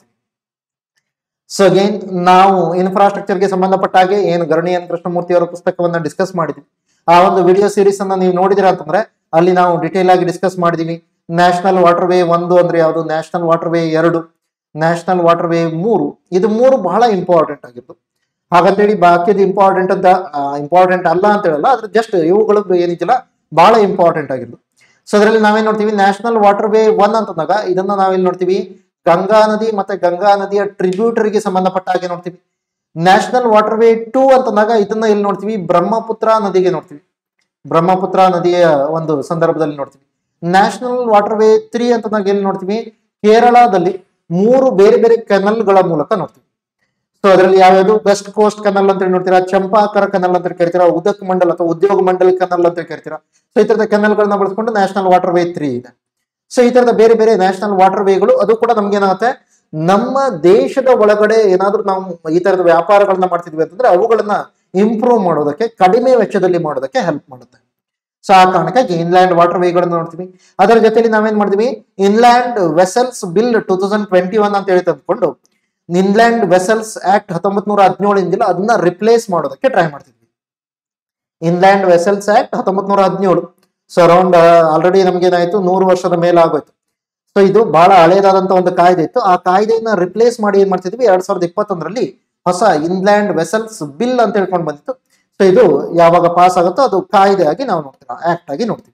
Speaker 1: ಸೊ ಅಗೇನ್ ನಾವು ಇನ್ಫ್ರಾಸ್ಟ್ರಕ್ಚರ್ ಗೆ ಸಂಬಂಧಪಟ್ಟ ಹಾಗೆ ಏನು ಗರಣಿಯನ್ ಕೃಷ್ಣಮೂರ್ತಿ ಅವರ ಪುಸ್ತಕವನ್ನ ಡಿಸ್ಕಸ್ ಮಾಡಿದ್ವಿ ಆ ಒಂದು ವಿಡಿಯೋ ಸೀರೀಸ್ ಅನ್ನ ನೀವು ನೋಡಿದಿರ ಅಂತಂದ್ರೆ ಅಲ್ಲಿ ನಾವು ಡಿಟೇಲ್ ಆಗಿ ಡಿಸ್ಕಸ್ ಮಾಡಿದೀವಿ ನ್ಯಾಷನಲ್ ವಾಟರ್ ವೇ ಒಂದು ಅಂದ್ರೆ ಯಾವುದು ನ್ಯಾಷನಲ್ ವಾಟರ್ ವೇ ಎರಡು ನ್ಯಾಷನಲ್ ವಾಟರ್ ವೇ ಮೂರು ಇದು ಮೂರು ಬಹಳ ಇಂಪಾರ್ಟೆಂಟ್ ಆಗಿತ್ತು ಹಾಗಂತೇಳಿ ಬಾಕಿದು ಇಂಪಾರ್ಟೆಂಟ್ ಅಂತ ಇಂಪಾರ್ಟೆಂಟ್ ಅಲ್ಲ ಅಂತ ಹೇಳಲ್ಲ ಅದ್ರ ಜಸ್ಟ್ ಇವುಗಳು ಏನಿದ್ದಿಲ್ಲ ಬಹಳ ಇಂಪಾರ್ಟೆಂಟ್ ಆಗಿದ್ದು ಸೊ ಅದರಲ್ಲಿ ನಾವೇನ್ ನೋಡ್ತೀವಿ ನ್ಯಾಷನಲ್ ವಾಟರ್ ವೇ ಒನ್ ಅಂತಂದಾಗ ಇದನ್ನ ನಾವೆಲ್ಲಿ ನೋಡ್ತೀವಿ ಗಂಗಾ ನದಿ ಮತ್ತೆ ಗಂಗಾ ನದಿಯ ಟ್ರಿಬ್ಯೂಟರಿಗೆ ಸಂಬಂಧಪಟ್ಟ ಹಾಗೆ ನೋಡ್ತೀವಿ ನ್ಯಾಷನಲ್ ವಾಟರ್ ವೇ ಟೂ ಅಂತಂದಾಗ ಇದನ್ನ ಎಲ್ಲಿ ನೋಡ್ತೀವಿ ಬ್ರಹ್ಮಪುತ್ರ ನದಿಗೆ ನೋಡ್ತೀವಿ ಬ್ರಹ್ಮಪುತ್ರ ನದಿಯ ಒಂದು ಸಂದರ್ಭದಲ್ಲಿ ನೋಡ್ತೀವಿ ನ್ಯಾಷನಲ್ ವಾಟರ್ ವೇ ತ್ರೀ ಅಂತಂದಾಗ ಎಲ್ಲಿ ನೋಡ್ತೀವಿ ಕೇರಳದಲ್ಲಿ ಮೂರು ಬೇರೆ ಬೇರೆ ಕೆನಲ್ಗಳ ಮೂಲಕ ನೋಡ್ತೀವಿ ಸೊ ಅದರಲ್ಲಿ ಯಾವ್ಯಾವುದು ವೆಸ್ಟ್ ಕೋಸ್ಟ್ ಕನಲ್ ಅಂತ ಹೇಳಿ ನೋಡ್ತೀರಾ ಚಂಪಾಕರ ಕನಲ್ ಅಂತ ಹೇಳಿ ಕರಿತೀರಾ ಉದಕ್ ಮಂಡಲ್ ಅಥವಾ ಉದ್ಯೋಗ ಮಂಡಲ್ ಕನಲ್ ಅಂತ ಹೇಳಿ ಕರಿತೀರಾ ಸೊ ಈ ತರದ ಕೆನಲ್ಗಳನ್ನ ಬಳಸ್ಕೊಂಡು ನ್ಯಾಷನಲ್ ವಾಟರ್ ವೇ ತ್ರೀ ಇದೆ ಸೊ ಈ ತರದ ಬೇರೆ ಬೇರೆ ನ್ಯಾಷನಲ್ ವಾಟರ್ ವೇಗಳು ಅದು ಕೂಡ ನಮ್ಗೆ ಏನಾಗುತ್ತೆ ನಮ್ಮ ದೇಶದ ಒಳಗಡೆ ಏನಾದ್ರೂ ನಾವು ಈ ತರದ ವ್ಯಾಪಾರಗಳನ್ನ ಮಾಡ್ತಿದ್ವಿ ಅಂತಂದ್ರೆ ಅವುಗಳನ್ನ ಇಂಪ್ರೂವ್ ಮಾಡೋದಕ್ಕೆ ಕಡಿಮೆ ವೆಚ್ಚದಲ್ಲಿ ಮಾಡೋದಕ್ಕೆ ಹೆಲ್ಪ್ ಮಾಡುತ್ತೆ ಸೊ ಆ ಕಾರಣಕ್ಕಾಗಿ ಇನ್ಲ್ಯಾಂಡ್ ವಾಟರ್ ವೇಗಳನ್ನ ನೋಡ್ತೀವಿ ಅದರ ಜೊತೆಲಿ ನಾವೇನ್ ಮಾಡ್ತೀವಿ inland vessels bill two thousand twenty one ಅಂತ ಹೇಳಿ ತಂದ್ಕೊಂಡು ಇನ್ಲ್ಯಾಂಡ್ ವೆಸಲ್ಸ್ ಆಕ್ಟ್ ಹತ್ತೊಂಬತ್ ನೂರ ಹದಿನೇಳು ಇಂದಿಲ್ಲ ಅದನ್ನ ರಿಪ್ಲೇಸ್ ಮಾಡೋದಕ್ಕೆ ಟ್ರೈ ಮಾಡ್ತಿದ್ವಿ ಇನ್ಲ್ಯಾಂಡ್ ವೆಸಲ್ಸ್ ಆಕ್ಟ್ ಹತ್ತೊಂಬತ್ ನೂರ ಹದಿನೇಳು ಸೊ ಅರೌಂಡ್ ಆಲ್ರೆಡಿ ನಮ್ಗೆ ಏನಾಯ್ತು ನೂರು ವರ್ಷದ ಮೇಲೆ ಆಗೋಯ್ತು ಸೊ ಇದು ಬಹಳ ಹಳೇದಾದಂತ ಒಂದು ಕಾಯ್ದೆ ಇತ್ತು ಆ ಕಾಯ್ದೆಯನ್ನ ರಿಪ್ಲೇಸ್ ಮಾಡಿ ಏನ್ ಮಾಡ್ತಿದ್ವಿ ಎರಡ್ ಸಾವಿರದ ಇಪ್ಪತ್ತೊಂದರಲ್ಲಿ ಹೊಸ ಇನ್ಲ್ಯಾಂಡ್ ವೆಸಲ್ಸ್ ಬಿಲ್ ಅಂತ ಹೇಳ್ಕೊಂಡು ಬಂದಿತ್ತು ಸೊ ಇದು ಯಾವಾಗ ಪಾಸ್ ಆಗುತ್ತೋ ಅದು ಕಾಯ್ದೆ ಆಗಿ ನಾವು ನೋಡ್ತೀವಿ ಆಕ್ಟ್ ಆಗಿ ನೋಡ್ತೀವಿ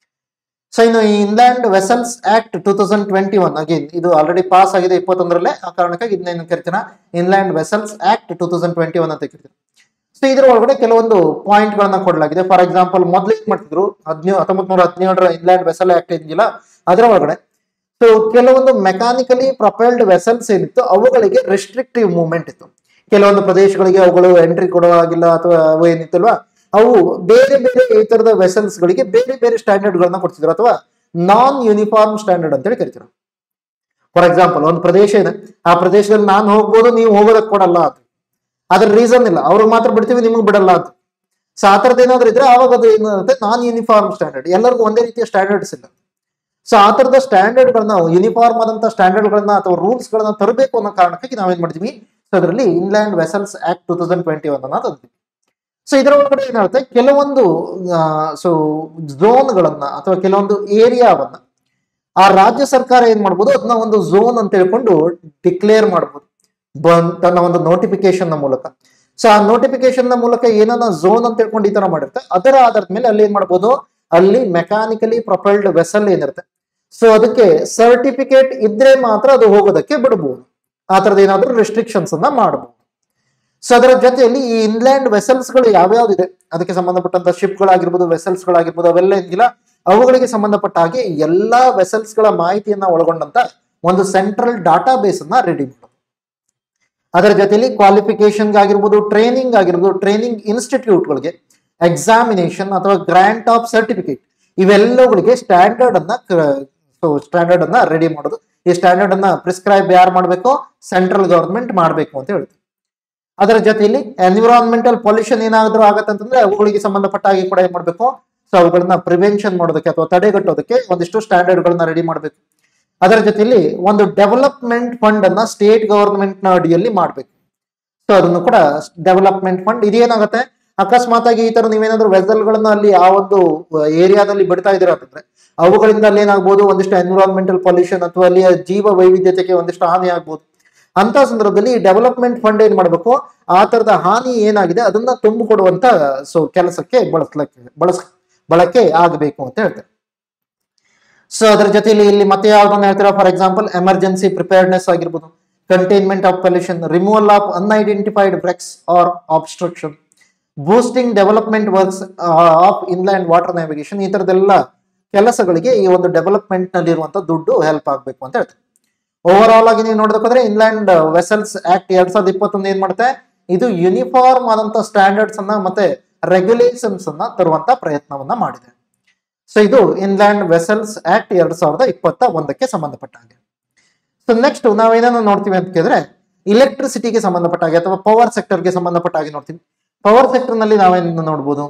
Speaker 1: ಸೊ ಇನ್ನು ಈ inland vessels act two thousand twenty one again ಇದು ಆಲ್ರೆಡಿ ಪಾಸ್ ಆಗಿದೆ ಇಪ್ಪತ್ತೊಂದರಲ್ಲೇ ಆ ಕಾರಣಕ್ಕಾಗಿ ಇದನ್ನೇನು ಕರಿತೀನ inland vessels act two thousand twenty one ಅಂತ ಕರಿತೀವಿ ಸೊ ಇದರ ಒಳಗಡೆ ಕೆಲವೊಂದು ಪಾಯಿಂಟ್ ಗಳನ್ನ ಕೊಡಲಾಗಿದೆ ಫಾರ್ ಎಕ್ಸಾಂಪಲ್ ಮೊದ್ಲು ಏನ್ ಮಾಡ್ತಿದ್ರು ಹದಿನೇಳು ಹತ್ತೊಂಬತ್ ನೂರ ಹದಿನೇಳರ ಇನ್ಲ್ಯಾಂಡ್ ವೆಸಲ್ ಆಕ್ಟ್ ಇದೆಯಲ್ಲ ಅದರ ಒಳಗಡೆ ಸೊ ಕೆಲವೊಂದು ಮೆಕ್ಯಾನಿಕಲಿ ಪ್ರೊಪೈಲ್ಡ್ ವೆಸಲ್ಸ್ ಏನಿತ್ತು ಅವುಗಳಿಗೆ ರೆಸ್ಟ್ರಿಕ್ಟಿವ್ ಮೂವ್ಮೆಂಟ್ ಇತ್ತು ಕೆಲವೊಂದು ಪ್ರದೇಶಗಳಿಗೆ ಅವುಗಳು ಎಂಟ್ರಿ ಕೊಡುವಾಗಿಲ್ಲ ಅಥವಾ ಅವು ಏನಿತ್ತಲ್ವಾ ಅವು ಬೇರೆ ಬೇರೆ ಈ ತರದ ವೆಸಲ್ಸ್ ಗಳಿಗೆ ಬೇರೆ ಬೇರೆ ಸ್ಟ್ಯಾಂಡರ್ಡ್ ಗಳನ್ನ ಕೊಡ್ತಿದ್ರು ಅಥವಾ ನಾನ್ ಯೂನಿಫಾರ್ಮ್ ಸ್ಟ್ಯಾಂಡರ್ಡ್ ಅಂತೇಳಿ ಕರಿತಾರೆ ಫಾರ್ ಎಕ್ಸಾಂಪಲ್ ಒಂದು ಪ್ರದೇಶ ಇದೆ ಆ ಪ್ರದೇಶದಲ್ಲಿ ನಾನು ಹೋಗ್ಬೋದು ನೀವು ಹೋಗೋದಕ್ಕೆ ಕೊಡಲ್ಲ ಅಂತ ಅದ್ರ ರೀಸನ್ ಇಲ್ಲ ಅವ್ರಿಗೆ ಮಾತ್ರ ಬಿಡ್ತೀವಿ ನಿಮಗೆ ಬಿಡಲ್ಲ ಅಂತ ಸೊ ಆ ಥರದ್ದು ಏನಾದ್ರು ಇದ್ರೆ ಆವಾಗ ಅದು ಏನಾಗುತ್ತೆ ನಾನ್ ಯೂನಿಫಾರ್ಮ್ ಸ್ಟ್ಯಾಂಡರ್ಡ್ ಎಲ್ಲರಿಗೂ ಒಂದೇ ರೀತಿಯ ಸ್ಟ್ಯಾಂಡರ್ಡ್ಸ್ ಇಲ್ಲ ಸೊ ಆ ಥರದ ಸ್ಟ್ಯಾಂಡರ್ಡ್ಗಳನ್ನ ಯೂನಿಫಾರ್ಮ್ ಆದಂತ ಸ್ಟ್ಯಾಂಡರ್ಡ್ಗಳನ್ನ ಅಥವಾ ರೂಲ್ಸ್ ಗಳನ್ನ ತರಬೇಕು ಅನ್ನೋ ಕಾರಣಕ್ಕಾಗಿ ನಾವೇನ್ ಮಾಡ್ತೀವಿ ಸೊ ಅದರಲ್ಲಿ inland vessels act two thousand twenty one ಅನ್ನ ತಂದ್ವಿ ಸೊ ಇದರ ಒಳಗಡೆ ಏನಾಗುತ್ತೆ ಕೆಲವೊಂದು ಸೊ ಝೋನ್ಗಳನ್ನ ಅಥವಾ ಕೆಲವೊಂದು ಏರಿಯಾವನ್ನ ಆ ರಾಜ್ಯ ಸರ್ಕಾರ ಏನ್ ಮಾಡ್ಬೋದು ಅದನ್ನ ಒಂದು ಝೋನ್ ಅಂತ ಹೇಳ್ಕೊಂಡು ಡಿಕ್ಲೇರ್ ಮಾಡ್ಬೋದು ಬನ್- ತನ್ನ ಒಂದು ನೋಟಿಫಿಕೇಶನ್ ನ ಮೂಲಕ ಸೊ ಆ ನೋಟಿಫಿಕೇಶನ್ ನ ಮೂಲಕ ಏನನ್ನ ಝೋನ್ ಅಂತ ಹೇಳ್ಕೊಂಡು ಈ ತರ ಮಾಡಿರುತ್ತೆ ಅದರ ಆಧಾರದ ಮೇಲೆ ಅಲ್ಲಿ ಏನ್ ಮಾಡ್ಬೋದು ಅಲ್ಲಿ ಮೆಕ್ಯಾನಿಕಲಿ ಪ್ರೊಪೈಲ್ಡ್ ವೆಸಲ್ ಏನಿರುತ್ತೆ ಸೊ ಅದಕ್ಕೆ ಸರ್ಟಿಫಿಕೇಟ್ ಇದ್ರೆ ಮಾತ್ರ ಅದು ಹೋಗೋದಕ್ಕೆ ಬಿಡಬಹುದು ಆ ತರದ ಏನಾದ್ರೂ ರೆಸ್ಟ್ರಿಕ್ಷನ್ಸ್ ಅನ್ನ ಮಾಡಬಹುದು ಸೊ ಅದರ ಜೊತೆಯಲ್ಲಿ ಈ ಇನ್ಲ್ಯಾಂಡ್ ವೆಸಲ್ಸ್ ಗಳು ಯಾವ್ಯಾವ್ದಿದೆ ಅದಕ್ಕೆ ಸಂಬಂಧಪಟ್ಟಂತ ಶಿಪ್ ಗಳಾಗಿರ್ಬೋದು ವೆಸಲ್ಸ್ ಗಳಾಗಿರ್ಬೋದು ಅವೆಲ್ಲ ಏನಿಲ್ಲ ಅವುಗಳಿಗೆ ಸಂಬಂಧಪಟ್ಟ ಹಾಗೆ ಎಲ್ಲಾ ವೆಸಲ್ಸ್ ಗಳ ಮಾಹಿತಿಯನ್ನ ಒಳಗೊಂಡಂತ ಒಂದು ಸೆಂಟ್ರಲ್ ಡಾಟಾ ಬೇಸ್ ಅನ್ನ ರೆಡಿ ಮಾಡೋದು ಅದರ ಜೊತೆಯಲ್ಲಿ ಕ್ವಾಲಿಫಿಕೇಶನ್ ಆಗಿರ್ಬೋದು ಟ್ರೈನಿಂಗ್ ಆಗಿರ್ಬೋದು ಟ್ರೈನಿಂಗ್ ಇನ್ಸ್ಟಿಟ್ಯೂಟ್ಗಳಿಗೆ ಎಕ್ಸಾಮಿನೇಷನ್ ಅಥವಾ ಗ್ರಾಂಟ್ ಆಫ್ ಸರ್ಟಿಫಿಕೇಟ್ ಇವೆಲ್ಲವುಗಳಿಗೆ ಸ್ಟ್ಯಾಂಡರ್ಡ್ ಅನ್ನ ಸ್ಟ್ಯಾಂಡರ್ಡ್ ಅನ್ನ ರೆಡಿ ಮಾಡೋದು ಈ ಸ್ಟ್ಯಾಂಡರ್ಡ್ ಅನ್ನ ಪ್ರಿಸ್ಕ್ರೈಬ್ ಯಾರು ಮಾಡಬೇಕು ಸೆಂಟ್ರಲ್ ಗವರ್ಮೆಂಟ್ ಮಾಡಬೇಕು ಅಂತ ಹೇಳ್ತೀವಿ ಅದರ ಜೊತೆಯಲ್ಲಿ ಎನ್ವಿರಾನ್ಮೆಂಟಲ್ ಪೊಲ್ಯೂಷನ್ ಏನಾದ್ರೂ ಆಗತ್ತೆ ಅಂತಂದ್ರೆ ಅವುಗಳಿಗೆ ಸಂಬಂಧಪಟ್ಟ ಹಾಗೆ ಕೂಡ ಏನ್ ಮಾಡಬೇಕು ಸೊ ಅವುಗಳನ್ನ ಪ್ರಿವೆನ್ಷನ್ ಮಾಡೋದಕ್ಕೆ ಅಥವಾ ತಡೆಗಟ್ಟೋದಕ್ಕೆ ಒಂದಿಷ್ಟು ಸ್ಟ್ಯಾಂಡರ್ಡ್ ಗಳನ್ನ ರೆಡಿ ಮಾಡಬೇಕು ಅದರ ಜೊತೆಯಲ್ಲಿ ಒಂದು ಡೆವಲಪ್ಮೆಂಟ್ ಫಂಡ್ ಅನ್ನ ಸ್ಟೇಟ್ ಗವರ್ಮೆಂಟ್ ನ ಅಡಿಯಲ್ಲಿ ಮಾಡಬೇಕು ಸೊ ಅದನ್ನು ಕೂಡ ಡೆವಲಪ್ಮೆಂಟ್ ಫಂಡ್ ಇದೇನಾಗುತ್ತೆ ಅಕಸ್ಮಾತ್ ಆಗಿ ಈ ತರ ನೀವೇನಾದ್ರೂ ವೆಸಲ್ ಗಳನ್ನ ಅಲ್ಲಿ ಆ ಒಂದು ಏರಿಯಾದಲ್ಲಿ ಬಿಡ್ತಾ ಇದೀರ ಅಂತಂದ್ರೆ ಅವುಗಳಿಂದ ಅಲ್ಲಿ ಏನಾಗ್ಬೋದು ಒಂದಿಷ್ಟು ಎನ್ವಿರಾನ್ಮೆಂಟಲ್ ಪೊಲ್ಯೂಷನ್ ಅಥವಾ ಅಲ್ಲಿಯ ಜೀವ ವೈವಿಧ್ಯತೆಗೆ ಒಂದಿಷ್ಟು ಹಾನಿ ಆಗ್ಬೋದು ಅಂತ ಸಂದರ್ಭದಲ್ಲಿ ಡೆವಲಪ್ಮೆಂಟ್ ಫಂಡ್ ಏನ್ ಮಾಡಬೇಕು ಆ ತರದ ಹಾನಿ ಏನಾಗಿದೆ ಅದನ್ನ ತುಂಬಿಕೊಡುವಂತ ಸೊ ಕೆಲಸಕ್ಕೆ ಬಳಸ್ಲಕ್ಕೆ ಬಳಸ್ ಬಳಕೆ ಆಗಬೇಕು ಅಂತ ಹೇಳ್ತಾರೆ ಸೊ ಅದರ ಜೊತೆಲಿ ಇಲ್ಲಿ ಮತ್ತೆ ಯಾವ್ದನ್ನ ಹೇಳ್ತೀರಾ ಫಾರ್ ಎಕ್ಸಾಂಪಲ್ ಎಮರ್ಜೆನ್ಸಿ ಪ್ರಿಪೇರ್ಡ್ನೆಸ್ ಆಗಿರ್ಬೋದು containment of pollution removal of unidentified wrecks or obstruction boosting development works of inland water navigation ಈ ತರದೆಲ್ಲ ಕೆಲಸಗಳಿಗೆ ಈ ಒಂದು ಡೆವಲಪ್ಮೆಂಟ್ ನಲ್ಲಿ ಇರುವಂತ ದುಡ್ಡು ಹೆಲ್ಪ್ ಆಗಬೇಕು ಅಂತ ಹೇಳ್ತಾರೆ ಓವರ್ ಆಲ್ ಆಗಿ ನೀವು ನೋಡೋದಕ್ಕೋದ್ರೆ ಇನ್ಲ್ಯಾಂಡ್ ವೆಸಲ್ಸ್ ಆಕ್ಟ್ ಎರಡ್ ಸಾವಿರದ ಇಪ್ಪತ್ತೊಂದು ಏನ್ ಮಾಡುತ್ತೆ ಇದು ಯೂನಿಫಾರ್ಮ್ ಆದಂತ ಸ್ಟ್ಯಾಂಡರ್ಡ್ಸ್ ಅನ್ನ ಮತ್ತೆ ರೆಗ್ಯುಲೇಷನ್ಸ್ ಅನ್ನ ತರುವಂತ ಪ್ರಯತ್ನವನ್ನ ಮಾಡಿದೆ ಸೊ ಇದು ಇನ್ಲ್ಯಾಂಡ್ ವೆಸಲ್ಸ್ ಆಕ್ಟ್ ಎರಡ್ ಸಾವಿರದ ಇಪ್ಪತ್ತ ಒಂದಕ್ಕೆ ಸಂಬಂಧಪಟ್ಟ ಹಾಗೆ ಸೊ ನೆಕ್ಸ್ಟ್ ನಾವೇನನ್ನ ನೋಡ್ತೀವಿ ಅಂತ ಕೇಳಿದ್ರೆ ಇಲೆಕ್ಟ್ರಿಸಿಟಿಗೆ ಸಂಬಂಧಪಟ್ಟ ಹಾಗೆ ಅಥವಾ ಪವರ್ ಸೆಕ್ಟರ್ಗೆ ಸಂಬಂಧಪಟ್ಟ ಹಾಗೆ ನೋಡ್ತೀವಿ ಪವರ್ ಸೆಕ್ಟರ್ ನಲ್ಲಿ ನಾವೇನು ನೋಡ್ಬೋದು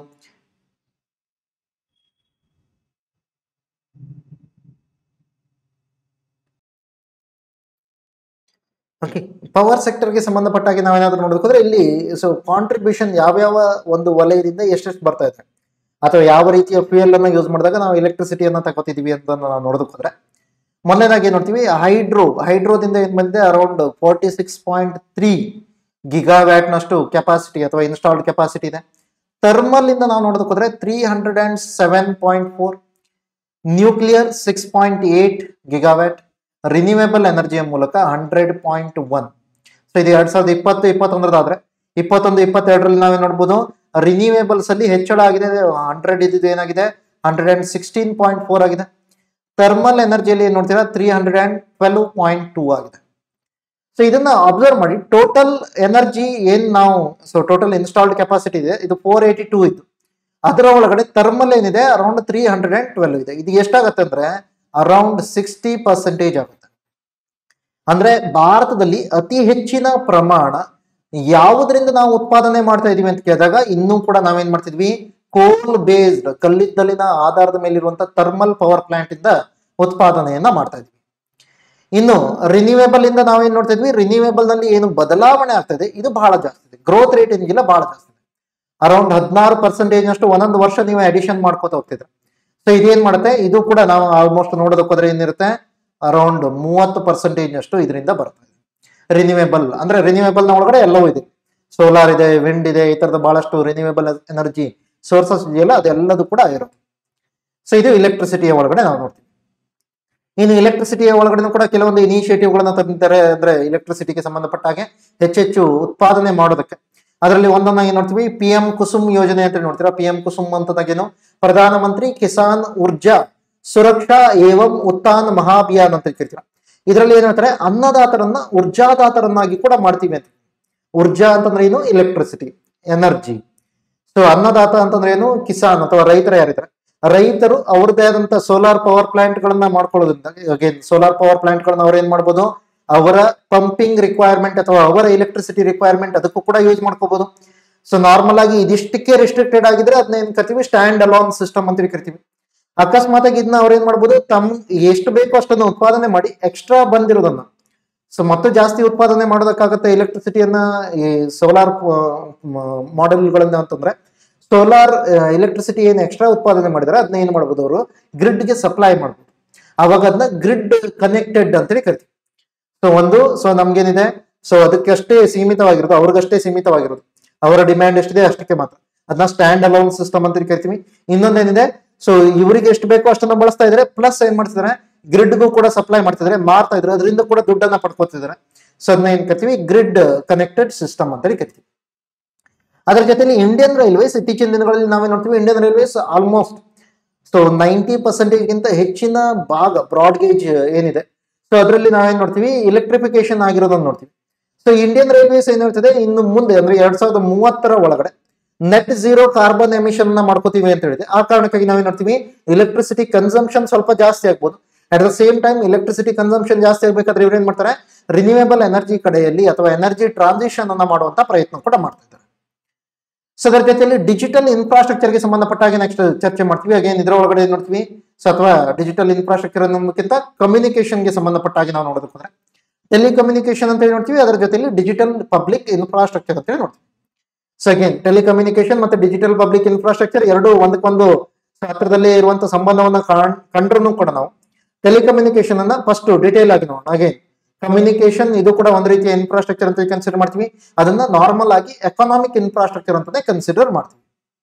Speaker 1: ಓಕೆ ಪವರ್ ಸೆಕ್ಟರ್ಗೆ ಸಂಬಂಧಪಟ್ಟ ಹಾಗೆ ನಾವೇನಾದ್ರೂ ನೋಡೋದಾದ್ರೆ ಇಲ್ಲಿ ಸೊ ಕಾಂಟ್ರಿಬ್ಯೂಷನ್ ಯಾವ್ಯಾವ ಒಂದು ವಲಯದಿಂದ ಎಷ್ಟೆಷ್ಟು ಬರ್ತಾ ಇದೆ ಅಥವಾ ಯಾವ ರೀತಿಯ ಫ್ಯೂಯಲ್ ಅನ್ನ ಯೂಸ್ ಮಾಡಿದಾಗ ನಾವು ಎಲೆಕ್ಟ್ರಿಸಿಟಿಯನ್ನ ತಗೋತಿದೀವಿ ಅಂತ ನಾವು ನೋಡೋದಕ್ಕೆ ಹೋದ್ರೆ ಮೊದಲನೇದಾಗಿ ಏನ್ ನೋಡ್ತೀವಿ ಹೈಡ್ರೋ ಹೈಡ್ರೋದಿಂದ ಏನ್ ಬಂದಿದೆ around forty six point three gigawatt ನಷ್ಟು ಕೆಪಾಸಿಟಿ ಅಥವಾ ಇನ್ಸ್ಟಾಲ್ಡ್ ಕೆಪಾಸಿಟಿ ಇದೆ ಥರ್ಮಲ್ ಇಂದ ನಾವು ನೋಡೋದಕ್ಕೆ ಹೋದ್ರೆ three hundred and seven point four nuclear six point eight gigawatt renewable ಎನರ್ಜಿಯ ಮೂಲಕ ಹಂಡ್ರೆಡ್ ಪಾಯಿಂಟ್ ಒನ್ ಸೊ ಇದು ಎರಡ್ ಸಾವಿರದ ಇಪ್ಪತ್ತು ಇಪ್ಪತ್ತೊಂದರದಾದ್ರೆ ಇಪ್ಪತ್ತೊಂದು ಇಪ್ಪತ್ತೆರಡರಲ್ಲಿ ನಾವೇನ್ ನೋಡ್ಬೋದು ರಿನ್ಯೂವೇಬಲ್ಸ್ ಅಲ್ಲಿ ಹೆಚ್ಚಳ ಆಗಿದೆ ಹಂಡ್ರೆಡ್ ಇದ್ದಿದ್ದು ಏನಾಗಿದೆ hundred and sixteen point four ಆಗಿದೆ ಥರ್ಮಲ್ ಎನರ್ಜಿಯಲ್ಲಿ ಏನ್ ನೋಡ್ತೀರಾ three hundred and twelve point two ಆಗಿದೆ ಸೊ ಇದನ್ನ ಅಬ್ಸರ್ವ್ ಮಾಡಿ ಟೋಟಲ್ ಎನರ್ಜಿ ಏನ್ ನಾವು ಸೊ ಟೋಟಲ್ ಇನ್ಸ್ಟಾಲ್ಡ್ ಕೆಪಾಸಿಟಿ ಇದೆ ಇದು ಫೋರ್ ಏಯ್ಟಿ ಟೂ ಇತ್ತು ಅದರ ಒಳಗಡೆ ಥರ್ಮಲ್ ಏನಿದೆ around three hundred and twelve ಇದೆ ಇದು ಎಷ್ಟಾಗತ್ತೆ ಅಂದ್ರೆ ಅರೌಂಡ್ ಸಿಕ್ಸ್ಟಿ ಪರ್ಸೆಂಟೇಜ್ ಆಗುತ್ತೆ ಅಂದ್ರೆ ಭಾರತದಲ್ಲಿ ಅತಿ ಹೆಚ್ಚಿನ ಪ್ರಮಾಣ ಯಾವುದರಿಂದ ನಾವು ಉತ್ಪಾದನೆ ಮಾಡ್ತಾ ಇದೀವಿ ಅಂತ ಕೇಳಿದಾಗ ಇನ್ನೂ ಕೂಡ ನಾವೇನ್ ಮಾಡ್ತಿದ್ವಿ ಕೋಲ್ ಬೇಸ್ಡ್ ಕಲ್ಲಿದ್ದಲಿನ ಆಧಾರದ ಮೇಲಿರುವಂತ ಥರ್ಮಲ್ ಪವರ್ ಪ್ಲಾಂಟ್ ಇಂದ ಉತ್ಪಾದನೆಯನ್ನ ಮಾಡ್ತಾ ಇದ್ವಿ ಇನ್ನು ರಿನ್ಯೂವೇಬಲ್ ಇಂದ ನಾವೇನ್ ನೋಡ್ತಾ ಇದ್ವಿ ರಿನ್ಯೂವೇಬಲ್ ನಲ್ಲಿ ಏನು ಬದಲಾವಣೆ ಆಗ್ತಾ ಇದೆ ಇದು ಬಹಳ ಜಾಸ್ತಿ ಇದೆ ಗ್ರೋತ್ ರೇಟ್ ಏನಿಲ್ಲ ಬಹಳ ಜಾಸ್ತಿ ಇದೆ ಅರೌಂಡ್ ಹದಿನಾರು ಪರ್ಸೆಂಟೇಜ್ ಅಷ್ಟು ಒಂದೊಂದು ವರ್ಷ ನೀವು ಅಡಿಷನ್ ಮಾಡ್ಕೋತ ಹೋಗ್ತಿದ್ರೆ ಸೊ ಇದೇನ್ ಮಾಡುತ್ತೆ ಇದು ಕೂಡ ನಾವು ಆಲ್ಮೋಸ್ಟ್ ನೋಡೋದಕ್ಕೆ ಹೋದ್ರೆ ಏನಿರುತ್ತೆ ಅರೌಂಡ್ ಮೂವತ್ತು ಪರ್ಸೆಂಟೇಜ್ ಅಷ್ಟು ಇದರಿಂದ ಬರ್ತದೆ ರಿನ್ಯೂವೇಬಲ್ ಅಂದ್ರೆ ರಿನ್ಯೂವೇಬಲ್ ನ ಒಳಗಡೆ ಎಲ್ಲವೂ ಇದೆ ಸೋಲಾರ್ ಇದೆ ವಿಂಡ್ ಇದೆ ಈ ತರದ ಬಹಳಷ್ಟು ರಿನ್ಯೂವೇಬಲ್ ಎನರ್ಜಿ ಸೋರ್ಸಸ್ ಇದೆಯಲ್ಲ ಅದೆಲ್ಲದೂ ಕೂಡ ಇರುತ್ತೆ ಸೊ ಇದು ಎಲೆಕ್ಟ್ರಿಸಿಟಿಯ ಒಳಗಡೆ ನಾವು ನೋಡ್ತೀವಿ ಇನ್ನು ಎಲೆಕ್ಟ್ರಿಸಿಟಿಯ ಒಳಗಡೆ ಕೂಡ ಕೆಲವೊಂದು ಇನಿಷಿಯೇಟಿವ್ಗಳನ್ನ ತಂದಿದ್ದಾರೆ ಅಂದ್ರೆ ಎಲೆಕ್ಟ್ರಿಸಿಟಿಗೆ ಸಂಬಂಧಪಟ್ಟ ಹಾಗೆ ಹೆಚ್ಚೆಚ್ಚು ಉತ್ಪಾದನೆ ಮಾಡೋದಕ್ಕೆ ಅದರಲ್ಲಿ ಒಂದನ್ನ ಏನ್ ನೋಡ್ತೀವಿ ಪಿ ಎಂ ಕುಸುಮ್ ಯೋಜನೆ ಅಂತ ನೋಡ್ತೀರಾ ಪಿ ಎಂ ಕುಸುಮ್ ಅಂತದಾಗೇನು ಪ್ರಧಾನಮಂತ್ರಿ ಕಿಸಾನ್ ಊರ್ಜಾ ಸುರಕ್ಷಾ ಏವಂ ಉತ್ಥಾನ್ ಮಹಾಭಿಯಾನ್ ಅಂತ ಕರಿತೀರಾ ಇದರಲ್ಲಿ ಏನ್ ಹೇಳ್ತಾರೆ ಅನ್ನದಾತರನ್ನ ಊರ್ಜಾದಾತರನ್ನಾಗಿ ಕೂಡ ಮಾಡ್ತೀವಿ ಅಂತ ಊರ್ಜಾ ಅಂತಂದ್ರೆ ಏನು ಎಲೆಕ್ಟ್ರಿಸಿಟಿ ಎನರ್ಜಿ ಸೊ ಅನ್ನದಾತ ಅಂತಂದ್ರೆ ಏನು ಕಿಸಾನ್ ಅಥವಾ ರೈತರ ಯಾರಿದ್ದಾರೆ ರೈತರು ಅವ್ರದ್ದೇ ಆದಂತ ಸೋಲಾರ್ ಪವರ್ ಪ್ಲಾಂಟ್ ಗಳನ್ನ ಮಾಡ್ಕೊಳ್ಳೋದ್ರಿಂದ ಅಗೇನ್ ಸೋಲಾರ್ ಪವರ್ ಪ್ಲಾಂಟ್ ಗಳನ್ನ ಅವ್ರು ಏನ್ ಮಾಡ್ಬೋದು ಅವರ ಪಂಪಿಂಗ್ ರಿಕ್ವೈರ್ಮೆಂಟ್ ಅಥವಾ ಅವರ ಎಲೆಕ್ಟ್ರಿಸಿಟಿ ರಿಕ್ವೈರ್ಮೆಂಟ್ ಅದಕ್ಕೂ ಕೂಡ ಯೂಸ್ ಮಾಡ್ಕೋಬಹುದು ಸೊ ನಾರ್ಮಲ್ ಆಗಿ ಇದಿಷ್ಟಕ್ಕೆ ರೆಸ್ಟ್ರಿಕ್ಟೆಡ್ ಆಗಿದ್ರೆ ಅದನ್ನ ಏನ್ ಕರಿತೀವಿ ಸ್ಟ್ಯಾಂಡ್ ಅಲಾನ್ ಸಿಸ್ಟಮ್ ಅಂತ ಕರಿತೀವಿ ಅಕಸ್ಮಾತ್ ಆಗಿ ಇದನ್ನ ಅವ್ರು ಏನ್ ಮಾಡ್ಬೋದು ತಮ್ ಎಷ್ಟು ಬೇಕೋ ಅಷ್ಟನ್ನು ಉತ್ಪಾದನೆ ಮಾಡಿ ಎಕ್ಸ್ಟ್ರಾ ಬಂದಿರೋದನ್ನ ಸೊ ಮತ್ತೆ ಜಾಸ್ತಿ ಉತ್ಪಾದನೆ ಮಾಡೋದಕ್ಕಾಗತ್ತೆ ಎಲೆಕ್ಟ್ರಿಸಿಟಿಯನ್ನ ಈ ಸೋಲಾರ್ ಮಾಡೆಲ್ಗಳನ್ನ ಅಂತಂದ್ರೆ ಸೋಲಾರ್ ಎಲೆಕ್ಟ್ರಿಸಿಟಿ ಏನು ಎಕ್ಸ್ಟ್ರಾ ಉತ್ಪಾದನೆ ಮಾಡಿದ್ರೆ ಅದನ್ನ ಏನ್ ಮಾಡ್ಬೋದು ಅವರು ಗ್ರಿಡ್ಗೆ ಸಪ್ಲೈ ಮಾಡ್ಬೋದು ಅವಾಗ ಅದನ್ನ ಗ್ರಿಡ್ ಕನೆಕ್ಟೆಡ್ ಅಂತೇಳಿ ಕರಿತೀವಿ ಸೊ ಒಂದು ಸೊ ನಮ್ಗೇನಿದೆ ಸೊ ಅದಕ್ಕಷ್ಟೇ ಸೀಮಿತವಾಗಿರೋದು ಅವ್ರಿಗಷ್ಟೇ ಸೀಮಿತವಾಗಿರೋದು ಅವರ ಡಿಮ್ಯಾಂಡ್ ಎಷ್ಟಿದೆ ಅಷ್ಟಕ್ಕೆ ಮಾತ್ರ ಅದನ್ನ ಸ್ಟ್ಯಾಂಡ್ ಅಲೋನ್ ಸಿಸ್ಟಮ್ ಅಂತ ಕರಿತೀವಿ ಇನ್ನೊಂದೇನಿದೆ ಸೊ ಇವರಿಗೆ ಎಷ್ಟು ಬೇಕೋ ಅಷ್ಟನ್ನ ಬಳಸ್ತಾ ಇದ್ರೆ ಪ್ಲಸ್ ಏನ್ ಮಾಡ್ತಿದ್ದಾರೆ ಗ್ರಿಡ್ಗೂ ಕೂಡ ಸಪ್ಲೈ ಮಾಡ್ತಿದ್ದಾರೆ ಮಾರ್ತಾ ಇದ್ರೆ ಅದರಿಂದ ಕೂಡ ದುಡ್ಡನ್ನ ಪಡ್ಕೋತಿದ್ದಾರೆ ಸೊ ಅದನ್ನ ಏನ್ ಕರಿತೀವಿ ಗ್ರಿಡ್ ಕನೆಕ್ಟೆಡ್ ಸಿಸ್ಟಮ್ ಅಂತೇಳಿ ಕರಿತೀವಿ ಅದರ ಜೊತೆಲಿ ಇಂಡಿಯನ್ ರೈಲ್ವೇಸ್ ಇತ್ತೀಚಿನ ದಿನಗಳಲ್ಲಿ ನಾವೇನ್ ನೋಡ್ತೀವಿ Indian railways almost so ninety percentage ಗಿಂತ ಹೆಚ್ಚಿನ ಭಾಗ ಬ್ರಾಡ್ ಗೇಜ್ ಏನಿದೆ ಸೊ ಅದರಲ್ಲಿ ನಾವೇನ್ ನೋಡ್ತೀವಿ ಎಲೆಕ್ಟ್ರಿಫಿಕೇಶನ್ ಆಗಿರೋದನ್ನ ನೋಡ್ತೀವಿ ಸೊ ಇಂಡಿಯನ್ ರೈಲ್ವೇಸ್ ಏನ್ ಹೇಳ್ತದೆ ಇನ್ನು ಮುಂದೆ ಅಂದ್ರೆ ಎರಡ್ ಸಾವಿರದ ಮೂವತ್ತರ ಒಳಗಡೆ ನೆಟ್ ಝೀರೋ ಕಾರ್ಬನ್ ಎಮಿಷನ್ ನ ಮಾಡ್ಕೋತೀವಿ ಅಂತ ಹೇಳಿದೆ ಆ ಕಾರಣಕ್ಕಾಗಿ ನಾವೇನ್ ನೋಡ್ತೀವಿ ಎಲೆಕ್ಟ್ರಿಸಿಟಿ ಕನ್ಸಂಪ್ಷನ್ ಸ್ವಲ್ಪ ಜಾಸ್ತಿ ಆಗ್ಬೋದು at the same time electricity consumption ಜಾಸ್ತಿ ಆಗ್ಬೇಕಾದ್ರೆ ಇವ್ರು ಏನ್ ಮಾಡ್ತಾರೆ ರಿನ್ಯೂವೇಬಲ್ ಎನರ್ಜಿ ಕಡೆಯಲ್ಲಿ ಅಥವಾ ಎನರ್ಜಿ ಟ್ರಾನ್ಸಿಷನ್ ಅನ್ನ ಮಾಡುವಂತ ಪ್ರಯತ್ನ ಕೂಡ ಮಾಡ್ತಾ ಇದ್ದಾರೆ ಸೊ ಅದರ ಜೊತೆಯಲ್ಲಿ ಡಿಜಿಟಲ್ ಇನ್ಫ್ರಾಸ್ಟ್ರಕ್ಚರ್ಗೆ ಸಂಬಂಧಪಟ್ಟ ಹಾಗೆ ನೆಕ್ಸ್ಟ್ ಚರ್ಚೆ ಮಾಡ್ತೀವಿ ಅಗೇನ್ ಇದ್ರ ಒಳಗಡೆ ಏನ್ ನೋಡ್ತೀವಿ ಸೊ ಅಥವಾ ಡಿಜಿಟಲ್ ಇನ್ಫ್ರಾಸ್ಟ್ರಕ್ಚರ್ ಅನ್ನೋದಕ್ಕಿಂತ ಕಮ್ಯುನಿಕೇಶನ್ಗೆ ಸಂಬಂಧಪಟ್ಟ ಹಾಗೆ ನಾವು ನೋಡೋದಕ್ಕೆ ಹೋದ್ರೆ ಟೆಲಿಕಮ್ಯುನಿಕೇಶನ್ ಅಂತ ಹೇಳಿ ನೋಡ್ತೀವಿ ಅದರ ಜೊತೆಲಿ ಡಿಜಿಟಲ್ ಪಬ್ಲಿಕ್ ಇನ್ಫ್ರಾಸ್ಟ್ರಕ್ಚರ್ ಅಂತ ಹೇಳಿ ನೋಡ್ತೀವಿ ಸೊ ಅಗೇನ್ ಟೆಲಿಕಮ್ಯುನಿಕೇಶನ್ ಮತ್ತೆ ಡಿಜಿಟಲ್ ಪಬ್ಲಿಕ್ ಇನ್ಫ್ರಾಸ್ಟ್ರಕ್ಚರ್ ಎರಡು ಒಂದಕ್ಕೊಂದು ಹತ್ರದಲ್ಲೇ ಇರುವಂತ ಸಂಬಂಧವನ್ನ ಕಂಡ್ರು ಕೂಡ ನಾವು ಟೆಲಿಕಮ್ಯುನಿಕೇಶನ್ ಅನ್ನ ಫಸ್ಟ್ ಡೀಟೇಲ್ ಆಗಿ ನೋಡೋಣ ಅಗೇನ್ ಕಮ್ಯುನಿಕೇಶನ್ ಇದು ಕೂಡ ಒಂದು ರೀತಿಯ ಇನ್ಫ್ರಾಸ್ಟ್ರಕ್ಚರ್ ಅಂತ ಕನ್ಸಿಡರ್ ಮಾಡ್ತೀವಿ ಅದನ್ನ ನಾರ್ಮಲ್ ಆಗಿ ಎಕನಾಮಿಕ್ ಇನ್ಫ್ರಾಸ್ಟ್ರಕ್ಚರ್ ಅಂತಾನೆ ಕನ್ಸಿಡರ್ ಮಾಡ್ತೀವಿ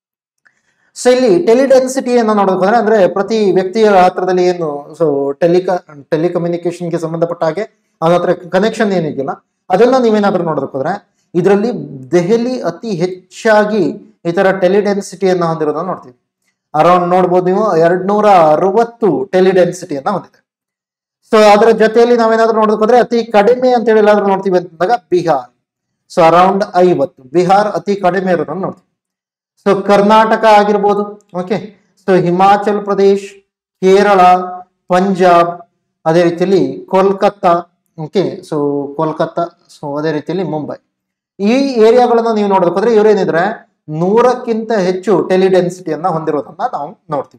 Speaker 1: ಸೊ ಇಲ್ಲಿ ಟೆಲಿಡೆನ್ಸಿಟಿ ಅನ್ನ ನೋಡೋದಂದ್ರೆ ಅಂದ್ರೆ ಪ್ರತಿ ವ್ಯಕ್ತಿಯ ಹತ್ರದಲ್ಲಿ ಏನು ಸೊ ಟೆಲಿಕ ಟೆಲಿಕಮ್ಯುನಿಕೇಶನ್ಗೆ ಸಂಬಂಧಪಟ್ಟ ಹಾಗೆ ಅವನ ಹತ್ರ ಕನೆಕ್ಷನ್ ಏನಿದೆಯಲ್ಲ ಅದನ್ನ ನೀವೇನಾದ್ರೂ ನೋಡೋದಕ್ಕೋದ್ರೆ ಇದರಲ್ಲಿ ದೆಹಲಿ ಅತಿ ಹೆಚ್ಚಾಗಿ ಈ ತರ ಟೆಲಿಡೆನ್ಸಿಟಿಯನ್ನ ಹೊಂದಿರೋದನ್ನ ನೋಡ್ತೀವಿ ಅರೌಂಡ್ ನೋಡ್ಬೋದು ನೀವು ಎರಡ್ ನೂರ ಅರವತ್ತು ಟೆಲಿಡೆನ್ಸಿಟಿಯನ್ನ ಹೊಂದಿದೆ ಸೊ ಅದರ ಜೊತೆಯಲ್ಲಿ ನಾವೇನಾದ್ರೂ ನೋಡೋದಕ್ಕೋದ್ರೆ ಅತಿ ಕಡಿಮೆ ಅಂತ ಹೇಳಿ ಎಲ್ಲಾದ್ರೂ ನೋಡ್ತೀವಿ ಅಂತಂದಾಗ ಬಿಹಾರ್ ಸೊ ಅರೌಂಡ್ ಐವತ್ತು ಬಿಹಾರ್ ಅತಿ ಕಡಿಮೆ ಇರೋದನ್ನ ನೋಡ್ತೀವಿ ಸೊ ಕರ್ನಾಟಕ ಆಗಿರ್ಬೋದು ಓಕೆ ಸೊ ಹಿಮಾಚಲ್ ಪ್ರದೇಶ್ ಕೇರಳ ಪಂಜಾಬ್ ಅದೇ ರೀತಿಯಲ್ಲಿ Kolkata okay so Kolkata so ಅದೇ ರೀತಿಯಲ್ಲಿ ಮುಂಬೈ ಈ ಏರಿಯಾಗಳನ್ನ ನೀವು ನೋಡೋದಕ್ಕೋದ್ರೆ ಇವ್ರೇನಿದ್ರೆ ನೂರಕ್ಕಿಂತ ಹೆಚ್ಚು ಟೆಲಿಡೆನ್ಸಿಟಿಯನ್ನ ಹೊಂದಿರೋದನ್ನ ನಾವು ನೋಡ್ತೀವಿ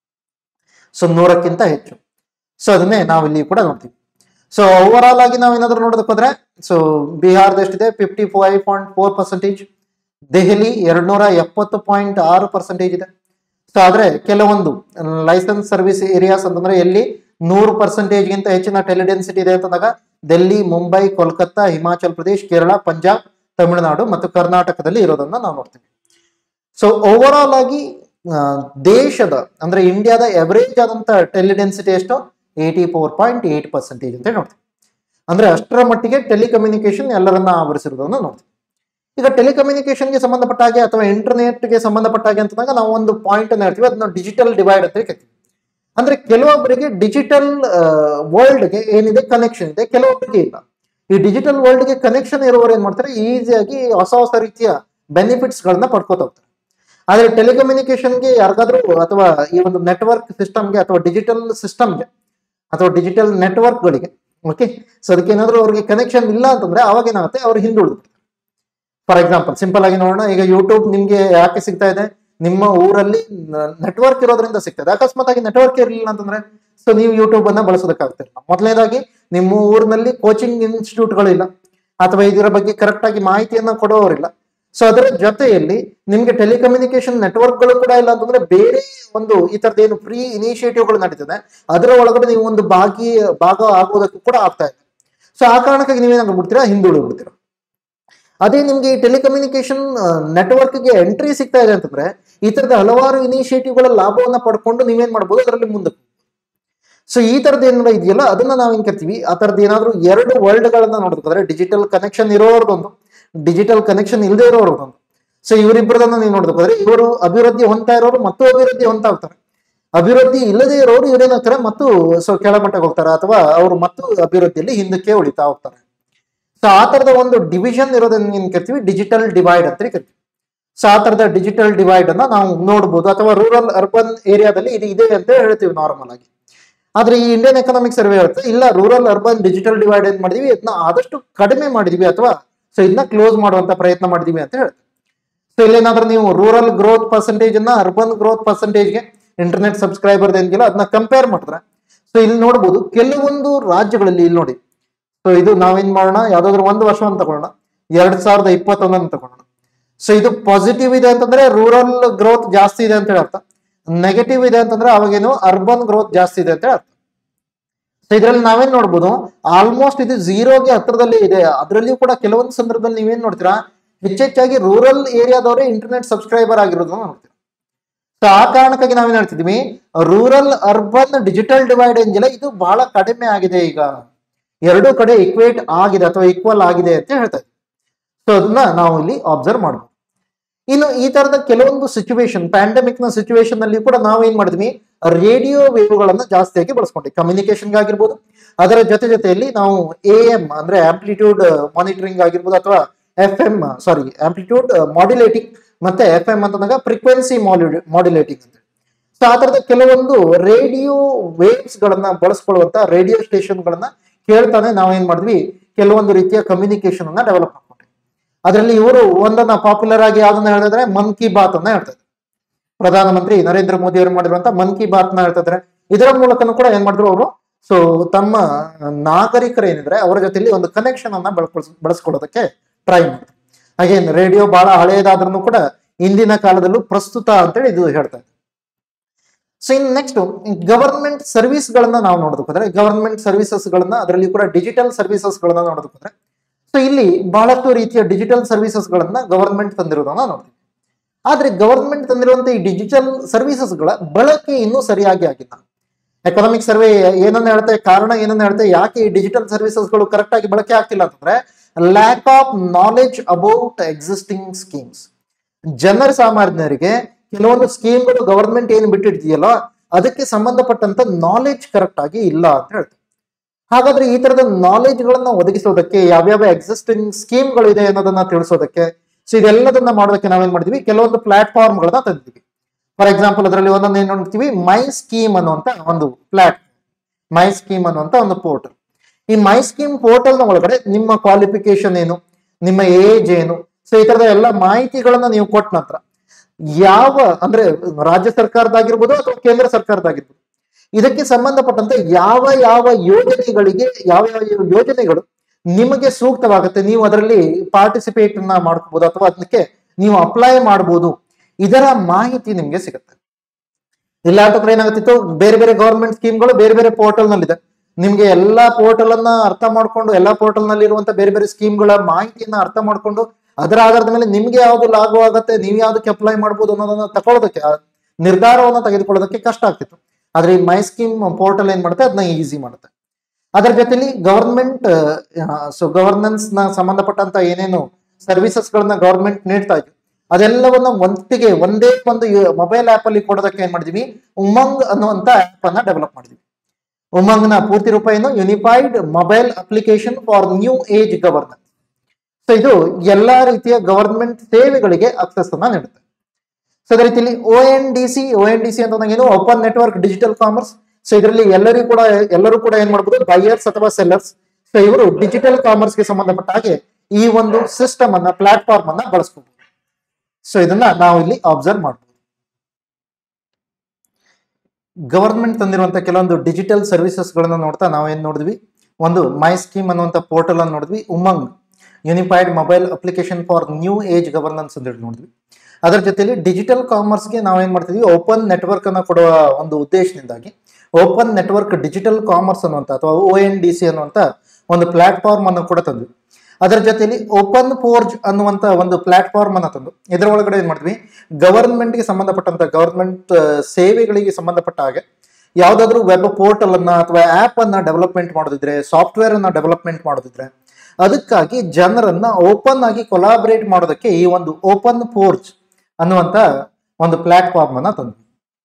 Speaker 1: ಸೊ ನೂರಕ್ಕಿಂತ ಹೆಚ್ಚು ಸೊ ಅದನ್ನೇ ನಾವು ಇಲ್ಲಿ ಕೂಡ ನೋಡ್ತೀವಿ ಸೊ ಓವರ್ ಆಲ್ ಆಗಿ ನಾವೇನಾದ್ರೂ ನೋಡೋದಕ್ಕೋದ್ರೆ ಸೊ ಬಿಹಾರದ ಎಷ್ಟಿದೆ fifty five point four percentage Delhi ಎರಡ್ನೂರ ಎಪ್ಪತ್ತು ಪಾಯಿಂಟ್ ಆರು ಪರ್ಸೆಂಟೇಜ್ ಇದೆ ಸೊ ಆದ್ರೆ ಕೆಲವೊಂದು ಲೈಸೆನ್ಸ್ ಸರ್ವಿಸ್ ಏರಿಯಾಸ್ ಅಂತಂದ್ರೆ ಎಲ್ಲಿ ನೂರು ಪರ್ಸೆಂಟೇಜ್ ಗಿಂತ ಹೆಚ್ಚಿನ ಟೆಲಿಡೆನ್ಸಿಟಿ ಇದೆ ಅಂತಂದಾಗ ಡೆಲ್ಲಿ ಮುಂಬೈ ಕೋಲ್ಕತ್ತಾ ಹಿಮಾಚಲ್ ಪ್ರದೇಶ್ ಕೇರಳ ಪಂಜಾಬ್ ತಮಿಳುನಾಡು ಮತ್ತು ಕರ್ನಾಟಕದಲ್ಲಿ ಇರೋದನ್ನ ನಾವು ನೋಡ್ತೀವಿ ಸೊ ಓವರ್ ಆಲ್ ಆಗಿ ಆ, ದೇಶದ ಅಂದ್ರೆ ಇಂಡಿಯಾದ ಎವರೇಜ್ ಆದಂತ ಟೆಲಿಡೆನ್ಸಿಟಿ ಎಷ್ಟು eighty four point eight percentage ಅಂತ ನೋಡ್ತೀವಿ ಅಂದ್ರೆ ಅಷ್ಟರ ಮಟ್ಟಿಗೆ ಟೆಲಿಕಮ್ಯುನಿಕೇಶನ್ ಎಲ್ಲರನ್ನ ಆವರಿಸಿರೋದನ್ನ ನೋಡ್ತೀವಿ ಈಗ ಟೆಲಿಕಮ್ಯುನಿಕೇಶನ್ಗೆ ಸಂಬಂಧಪಟ್ಟ ಹಾಗೆ ಅಥವಾ ಇಂಟರ್ನೆಟ್ಗೆ ಸಂಬಂಧಪಟ್ಟ ಹಾಗೆ ಅಂತಂದಾಗ ನಾವು ಒಂದು ಪಾಯಿಂಟ್ ಅನ್ನು ಹೇಳ್ತೀವಿ ಅದನ್ನ ಡಿಜಿಟಲ್ ಡಿವೈಡ್ ಅಂತ ಕರಿತೀವಿ ಅಂದ್ರೆ ಕೆಲವೊಬ್ಬರಿಗೆ ಡಿಜಿಟಲ್ ವರ್ಲ್ಡ್ಗೆ ಏನಿದೆ ಕನೆಕ್ಷನ್ ಇದೆ ಕೆಲವೊಬ್ಬರಿಗೆ ಇಲ್ಲ ಈ ಡಿಜಿಟಲ್ ವರ್ಲ್ಡ್ಗೆ ಕನೆಕ್ಷನ್ ಇರುವವರು ಏನ್ ಮಾಡ್ತಾರೆ ಈಸಿಯಾಗಿ ಹೊಸ ಹೊಸ ರೀತಿಯ ಬೆನಿಫಿಟ್ಸ್ ಗಳನ್ನ ಪಡ್ಕೋತ ಹೋಗ್ತಾರೆ ಆದ್ರೆ ಟೆಲಿಕಮ್ಯುನಿಕೇಶನ್ಗೆ ಯಾರಿಗಾದ್ರೂ ಅಥವಾ ಈ ಒಂದು ನೆಟ್ವರ್ಕ್ ಸಿಸ್ಟಮ್ಗೆ ಅಥವಾ ಡಿಜಿಟಲ್ ಸಿಸ್ಟಮ್ಗೆ ಅಥವಾ ಡಿಜಿಟಲ್ ನೆಟ್ವರ್ಕ್ಗಳಿಗೆ ಓಕೆ ಸೊ ಅದಕ್ಕೆ ಏನಾದ್ರೂ ಅವ್ರಿಗೆ ಕನೆಕ್ಷನ್ ಇಲ್ಲ ಅಂತಂದ್ರೆ ಅವಾಗ ಏನಾಗುತ್ತೆ ಅವ್ರು ಹಿಂದುಳಿದು ಫಾರ್ ಎಕ್ಸಾಂಪಲ್ ಸಿಂಪಲ್ ಆಗಿ ನೋಡೋಣ ಈಗ ಯೂಟ್ಯೂಬ್ ನಿಮ್ಗೆ ಯಾಕೆ ಸಿಗ್ತಾ ಇದೆ ನಿಮ್ಮ ಊರಲ್ಲಿ ನೆಟ್ವರ್ಕ್ ಇರೋದ್ರಿಂದ ಸಿಗ್ತದೆ ಅಕಸ್ಮಾತ್ ಆಗಿ ನೆಟ್ವರ್ಕ್ ಇರಲಿಲ್ಲ ಅಂತಂದ್ರೆ ಸೊ ನೀವು ಯೂಟ್ಯೂಬ್ ಅನ್ನ ಬಳಸೋದಕ್ಕಾಗ್ತಿಲ್ಲ ಮೊದಲನೇದಾಗಿ ನಿಮ್ಮ ಊರಿನಲ್ಲಿ ಕೋಚಿಂಗ್ ಇನ್ಸ್ಟಿಟ್ಯೂಟ್ಗಳಿಲ್ಲ ಅಥವಾ ಇದರ ಬಗ್ಗೆ ಕರೆಕ್ಟ್ ಆಗಿ ಮಾಹಿತಿಯನ್ನ ಕೊಡೋರಿಲ್ಲ ಸೊ ಅದರ ಜೊತೆಯಲ್ಲಿ ನಿಮ್ಗೆ ಟೆಲಿಕಮ್ಯುನಿಕೇಶನ್ ನೆಟ್ವರ್ಕ್ಗಳು ಕೂಡ ಇಲ್ಲ ಅಂತಂದ್ರೆ ಬೇರೆ ಒಂದು ಈ ತರದ ಏನು ಫ್ರೀ ಇನಿಷಿಯೇಟಿವ್ಗಳು ನಡೀತದೆ ಅದರ ಒಳಗಡೆ ನೀವು ಒಂದು ಭಾಗಿ ಭಾಗ ಆಗೋದಕ್ಕೂ ಕೂಡ ಆಗ್ತಾ ಇದೆ ಸೊ ಆ ಕಾರಣಕ್ಕಾಗಿ ನೀವೇನಾಗ್ಬಿಡ್ತೀರಾ ಹಿಂದುಳಿ ಬಿಡ್ತೀರಾ ಅದೇ ನಿಮ್ಗೆ ಈ ಟೆಲಿಕಮ್ಯುನಿಕೇಶನ್ ನೆಟ್ವರ್ಕ್ಗೆ ಎಂಟ್ರಿ ಸಿಗ್ತಾ ಇದೆ ಅಂತಂದ್ರೆ ಈ ತರದ ಹಲವಾರು ಇನಿಷಿಯೇಟಿವ್ಗಳ ಲಾಭವನ್ನ ಪಡ್ಕೊಂಡು ನೀವೇನ್ ಮಾಡ್ಬೋದು ಅದರಲ್ಲಿ ಮುಂದಕ್ಕೆ ಸೊ ಈ ತರದ್ ಏನಾರ ಇದೆಯಲ್ಲ ಅದನ್ನ ನಾವೇನ್ ಕರಿತೀವಿ ಆ ತರದ್ ಏನಾದ್ರು ಎರಡು ವರ್ಲ್ಡ್ ಗಳನ್ನ ನೋಡ್ಬೇಕಾದ್ರೆ ಡಿಜಿಟಲ್ ಕನೆಕ್ಷನ್ ಇರೋರ್ದೊಂದು ಡಿಜಿಟಲ್ ಕನೆಕ್ಷನ್ ಇಲ್ಲದೆ ಇರೋರ್ದೊಂದು ಸೊ ಇವರಿಬ್ಬರದನ್ನ ನೀವು ನೋಡ್ಬೇಕಾದ್ರೆ ಇವರು ಅಭಿವೃದ್ಧಿ ಹೊಂದ್ತಾ ಇರೋರು ಮತ್ತು ಅಭಿವೃದ್ಧಿ ಹೊಂದ್ತಾ ಹೋಗ್ತಾರೆ ಅಭಿವೃದ್ಧಿ ಇಲ್ಲದೆ ಇರೋರು ಇವ್ರೇನಾಗ್ತಾರೆ ಮತ್ತು ಸೊ ಕೆಳಮಟ್ಟಕ್ಕೆ ಹೋಗ್ತಾರೆ ಅಥವಾ ಅವರು ಮತ್ತು ಅಭಿವೃದ್ಧಿಯಲ್ಲಿ ಹಿಂದಕ್ಕೆ ಉಳಿತಾ ಹೋಗ್ತಾರೆ ಸೊ ಆ ತರದ ಒಂದು ಡಿವಿಷನ್ ಇರೋದನ್ನ ಏನ್ ಕರಿತೀವಿ ಡಿಜಿಟಲ್ ಡಿವೈಡ್ ಅಂತ ಕರಿತೀವಿ ಸೊ ಆ ತರದ ಡಿಜಿಟಲ್ ಡಿವೈಡ್ ಅನ್ನ ನಾವು ನೋಡ್ಬೋದು ಅಥವಾ ರೂರಲ್ ಅರ್ಬನ್ ಏರಿಯಾದಲ್ಲಿ ಇದು ಇದೆ ಅಂತ ಹೇಳ್ತೀವಿ ನಾರ್ಮಲ್ ಆಗಿ ಆದ್ರೆ ಈ ಇಂಡಿಯನ್ ಎಕನಾಮಿಕ್ ಸರ್ವೆ ಹೇಳುತ್ತೆ ಇಲ್ಲ ರೂರಲ್ ಅರ್ಬನ್ ಡಿಜಿಟಲ್ ಡಿವೈಡ್ ಏನ್ ಮಾಡಿದೀವಿ ಇದನ್ನ ಆದಷ್ಟು ಕಡಿಮೆ ಮಾಡಿದೀವಿ ಅಥವಾ ಸೊ ಇದನ್ನ ಕ್ಲೋಸ್ ಮಾಡುವಂತ ಪ್ರಯತ್ನ ಮಾಡಿದೀವಿ ಅಂತ ಹೇಳುತ್ತೆ ಸೊ ಇಲ್ಲೇನಾದ್ರೂ ನೀವು ರೂರಲ್ ಗ್ರೋತ್ ಪರ್ಸೆಂಟೇಜ್ ಅನ್ನ ಅರ್ಬನ್ ಗ್ರೋತ್ ಪರ್ಸೆಂಟೇಜ್ಗೆ ಇಂಟರ್ನೆಟ್ ಸಬ್ಸ್ಕ್ರೈಬರ್ ಏನಿಲ್ಲ ಅದನ್ನ ಕಂಪೇರ್ ಮಾಡಿದ್ರೆ ಸೊ ಇಲ್ಲಿ ನೋಡ್ಬೋದು ಕೆಲವೊಂದು ರಾಜ್ಯಗಳಲ್ಲಿ ಇಲ್ಲಿ ನೋಡಿ ಸೊ ಇದು ನಾವೇನ್ ಮಾಡೋಣ ಯಾವ್ದಾದ್ರು ಒಂದು ವರ್ಷವನ್ನು ತಗೊಳ್ಳೋಣ ಎರಡ್ ಸಾವಿರದ ಇಪ್ಪತ್ತೊಂದನ್ನು ತಗೊಳ್ಳೋಣ ಸೊ ಇದು ಪಾಸಿಟಿವ್ ಇದೆ ಅಂತಂದ್ರೆ ರೂರಲ್ ಗ್ರೋತ್ ಜಾಸ್ತಿ ಇದೆ ಅಂತ ಹೇಳಿ ಅರ್ಥ ನೆಗೆಟಿವ್ ಇದೆ ಅಂತಂದ್ರೆ ಅವಾಗೇನು ಅರ್ಬನ್ ಗ್ರೋತ್ ಜಾಸ್ತಿ ಇದೆ ಅಂತ ಹೇಳಿ ಅರ್ಥ ಸೊ ಇದ್ರಲ್ಲಿ ನಾವೇನ್ ನೋಡ್ಬೋದು ಆಲ್ಮೋಸ್ಟ್ ಇದು ಝೀರೋಗೆ ಹತ್ರದಲ್ಲಿ ಇದೆ ಅದರಲ್ಲಿಯೂ ಕೂಡ ಕೆಲವೊಂದು ಸಂದರ್ಭದಲ್ಲಿ ನೀವೇನ್ ನೋಡ್ತೀರಾ ಹೆಚ್ಚೆಚ್ಚಾಗಿ ರೂರಲ್ ಏರಿಯಾದವರೇ ಇಂಟರ್ನೆಟ್ ಸಬ್ಸ್ಕ್ರೈಬರ್ ಆಗಿರೋದನ್ನ ನೋಡ್ತೀರಾ ಸೊ ಆ ಕಾರಣಕ್ಕಾಗಿ ನಾವೇನ್ ಹೇಳ್ತಿದೀವಿ ರೂರಲ್ ಅರ್ಬನ್ ಡಿಜಿಟಲ್ ಡಿವೈಡ್ ಏನಿಲ್ಲ ಇದು ಬಹಳ ಕಡಿಮೆ ಆಗಿದೆ ಈಗ ಎರಡೂ ಕಡೆ ಇಕ್ವೇಟ್ ಆಗಿದೆ ಅಥವಾ ಈಕ್ವಲ್ ಆಗಿದೆ ಅಂತ ಹೇಳ್ತಾ ಇದ್ದೀವಿ ಸೊ ಅದನ್ನ ನಾವು ಇಲ್ಲಿ ಅಬ್ಸರ್ವ್ ಮಾಡ್ಬೋದು ಇನ್ನು ಈ ತರದ ಕೆಲವೊಂದು ಸಿಚುವೇಶನ್ ಪ್ಯಾಂಡಮಿಕ್ ನ ಸಿಚುವೇಶನ್ ನಲ್ಲಿ ಕೂಡ ನಾವು ಏನ್ ಮಾಡಿದ್ವಿ ರೇಡಿಯೋ ವೇವ್ಗಳನ್ನ ಜಾಸ್ತಿಯಾಗಿ ಬಳಸ್ಕೊಂಡ್ವಿ ಕಮ್ಯುನಿಕೇಶನ್ ಆಗಿರ್ಬೋದು ಅದರ ಜೊತೆ ಜೊತೆಯಲ್ಲಿ ನಾವು ಎ ಎಂ ಅಂದ್ರೆ ಆಂಪ್ಲಿಟ್ಯೂಡ್ ಮಾನಿಟರಿಂಗ್ ಆಗಿರ್ಬೋದು ಅಥವಾ F M sorry amplitude modulating ಮತ್ತೆ ಎಫ್ ಎಂ ಅಂತಂದಾಗ ಫ್ರೀಕ್ವೆನ್ಸಿ ಮಾಡ್ಯುಲೇಟಿಂಗ್ ಅಂತ ಸೊ ಆ ತರದ ಕೆಲವೊಂದು ರೇಡಿಯೋ ವೇವ್ಸ್ ಗಳನ್ನ ಬಳಸ್ಕೊಳ್ಳುವಂತ ರೇಡಿಯೋ ಸ್ಟೇಷನ್ ಗಳನ್ನ ಕೇಳ್ತಾನೆ ನಾವೇನ್ ಮಾಡಿದ್ವಿ ಕೆಲವೊಂದು ರೀತಿಯ ಕಮ್ಯುನಿಕೇಶನ್ ಅನ್ನ ಡೆವಲಪ್ ಮಾಡ್ಕೊಂಡ್ವಿ ಅದರಲ್ಲಿ ಇವರು ಒಂದನ್ನ ಪಾಪ್ಯುಲರ್ ಆಗಿ ಯಾವ್ದನ್ನ ಹೇಳಿದ್ರೆ ಮನ್ ಕಿ ಬಾತ್ ಅನ್ನ ಹೇಳ್ತಾರೆ ಪ್ರಧಾನಮಂತ್ರಿ ನರೇಂದ್ರ ಮೋದಿ ಅವರು ಮಾಡಿರುವಂತ ಮನ್ ಕಿ ಬಾತ್ ನ ಹೇಳ್ತಿದ್ರೆ ಇದರ ಮೂಲಕನೂ ಕೂಡ ಏನ್ ಮಾಡಿದ್ರು ಅವರು ಸೊ ತಮ್ಮ ನಾಗರಿಕರು ಏನಿದ್ರೆ ಅವರ ಜೊತೆಲಿ ಒಂದು ಕನೆಕ್ಷನ್ ಅನ್ನ ಬೆಳ್ಕೊಳ್ಸ್ ಬಳಸ್ಕೊಳ್ಳೋದಕ್ಕೆ ಟ್ರೈ ಮಾಡಿದ್ರು ಹಾಗೇನ್ ರೇಡಿಯೋ ಬಹಳ ಹಳೆಯದಾದ್ರೂ ಕೂಡ ಇಂದಿನ ಕಾಲದಲ್ಲೂ ಪ್ರಸ್ತುತ ಅಂತೇಳಿ ಇದು ಹೇಳ್ತಾ ಇದೆ so in next government service ಗಳನ್ನ ನಾವು ನೋಡೋದಕ್ಕೋದ್ರೆ ಗವರ್ಮೆಂಟ್ ಸರ್ವಿಸಸ್ ಗಳನ್ನ ಅದರಲ್ಲಿ ಕೂಡ ಡಿಜಿಟಲ್ ಸರ್ವಿಸಸ್ ಗಳನ್ನ ನೋಡೋದಕ್ಕೋದ್ರೆ ಸೊ ಇಲ್ಲಿ ಬಹಳಷ್ಟು ರೀತಿಯ ಡಿಜಿಟಲ್ ಸರ್ವಿಸಸ್ ಗಳನ್ನ ಗವರ್ಮೆಂಟ್ ತಂದಿರೋದನ್ನ ನೋಡ್ತೀವಿ ಆದ್ರೆ ಗವರ್ಮೆಂಟ್ ತಂದಿರುವಂತ ಈ ಡಿಜಿಟಲ್ ಸರ್ವಿಸಸ್ ಗಳ ಬಳಕೆ ಇನ್ನೂ ಸರಿಯಾಗಿ ಆಗಿಲ್ಲ ಎಕನಾಮಿಕ್ ಸರ್ವೆ ಏನನ್ನ ಹೇಳ್ತೆ ಕಾರಣ ಏನನ್ನ ಹೇಳ್ತೆ ಯಾಕೆ ಈ ಡಿಜಿಟಲ್ ಸರ್ವಿಸಸ್ ಗಳು ಕರೆಕ್ಟ್ ಆಗಿ ಬಳಕೆ ಆಗ್ತಿಲ್ಲ ಅಂತಂದ್ರೆ lack of knowledge about existing schemes ಜನರ ಸಾಮಾನ್ಯರಿಗೆ ಕೆಲವೊಂದು ಸ್ಕೀಮ್ಗಳು ಗವರ್ಮೆಂಟ್ ಏನ್ ಬಿಟ್ಟಿರ್ತೀಯಲ್ಲ ಅದಕ್ಕೆ ಸಂಬಂಧಪಟ್ಟಂತ ನಾಲೆಜ್ ಕರೆಕ್ಟ್ ಆಗಿ ಇಲ್ಲ ಅಂತ ಹೇಳ್ತಾರೆ ಹಾಗಾದ್ರೆ ಈ ತರದ ನಾಲೆಜ್ ಗಳನ್ನ ಒದಗಿಸೋದಕ್ಕೆ ಯಾವ್ಯಾವ ಎಕ್ಸಿಸ್ಟಿಂಗ್ ಸ್ಕೀಮ್ಗಳು ಇದೆ ಅನ್ನೋದನ್ನ ತಿಳಿಸೋದಕ್ಕೆ ಸೊ ಇದೆಲ್ಲದನ್ನ ಮಾಡೋದಕ್ಕೆ ನಾವೇನ್ ಮಾಡಿದ್ವಿ ಕೆಲವೊಂದು ಪ್ಲಾಟ್ಫಾರ್ಮ್ ಗಳನ್ನ ತಂದಿದ್ವಿ ಫಾರ್ ಎಕ್ಸಾಂಪಲ್ ಅದರಲ್ಲಿ ಒಂದೊಂದು ಏನ್ ನೋಡ್ತೀವಿ ಮೈ ಸ್ಕೀಮ್ ಅನ್ನುವಂತ ಒಂದು ಪ್ಲಾಟ್ ಮೈ ಸ್ಕೀಮ್ ಅನ್ನುವಂತ ಒಂದು ಪೋರ್ಟಲ್ ಈ ಮೈ ಸ್ಕೀಮ್ ಪೋರ್ಟಲ್ ನ ಒಳಗಡೆ ನಿಮ್ಮ ಕ್ವಾಲಿಫಿಕೇಶನ್ ಏನು ನಿಮ್ಮ ಏಜ್ ಏನು ಸೊ ಈ ತರದ ಎಲ್ಲ ಮಾಹಿತಿಗಳನ್ನ ನೀವು ಕೊಟ್ಟ ನಂತರ ಯಾವ ಅಂದ್ರೆ ರಾಜ್ಯ ಸರ್ಕಾರದಾಗಿರ್ಬೋದು ಅಥವಾ ಕೇಂದ್ರ ಸರ್ಕಾರದಾಗಿರ್ಬೋದು ಇದಕ್ಕೆ ಸಂಬಂಧಪಟ್ಟಂತೆ ಯಾವ ಯಾವ ಯೋಜನೆಗಳಿಗೆ ಯಾವ ಯಾವ ಯೋಜನೆಗಳು ನಿಮಗೆ ಸೂಕ್ತವಾಗುತ್ತೆ ನೀವು ಅದರಲ್ಲಿ ಪಾರ್ಟಿಸಿಪೇಟ್ ನ ಮಾಡ್ಕೋಬಹುದು ಅಥವಾ ಅದಕ್ಕೆ ನೀವು ಅಪ್ಲೈ ಮಾಡಬಹುದು ಇದರ ಮಾಹಿತಿ ನಿಮ್ಗೆ ಸಿಗುತ್ತೆ ಇಲ್ಲ ಅಂತಂದ್ರೆ ಏನಾಗುತ್ತಿತ್ತು ಬೇರೆ ಬೇರೆ ಗವರ್ಮೆಂಟ್ ಸ್ಕೀಮ್ಗಳು ಬೇರೆ ಬೇರೆ ಪೋರ್ಟಲ್ ನಲ್ಲಿದೆ ನಿಮ್ಗೆ ಎಲ್ಲಾ ಪೋರ್ಟಲ್ ಅನ್ನ ಅರ್ಥ ಮಾಡ್ಕೊಂಡು ಎಲ್ಲಾ ಪೋರ್ಟಲ್ ನಲ್ಲಿ ಇರುವಂತ ಬೇರೆ ಬೇರೆ ಸ್ಕೀಮ್ಗಳ ಮಾಹಿತಿಯನ್ನ ಅರ್ಥ ಮಾಡ್ಕೊಂಡು ಅದರ ಆಧಾರದ ಮೇಲೆ ನಿಮ್ಗೆ ಯಾವ್ದು ಲಾಗು ಆಗತ್ತೆ ನೀವು ಯಾವ್ದಕ್ಕೆ ಅಪ್ಲೈ ಮಾಡ್ಬೋದು ಅನ್ನೋದನ್ನ ತಗೊಳ್ಳೋದಕ್ಕೆ ಆ ನಿರ್ಧಾರವನ್ನ ತೆಗೆದುಕೊಳ್ಳೋದಕ್ಕೆ ಕಷ್ಟ ಆಗ್ತಿತ್ತು ಆದ್ರೆ ಈ ಮೈ ಸ್ಕೀಮ್ ಪೋರ್ಟಲ್ ಏನ್ ಮಾಡುತ್ತೆ ಅದನ್ನ ಈಸಿ ಮಾಡುತ್ತೆ ಅದರ ಜೊತೆಲಿ ಗವರ್ಮೆಂಟ್ ಸೊ ಗವರ್ನೆನ್ಸ್ ನ ಸಂಬಂಧಪಟ್ಟಂತ ಏನೇನು ಸರ್ವಿಸಸ್ ಗಳನ್ನ ಗವರ್ಮೆಂಟ್ ನೀಡ್ತಾ ಇತ್ತು ಅದೆಲ್ಲವನ್ನ ಒಂದಿಗೆ ಒಂದೇ ಒಂದು ಮೊಬೈಲ್ ಆಪ್ ಅಲ್ಲಿ ಕೊಡೋದಕ್ಕೆ ಏನ್ ಮಾಡಿದೀವಿ ಉಮಂಗ್ ಅನ್ನುವಂತ ಆಪ್ ಅನ್ನ ಡೆವಲಪ್ ಮಾಡಿದ್ವಿ ಉಮಂಗ್ ನ ಪೂರ್ತಿ ರೂಪ ಏನು unified mobile application for new age governance so ಇದು ಎಲ್ಲಾ ರೀತಿಯ ಗವರ್ಮೆಂಟ್ ಸೇವೆಗಳಿಗೆ ಅಕ್ಸೆಸ್ ಅನ್ನ ನೀಡುತ್ತೆ ಸೊ ಅದೇ ರೀತಿಯಲ್ಲಿ O N D C O N D C ಅಂತ ಏನು open network digital commerce so ಇದರಲ್ಲಿ ಎಲ್ಲರಿಗೂ ಕೂಡ ಎಲ್ಲರೂ ಕೂಡ ಏನ್ ಮಾಡಬಹುದು ಬೈಯರ್ಸ್ ಅಥವಾ ಸೆಲ್ಲರ್ಸ್ ಸೊ ಇವರು ಡಿಜಿಟಲ್ ಕಾಮರ್ಸ್ ಗೆ ಸಂಬಂಧಪಟ್ಟ ಹಾಗೆ ಈ ಒಂದು ಸಿಸ್ಟಮ್ ಅನ್ನ ಪ್ಲಾಟ್ಫಾರ್ಮ್ ಅನ್ನ ಬಳಸ್ಕೋಬಹುದು ಸೊ ಇದನ್ನ ನಾವು ಇಲ್ಲಿ ಅಬ್ಸರ್ವ್ ಮಾಡಬಹುದು ಗವರ್ಮೆಂಟ್ ತಂದಿರುವಂತ ಕೆಲವೊಂದು ಡಿಜಿಟಲ್ ಸರ್ವಿಸಸ್ ಗಳನ್ನ ನೋಡ್ತಾ ನಾವೇನ್ ನೋಡಿದ್ವಿ ಒಂದು ಮೈ ಸ್ಕೀಮ್ ಅನ್ನುವಂತ ಪೋರ್ಟಲ್ ಅನ್ನು ನೋಡಿದ್ವಿ Umang unified mobile application for new age governance ಅಂತ ಹೇಳಿ ನೋಡಿದ್ವಿ ಅದರ ಜೊತೆಲಿ ಡಿಜಿಟಲ್ ಕಾಮರ್ಸ್ಗೆ ನಾವೇನ್ ಮಾಡ್ತಿದ್ವಿ ಓಪನ್ ನೆಟ್ವರ್ಕ್ ಅನ್ನ ಕೊಡುವ ಒಂದು ಉದ್ದೇಶದಿಂದಾಗಿ ಓಪನ್ ನೆಟ್ವರ್ಕ್ ಡಿಜಿಟಲ್ ಕಾಮರ್ಸ್ ಅನ್ನುವಂತ ಅಥವಾ ಒ ಎನ್ ಡಿ ಸಿ ಅನ್ನುವಂತ ಒಂದು ಪ್ಲಾಟ್ಫಾರ್ಮ್ ಅನ್ನು ಕೂಡ ತಂದ್ವಿ ಅದರ ಜೊತೆಲಿ ಓಪನ್ ಫೋರ್ಜ್ ಅನ್ನುವಂತ ಒಂದು ಪ್ಲಾಟ್ಫಾರ್ಮ್ ಅನ್ನ ತಂದು ಇದರ ಒಳಗಡೆ ಏನ್ ಮಾಡಿದ್ವಿ ಗವರ್ಮೆಂಟ್ ಗೆ ಸಂಬಂಧಪಟ್ಟಂತ ಗವರ್ಮೆಂಟ್ ಸೇವೆಗಳಿಗೆ ಸಂಬಂಧಪಟ್ಟ ಹಾಗೆ ಯಾವ್ದಾದ್ರು ವೆಬ್ ಪೋರ್ಟಲ್ ಅನ್ನ ಅಥವಾ ಆಪ್ ಅನ್ನ ಡೆವಲಪ್ಮೆಂಟ್ ಮಾಡೋದಿದ್ರೆ ಸಾಫ್ಟ್ವೇರ್ ಅನ್ನ ಡೆವಲಪ್ಮೆಂಟ್ ಮಾಡೋದಿದ್ರೆ ಅದಕ್ಕಾಗಿ ಜನರನ್ನ ಓಪನ್ ಆಗಿ ಕೊಲಾಬರೇಟ್ ಮಾಡೋದಕ್ಕೆ ಈ ಒಂದು ಓಪನ್ ಫೋರ್ಜ್ ಅನ್ನುವಂತ ಒಂದು ಪ್ಲಾಟ್ಫಾರ್ಮ್ ಅನ್ನ ತಂದ್ವಿ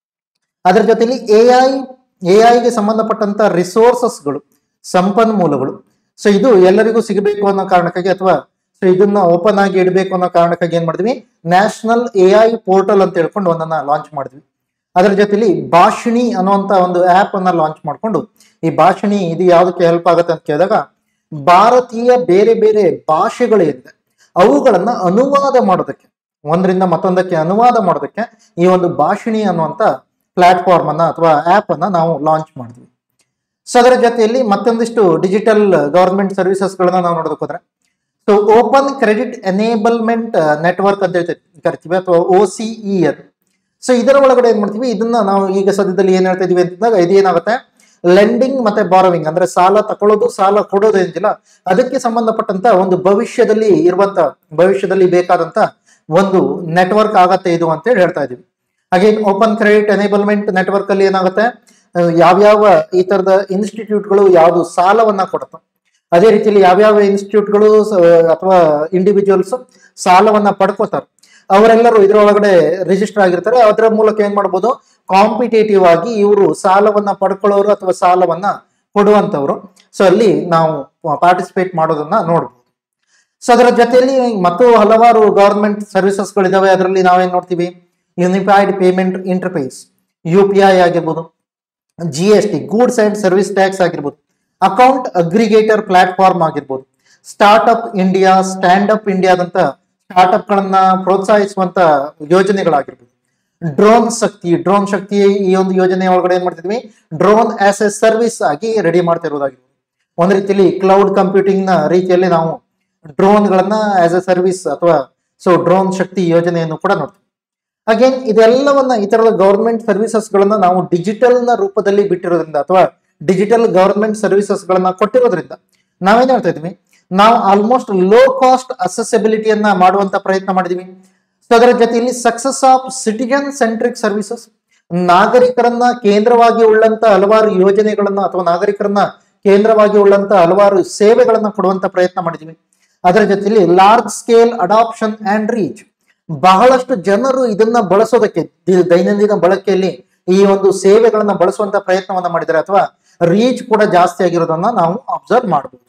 Speaker 1: ಅದರ ಜೊತೆಲಿ ಎ ಐ ಎ ಐಗೆ ಸಂಬಂಧಪಟ್ಟಂತ ರಿಸೋರ್ಸಸ್ಗಳು ಸಂಪನ್ಮೂಲಗಳು ಸೊ ಇದು ಎಲ್ಲರಿಗೂ ಸಿಗಬೇಕು ಅನ್ನೋ ಕಾರಣಕ್ಕಾಗಿ ಅಥವಾ ಸೊ ಇದನ್ನ ಓಪನ್ ಆಗಿ ಇಡಬೇಕು ಅನ್ನೋ ಕಾರಣಕ್ಕಾಗಿ ಏನ್ ಮಾಡಿದ್ವಿ ನ್ಯಾಷನಲ್ ಎ ಐ ಪೋರ್ಟಲ್ ಅಂತ ಹೇಳ್ಕೊಂಡು ಒಂದನ್ನ ಲಾಂಚ್ ಮಾಡಿದ್ವಿ ಅದರ ಜೊತೆಲಿ ಭಾಷಿಣಿ ಅನ್ನುವಂತ ಒಂದು ಆಪ್ ಅನ್ನ ಲಾಂಚ್ ಮಾಡ್ಕೊಂಡು ಈ ಭಾಷಿಣಿ ಇದು ಯಾವ್ದಕ್ಕೆ ಹೆಲ್ಪ್ ಆಗುತ್ತೆ ಅಂತ ಕೇಳಿದಾಗ ಭಾರತೀಯ ಬೇರೆ ಬೇರೆ ಭಾಷೆಗಳೇನಿದೆ ಅವುಗಳನ್ನ ಅನುವಾದ ಮಾಡೋದಕ್ಕೆ ಒಂದರಿಂದ ಮತ್ತೊಂದಕ್ಕೆ ಅನುವಾದ ಮಾಡೋದಕ್ಕೆ ಈ ಒಂದು ಭಾಷಿಣಿ ಅನ್ನುವಂತ ಪ್ಲಾಟ್ಫಾರ್ಮ್ ಅನ್ನ ಅಥವಾ ಆಪ್ ಅನ್ನ ನಾವು ಲಾಂಚ್ ಮಾಡಿದ್ವಿ ಸೊ ಅದರ ಜೊತೆಯಲ್ಲಿ ಮತ್ತೊಂದಿಷ್ಟು ಡಿಜಿಟಲ್ ಗವರ್ಮೆಂಟ್ ಸರ್ವಿಸಸ್ ಗಳನ್ನ ನಾವು ನೋಡೋದಕ್ಕೆ ಹೋದ್ರೆ so open credit enablement network ಅಂತ ಹೇಳ್ತೀವಿ ಕರಿತೀವಿ ಅಥವಾ O C E N so ಇದರ ಒಳಗಡೆ ಏನ್ ಮಾಡ್ತೀವಿ ಇದನ್ನ ನಾವು ಈಗ ಸದ್ಯದಲ್ಲಿ ಏನ್ ಹೇಳ್ತಾ ಇದೀವಿ ಅಂತಂದಾಗ ಇದೇನಾಗುತ್ತೆ ಲೆಂಡಿಂಗ್ ಮತ್ತೆ ಬಾರೋವಿಂಗ್ ಅಂದ್ರೆ ಸಾಲ ತಕೊಳ್ಳೋದು ಸಾಲ ಕೊಡೋದು ಏನಿಲ್ಲ ಅದಕ್ಕೆ ಸಂಬಂಧಪಟ್ಟಂತ ಒಂದು ಭವಿಷ್ಯದಲ್ಲಿ ಇರುವಂತ ಭವಿಷ್ಯದಲ್ಲಿ ಬೇಕಾದಂತ ಒಂದು ನೆಟ್ವರ್ಕ್ ಆಗತ್ತೆ ಇದು ಅಂತ ಹೇಳಿ ಹೇಳ್ತಾ ಇದೀವಿ ಹಾಗೆ ಓಪನ್ ಕ್ರೆಡಿಟ್ ಎನೇಬಲ್ಮೆಂಟ್ ನೆಟ್ವರ್ಕ್ ಅಲ್ಲಿ ಏನಾಗುತ್ತೆ ಅಹ್ ಯಾವ್ಯಾವ ಈ ತರದ ಇನ್ಸ್ಟಿಟ್ಯೂಟ್ಗಳು ಯಾವ್ದು ಸಾಲವನ್ನ ಕೊಡುತ್ತೆ ಅದೇ ರೀತಿಯಲ್ಲಿ ಯಾವ್ಯಾವ ಇನ್ಸ್ಟಿಟ್ಯೂಟ್ಗಳು ಅಥವಾ ಇಂಡಿವಿಜುವಲ್ಸ್ ಸಾಲವನ್ನ ಪಡ್ಕೋತಾರೆ ಅವರೆಲ್ಲರೂ ಇದರೊಳಗಡೆ ರಿಜಿಸ್ಟರ್ ಆಗಿರ್ತಾರೆ ಅದರ ಮೂಲಕ ಏನ್ ಮಾಡ್ಬೋದು ಕಾಂಪಿಟೇಟಿವ್ ಆಗಿ ಇವರು ಸಾಲವನ್ನ ಪಡ್ಕೊಳ್ಳೋರು ಅಥವಾ ಸಾಲವನ್ನ ಕೊಡುವಂತವ್ರು ಸೊ ಅಲ್ಲಿ ನಾವು ಪಾರ್ಟಿಸಿಪೇಟ್ ಮಾಡೋದನ್ನ ನೋಡ್ಬೋದು ಸೊ ಅದರ ಜೊತೆಯಲ್ಲಿ ಮತ್ತು ಹಲವಾರು ಗವರ್ಮೆಂಟ್ ಸರ್ವಿಸಸ್ಗಳಿದಾವೆ ಅದರಲ್ಲಿ ನಾವೇನ್ ನೋಡ್ತೀವಿ unified payment interface U P I ಆಗಿರ್ಬೋದು G S T goods and service tax ಆಗಿರ್ಬೋದು ಅಕೌಂಟ್ ಅಗ್ರಿಗೇಟರ್ ಪ್ಲಾಟ್ಫಾರ್ಮ್ ಆಗಿರ್ಬೋದು ಸ್ಟಾರ್ಟ್ಅಪ್ ಇಂಡಿಯಾ ಸ್ಟ್ಯಾಂಡ್ ಅಪ್ ಇಂಡಿಯಾದಂತ ಸ್ಟಾರ್ಟ್ಅಪ್ ಗಳನ್ನ ಪ್ರೋತ್ಸಾಹಿಸುವಂತ ಯೋಜನೆಗಳಾಗಿರ್ಬೋದು ಡ್ರೋನ್ ಶಕ್ತಿ ಡ್ರೋನ್ ಶಕ್ತಿ ಈ ಒಂದು ಯೋಜನೆ ಒಳಗಡೆ ಏನ್ ಮಾಡ್ತಿದ್ವಿ ಡ್ರೋನ್ ಆಸ್ ಎ ಸರ್ವಿಸ್ ಆಗಿ ರೆಡಿ ಮಾಡ್ತಿರೋದಾಗಿರ್ಬೋದು ಒಂದ್ ರೀತಿಯಲ್ಲಿ ಕ್ಲೌಡ್ ಕಂಪ್ಯೂಟಿಂಗ್ ನ ರೀತಿಯಲ್ಲಿ ನಾವು ಡ್ರೋನ್ ಗಳನ್ನ ಆಸ್ ಎ ಸರ್ವಿಸ್ ಅಥವಾ ಸೊ ಡ್ರೋನ್ ಶಕ್ತಿ ಯೋಜನೆಯನ್ನು ಕೂಡ ನೋಡ್ತೀವಿ ಅಗೇನ್ ಇದೆಲ್ಲವನ್ನ ಈ ತರದ ಗವರ್ಮೆಂಟ್ ಸರ್ವಿಸಸ್ ಗಳನ್ನ ನಾವು ಡಿಜಿಟಲ್ ನ ರೂಪದಲ್ಲಿ ಬಿಟ್ಟಿರೋದ್ರಿಂದ ಅಥವಾ ಡಿಜಿಟಲ್ ಗವರ್ಮೆಂಟ್ ಸರ್ವಿಸಸ್ ಗಳನ್ನ ಕೊಟ್ಟಿರೋದ್ರಿಂದ ನಾವೇನ್ ಹೇಳ್ತಾ ಇದೀವಿ ನಾವು ಆಲ್ಮೋಸ್ಟ್ ಲೋ ಕಾಸ್ಟ್ ಅಸೆಸಿಬಿಲಿಟಿಯನ್ನ ಮಾಡುವಂತ ಪ್ರಯತ್ನ ಮಾಡಿದೀವಿ ಸೊ ಅದರ ಜೊತೆಯಲ್ಲಿ success of citizen centric services ನಾಗರಿಕರನ್ನ ಕೇಂದ್ರವಾಗಿ ಉಳ್ಳಂತ ಹಲವಾರು ಯೋಜನೆಗಳನ್ನ ಅಥವಾ ನಾಗರಿಕರನ್ನ ಕೇಂದ್ರವಾಗಿ ಉಳ್ಳಂತ ಹಲವಾರು ಸೇವೆಗಳನ್ನ ಕೊಡುವಂತ ಪ್ರಯತ್ನ ಮಾಡಿದೀವಿ ಅದರ ಜೊತೆಯಲ್ಲಿ large scale adoption and reach ಬಹಳಷ್ಟು ಜನರು ಇದನ್ನ ಬಳಸೋದಕ್ಕೆ ದಿ- ದೈನಂದಿನ ಬಳಕೆಯಲ್ಲಿ ಈ ಒಂದು ಸೇವೆಗಳನ್ನ ಬಳಸುವಂತ ಪ್ರಯತ್ನವನ್ನ ಮಾಡಿದ್ದಾರೆ ಅಥವಾ ರೀಚ್ ಕೂಡ ಜಾಸ್ತಿ ಆಗಿರೋದನ್ನ ನಾವು ಅಬ್ಸರ್ವ್ ಮಾಡಬಹುದು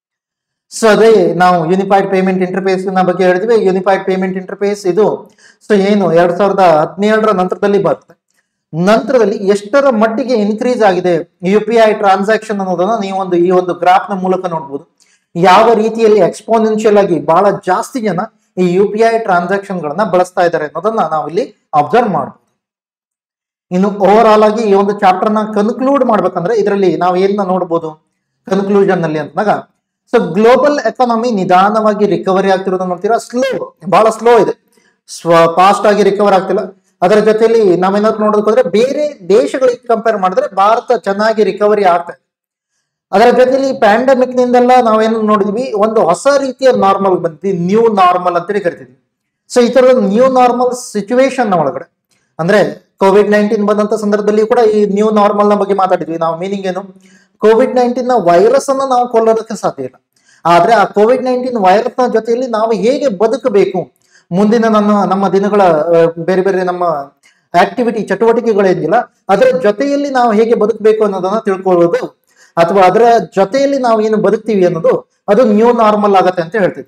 Speaker 1: ಸೊ ಅದೇ ನಾವು ಯೂನಿಫೈಡ್ ಪೇಮೆಂಟ್ ಇಂಟರ್ಫೇಸ್ ನ ಬಗ್ಗೆ ಹೇಳಿದ್ವಿ ಯೂನಿಫೈಡ್ ಪೇಮೆಂಟ್ ಇಂಟರ್ಫೇಸ್ ಇದು ಸೊ ಏನು ಎರಡ್ ಸಾವಿರದ ಹದಿನೇಳರ ನಂತರದಲ್ಲಿ ಬರುತ್ತೆ ನಂತರದಲ್ಲಿ ಎಷ್ಟರ ಮಟ್ಟಿಗೆ ಇನ್ಕ್ರೀಸ್ ಆಗಿದೆ ಯು ಪಿ ಐ ಟ್ರಾನ್ಸಾಕ್ಷನ್ ಅನ್ನೋದನ್ನ ನೀವು ಒಂದು ಈ ಒಂದು ಗ್ರಾಫ್ ನ ಮೂಲಕ ನೋಡ್ಬೋದು ಯಾವ ರೀತಿಯಲ್ಲಿ ಎಕ್ಸ್ಪೋನೆನ್ಷಿಯಲ್ ಆಗಿ ಬಹಳ ಜಾಸ್ತಿ ಜನ ಈ ಯು ಪಿ ಐ ಟ್ರಾನ್ಸಾಕ್ಷನ್ ಗಳನ್ನ ಬಳಸ್ತಾ ಇದ್ದಾರೆ ಅನ್ನೋದನ್ನ ನಾವು ಇಲ್ಲಿ ಅಬ್ಸರ್ವ್ ಮಾಡಬಹುದು ಇನ್ನು ಓವರ್ ಆಲ್ ಆಗಿ ಈ ಒಂದು ಚಾಪ್ಟರ್ ನ ಕನ್ಕ್ಲೂಡ್ ಮಾಡ್ಬೇಕಂದ್ರೆ ಇದರಲ್ಲಿ ನಾವು ಏನ ನೋಡ್ಬೋದು ಕನ್ಕ್ಲೂಷನ್ ನಲ್ಲಿ ಅಂತಂದಾಗ ಸೊ ಗ್ಲೋಬಲ್ ಎಕಾನಮಿ ನಿಧಾನವಾಗಿ ರಿಕವರಿ ಆಗ್ತಿರೋದನ್ನ ನೋಡ್ತೀರಾ ಸ್ಲೋ ಬಹಳ ಸ್ಲೋ ಇದೆ ಸ್ವ ಫಾಸ್ಟ್ ಆಗಿ ರಿಕವರ್ ಆಗ್ತಿಲ್ಲ ಅದರ ಜೊತೆಯಲ್ಲಿ ನಾವೇನಾದ್ರು ನೋಡೋದಕ್ಕೆ ಹೋದ್ರೆ ಬೇರೆ ದೇಶಗಳಿಗೆ ಕಂಪೇರ್ ಮಾಡಿದ್ರೆ ಭಾರತ ಚೆನ್ನಾಗಿ ರಿಕವರಿ ಆಗ್ತದೆ ಅದರ ಜೊತೆಲಿ ಪ್ಯಾಂಡಮಿಕ್ ನಿಂದೆಲ್ಲ ನಾವೇನು ನೋಡಿದ್ವಿ ಒಂದು ಹೊಸ ರೀತಿಯ ನಾರ್ಮಲ್ ಬಂದ್ವಿ ನ್ಯೂ ನಾರ್ಮಲ್ ಅಂತೇಳಿ ಕರಿತಿದ್ವಿ ಸೊ ಈ ತರದ ನ್ಯೂ ನಾರ್ಮಲ್ ಸಿಚುವೇಶನ್ ಒಳಗಡೆ ಅಂದ್ರೆ ಕೋವಿಡ್ ನೈನ್ಟೀನ್ ಬಂದಂತ ಸಂದರ್ಭದಲ್ಲಿ ಕೂಡ ಈ ನ್ಯೂ ನಾರ್ಮಲ್ ನ ಬಗ್ಗೆ ಮಾತಾಡಿದ್ವಿ ನಾವು ಮೀನಿಂಗ್ ಏನು ಕೋವಿಡ್ ನೈನ್ಟೀನ್ ನ ವೈರಸ್ ಅನ್ನ ನಾವು ಕೊಲ್ಲೋದಕ್ಕೆ ಸಾಧ್ಯ ಇಲ್ಲ ಆದ್ರೆ ಆ ಕೋವಿಡ್ ನೈನ್ಟೀನ್ ವೈರಸ್ ನ ಜೊತೆಯಲ್ಲಿ ನಾವು ಹೇಗೆ ಬದುಕಬೇಕು ಮುಂದಿನ ನನ್ನ ನಮ್ಮ ದಿನಗಳ ಆ, ಬೇರೆ ಬೇರೆ ನಮ್ಮ ಆಕ್ಟಿವಿಟಿ ಚಟುವಟಿಕೆಗಳೇನಿಲ್ಲ ಅದರ ಜೊತೆಯಲ್ಲಿ ನಾವು ಹೇಗೆ ಬದುಕಬೇಕು ಅನ್ನೋದನ್ನ ತಿಳ್ಕೊಳ್ಳೋದು ಅಥವಾ ಅದರ ಜೊತೆಯಲ್ಲಿ ನಾವು ಏನು ಬದುಕ್ತೀವಿ ಅನ್ನೋದು ಅದು ನ್ಯೂ ನಾರ್ಮಲ್ ಆಗತ್ತೆ ಅಂತ ಹೇಳ್ತೀವಿ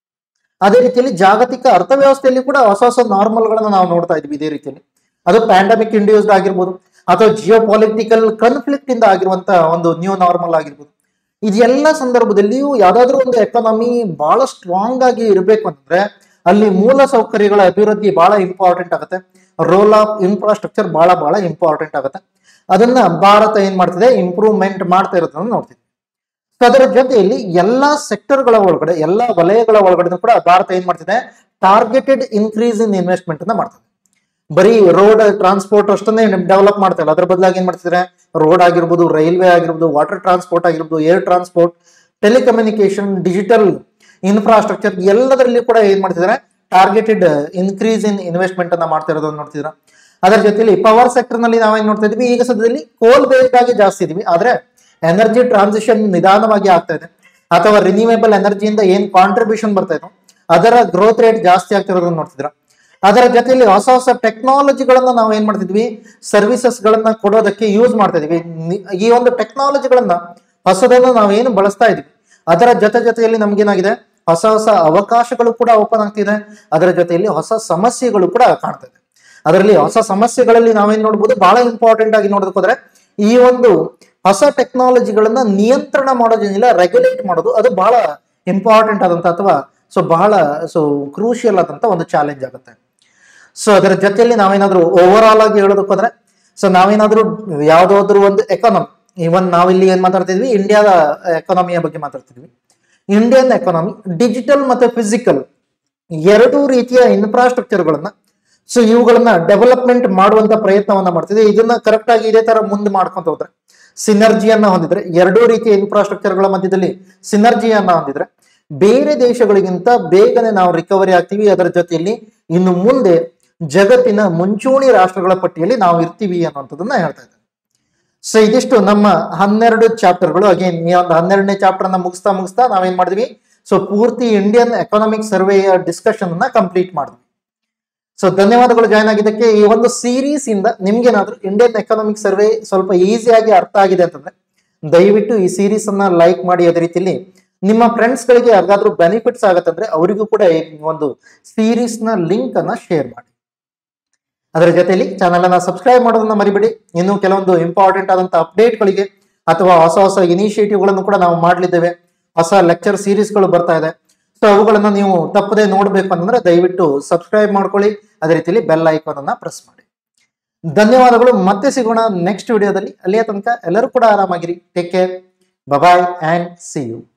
Speaker 1: ಅದೇ ರೀತಿಯಲ್ಲಿ ಜಾಗತಿಕ ಅರ್ಥವ್ಯವಸ್ಥೆಯಲ್ಲಿ ಕೂಡ ಹೊಸ ಹೊಸ ನಾರ್ಮಲ್ಗಳನ್ನ ನಾವು ನೋಡ್ತಾ ಇದ್ವಿ ಇದೇ ರೀತಿಯಲ್ಲಿ ಅದು ಪ್ಯಾಂಡಮಿಕ್ ಇಂಡ್ಯೂಸ್ಡ್ ಆಗಿರ್ಬೋದು ಅಥವಾ ಜಿಯೋ ಪಾಲಿಟಿಕಲ್ ಕನ್ಫ್ಲಿಕ್ಟ್ ಇಂದ ಆಗಿರುವಂತ ಒಂದು ನ್ಯೂ ನಾರ್ಮಲ್ ಆಗಿರ್ಬೋದು ಇದೆಲ್ಲ ಸಂದರ್ಭದಲ್ಲಿಯೂ ಯಾವ್ದಾದ್ರು ಒಂದು ಎಕಾನಮಿ ಬಹಳ ಸ್ಟ್ರಾಂಗ್ ಆಗಿ ಇರಬೇಕು ಅಂತಂದ್ರೆ ಅಲ್ಲಿ ಮೂಲ ಸೌಕರ್ಯಗಳ ಅಭಿವೃದ್ಧಿ ಬಹಳ ಇಂಪಾರ್ಟೆಂಟ್ ಆಗುತ್ತೆ ರೋಲ್ ಆಫ್ ಇನ್ಫ್ರಾಸ್ಟ್ರಕ್ಚರ್ ಬಹಳ ಬಹಳ ಇಂಪಾರ್ಟೆಂಟ್ ಆಗುತ್ತೆ ಅದನ್ನ ಭಾರತ ಏನ್ ಮಾಡ್ತಿದೆ ಇಂಪ್ರೂವ್ಮೆಂಟ್ ಮಾಡ್ತಾ ಇರೋದನ್ನ ನೋಡ್ತೀವಿ ಸೊ ಅದರ ಜೊತೆಯಲ್ಲಿ ಎಲ್ಲಾ ಸೆಕ್ಟರ್ಗಳ ಒಳಗಡೆ ಎಲ್ಲಾ ವಲಯಗಳ ಒಳಗಡೆ ಕೂಡ ಭಾರತ ಏನ್ ಮಾಡ್ತಿದೆ ಟಾರ್ಗೆಟೆಡ್ ಇನ್ಕ್ರೀಸ್ ಇನ್ ಇನ್ವೆಸ್ಟ್ಮೆಂಟ್ ಅನ್ನ ಮಾಡ್ತದೆ ಬರೀ ರೋಡ್ ಟ್ರಾನ್ಸ್ಪೋರ್ಟ್ ಅಷ್ಟನ್ನೇ ಡೆವಲಪ್ ಮಾಡ್ತಾ ಇಲ್ಲ ಅದ್ರ ಬದಲಾಗಿ ಏನ್ ಮಾಡ್ತಿದ್ರೆ ರೋಡ್ ಆಗಿರ್ಬೋದು ರೈಲ್ವೆ ಆಗಿರ್ಬೋದು ವಾಟರ್ ಟ್ರಾನ್ಸ್ಪೋರ್ಟ್ ಆಗಿರ್ಬೋದು air transport telecommunication digital infrastructure ಎಲ್ಲದರಲ್ಲಿ ಕೂಡ ಏನ್ ಮಾಡ್ತಿದ್ದಾರೆ ಟಾರ್ಗೆಟೆಡ್ ಇನ್ಕ್ರೀಸ್ ಇನ್ ಇನ್ವೆಸ್ಟ್ಮೆಂಟ್ ಅನ್ನ ಮಾಡ್ತಾ ಇರೋದನ್ನ ನೋಡ್ತಿದ್ರ ಅದರ ಜೊತೆಲಿ ಪವರ್ ಸೆಕ್ಟರ್ ನಲ್ಲಿ ನಾವೇನ್ ನೋಡ್ತಾ ಇದೀವಿ ಈಗ ಸದ್ಯದಲ್ಲಿ ಕೋಲ್ ಬೇಸ್ಡ್ ಆಗಿ ಜಾಸ್ತಿ ಇದೀವಿ ಆದ್ರೆ ಎನರ್ಜಿ ಟ್ರಾನ್ಸಿಷನ್ ನಿಧಾನವಾಗಿ ಆಗ್ತಾ ಇದೆ ಅಥವಾ ರಿನ್ಯೂವೇಬಲ್ ಎನರ್ಜಿಯಿಂದ ಏನ್ ಕಾಂಟ್ರಿಬ್ಯೂಷನ್ ಬರ್ತಾ ಇದೆ ಅದರ ಗ್ರೋತ್ ರೇಟ್ ಜಾಸ್ತಿ ಆಗ್ತಿರೋದನ್ನ ನೋಡ್ತಿದ್ರ ಅದರ ಜೊತೆಯಲ್ಲಿ ಹೊಸ ಹೊಸ ಟೆಕ್ನಾಲಜಿಗಳನ್ನ ನಾವು ಏನ್ ಮಾಡ್ತಿದ್ವಿ ಸರ್ವಿಸಸ್ ಗಳನ್ನ ಕೊಡೋದಕ್ಕೆ ಯೂಸ್ ಮಾಡ್ತಾ ಇದೀವಿ ನಿ- ಈ ಒಂದು ಟೆಕ್ನಾಲಜಿಗಳನ್ನ ಹೊಸದನ್ನ ನಾವೇನು ಬಳಸ್ತಾ ಇದೀವಿ ಅದರ ಜೊತೆ ಜೊತೆಯಲ್ಲಿ ನಮ್ಗೇನಾಗಿದೆ ಹೊಸ ಹೊಸ ಅವಕಾಶಗಳು ಕೂಡ ಓಪನ್ ಆಗ್ತಿದೆ ಅದರ ಜೊತೆಯಲ್ಲಿ ಹೊಸ ಸಮಸ್ಯೆಗಳು ಕೂಡ ಕಾಣ್ತಾ ಇದೆ ಅದರಲ್ಲಿ ಹೊಸ ಸಮಸ್ಯೆಗಳಲ್ಲಿ ನಾವೇನ್ ನೋಡ್ಬೋದು ಬಹಳ ಇಂಪಾರ್ಟೆಂಟ್ ಆಗಿ ನೋಡೋದಕ್ಕೆ ಹೋದ್ರೆ ಈ ಒಂದು ಹೊಸ ಟೆಕ್ನಾಲಜಿಗಳನ್ನ ನಿಯಂತ್ರಣ ಮಾಡೋದೇನಿಲ್ಲ ರೆಗ್ಯುಲೇಟ್ ಮಾಡೋದು ಅದು ಬಹಳ ಇಂಪಾರ್ಟೆಂಟ್ ಆದಂತ ಅಥವಾ ಸೊ ಬಹಳ ಸೊ ಕ್ರೂಷಿಯಲ್ ಆದಂತ ಒಂದು ಚಾಲೆಂಜ್ ಆಗುತ್ತೆ ಸೊ ಅದರ ಜೊತೆಯಲ್ಲಿ ನಾವೇನಾದ್ರೂ ಓವರ್ ಆಲ್ ಆಗಿ ಹೇಳೋದಕ್ಕೆ ಹೋದ್ರೆ ಸೊ ನಾವೇನಾದ್ರೂ ಯಾವ್ದಾದ್ರು ಒಂದು ಎಕಾನಮಿ ಇವನ್ ನಾವಿಲ್ಲಿ ಏನ್ ಮಾತಾಡ್ತಿದ್ವಿ ಇಂಡಿಯಾದ ಎಕಾನಮಿಯ ಬಗ್ಗೆ ಮಾತಾಡ್ತಿದ್ವಿ ಇಂಡಿಯನ್ ಎಕಾನಮಿ ಡಿಜಿಟಲ್ ಮತ್ತೆ ಫಿಸಿಕಲ್ ಎರಡೂ ರೀತಿಯ ಇನ್ಫ್ರಾಸ್ಟ್ರಕ್ಚರ್ಗಳನ್ನ ಸೊ ಇವುಗಳನ್ನ ಡೆವಲಪ್ಮೆಂಟ್ ಮಾಡುವಂತ ಪ್ರಯತ್ನವನ್ನ ಮಾಡ್ತಿದೆ ಇದನ್ನ ಕರೆಕ್ಟ್ ಆಗಿ ಇದೇ ತರ ಮುಂದೆ ಮಾಡ್ಕೊಂತ ಹೋದ್ರೆ ಸಿನರ್ಜಿಯನ್ನ ಹೊಂದಿದ್ರೆ ಎರಡೂ ರೀತಿಯ ಇನ್ಫ್ರಾಸ್ಟ್ರಕ್ಚರ್ಗಳ ಮಧ್ಯದಲ್ಲಿ ಸಿನರ್ಜಿಯನ್ನ ಹೊಂದಿದ್ರೆ ಬೇರೆ ದೇಶಗಳಿಗಿಂತ ಬೇಗನೆ ನಾವು ರಿಕವರಿ ಆಗ್ತೀವಿ ಅದರ ಜೊತೆಯಲ್ಲಿ ಇನ್ನು ಮುಂದೆ ಜಗತ್ತಿನ ಮುಂಚೂಣಿ ರಾಷ್ಟ್ರಗಳ ಪಟ್ಟಿಯಲ್ಲಿ ನಾವು ಇರ್ತೀವಿ ಅನ್ನುವಂಥದ್ದನ್ನ ಹೇಳ್ತಾ ಇದ್ದಾರೆ ಸೊ ಇದಿಷ್ಟು ನಮ್ಮ ಹನ್ನೆರಡು ಚಾಪ್ಟರ್ಗಳು ಅಗೇನ್ ಈ ಒಂದು ಹನ್ನೆರಡನೇ ಚಾಪ್ಟರ್ ಅನ್ನ ಮುಗಿಸ್ತಾ ಮುಗಿಸ್ತಾ ನಾವೇನ್ ಮಾಡಿದ್ವಿ ಸೊ ಪೂರ್ತಿ ಇಂಡಿಯನ್ ಎಕನಾಮಿಕ್ ಸರ್ವೆಯ ಡಿಸ್ಕಷನ್ ಅನ್ನ ಕಂಪ್ಲೀಟ್ ಮಾಡಿದ್ವಿ ಸೊ ಧನ್ಯವಾದಗಳು ಜಾಯ್ನ್ ಆಗಿದ್ದಕ್ಕೆ ಈ ಒಂದು ಸೀರೀಸ್ ಇಂದ ನಿಮ್ಗೇನಾದ್ರೂ ಇಂಡಿಯನ್ ಎಕನಾಮಿಕ್ ಸರ್ವೆ ಸ್ವಲ್ಪ ಈಸಿಯಾಗಿ ಅರ್ಥ ಆಗಿದೆ ಅಂತಂದ್ರೆ ದಯವಿಟ್ಟು ಈ ಸೀರೀಸ್ ಅನ್ನ ಲೈಕ್ ಮಾಡಿ ಅದೇ ರೀತಿಯಲ್ಲಿ ನಿಮ್ಮ ಫ್ರೆಂಡ್ಸ್ ಗಳಿಗೆ ಯಾರಿಗಾದ್ರೂ ಬೆನಿಫಿಟ್ಸ್ ಆಗತ್ತಂದ್ರೆ ಅವರಿಗೂ ಕೂಡ ಈ ಒಂದು ಸೀರೀಸ್ ನ ಲಿಂಕ್ ಅನ್ನ ಶೇರ್ ಮಾಡಿ ಅದರ ಜೊತೆಲಿ ಚಾನಲ್ ಅನ್ನ ಸಬ್ಸ್ಕ್ರೈಬ್ ಮಾಡೋದನ್ನ ಮರಿಬೇಡಿ ಇನ್ನು ಕೆಲವೊಂದು ಇಂಪಾರ್ಟೆಂಟ್ ಆದಂತ ಅಪ್ಡೇಟ್ಗಳಿಗೆ ಅಥವಾ ಹೊಸ ಹೊಸ ಇನಿಷಿಯೇಟಿವ್ಗಳನ್ನು ಕೂಡ ನಾವು ಮಾಡಲಿದ್ದೇವೆ ಹೊಸ ಲೆಕ್ಚರ್ ಸೀರೀಸ್ಗಳು ಬರ್ತಾ ಇದೆ ಸೊ ಅವುಗಳನ್ನ ನೀವು ತಪ್ಪದೆ ನೋಡಬೇಕು ಅಂತಂದ್ರೆ ದಯವಿಟ್ಟು ಸಬ್ಸ್ಕ್ರೈಬ್ ಮಾಡ್ಕೊಳ್ಳಿ ಅದೇ ರೀತಿಯಲ್ಲಿ ಬೆಲ್ ಐಕಾನ್ ಅನ್ನ ಪ್ರೆಸ್ ಮಾಡಿ ಧನ್ಯವಾದಗಳು ಮತ್ತೆ ಸಿಗೋಣ ನೆಕ್ಸ್ಟ್ ವಿಡಿಯೋದಲ್ಲಿ ಅಲ್ಲಿಯ ತನಕ ಎಲ್ಲರೂ ಕೂಡ ಆರಾಮಾಗಿರಿ take care bye bye and see you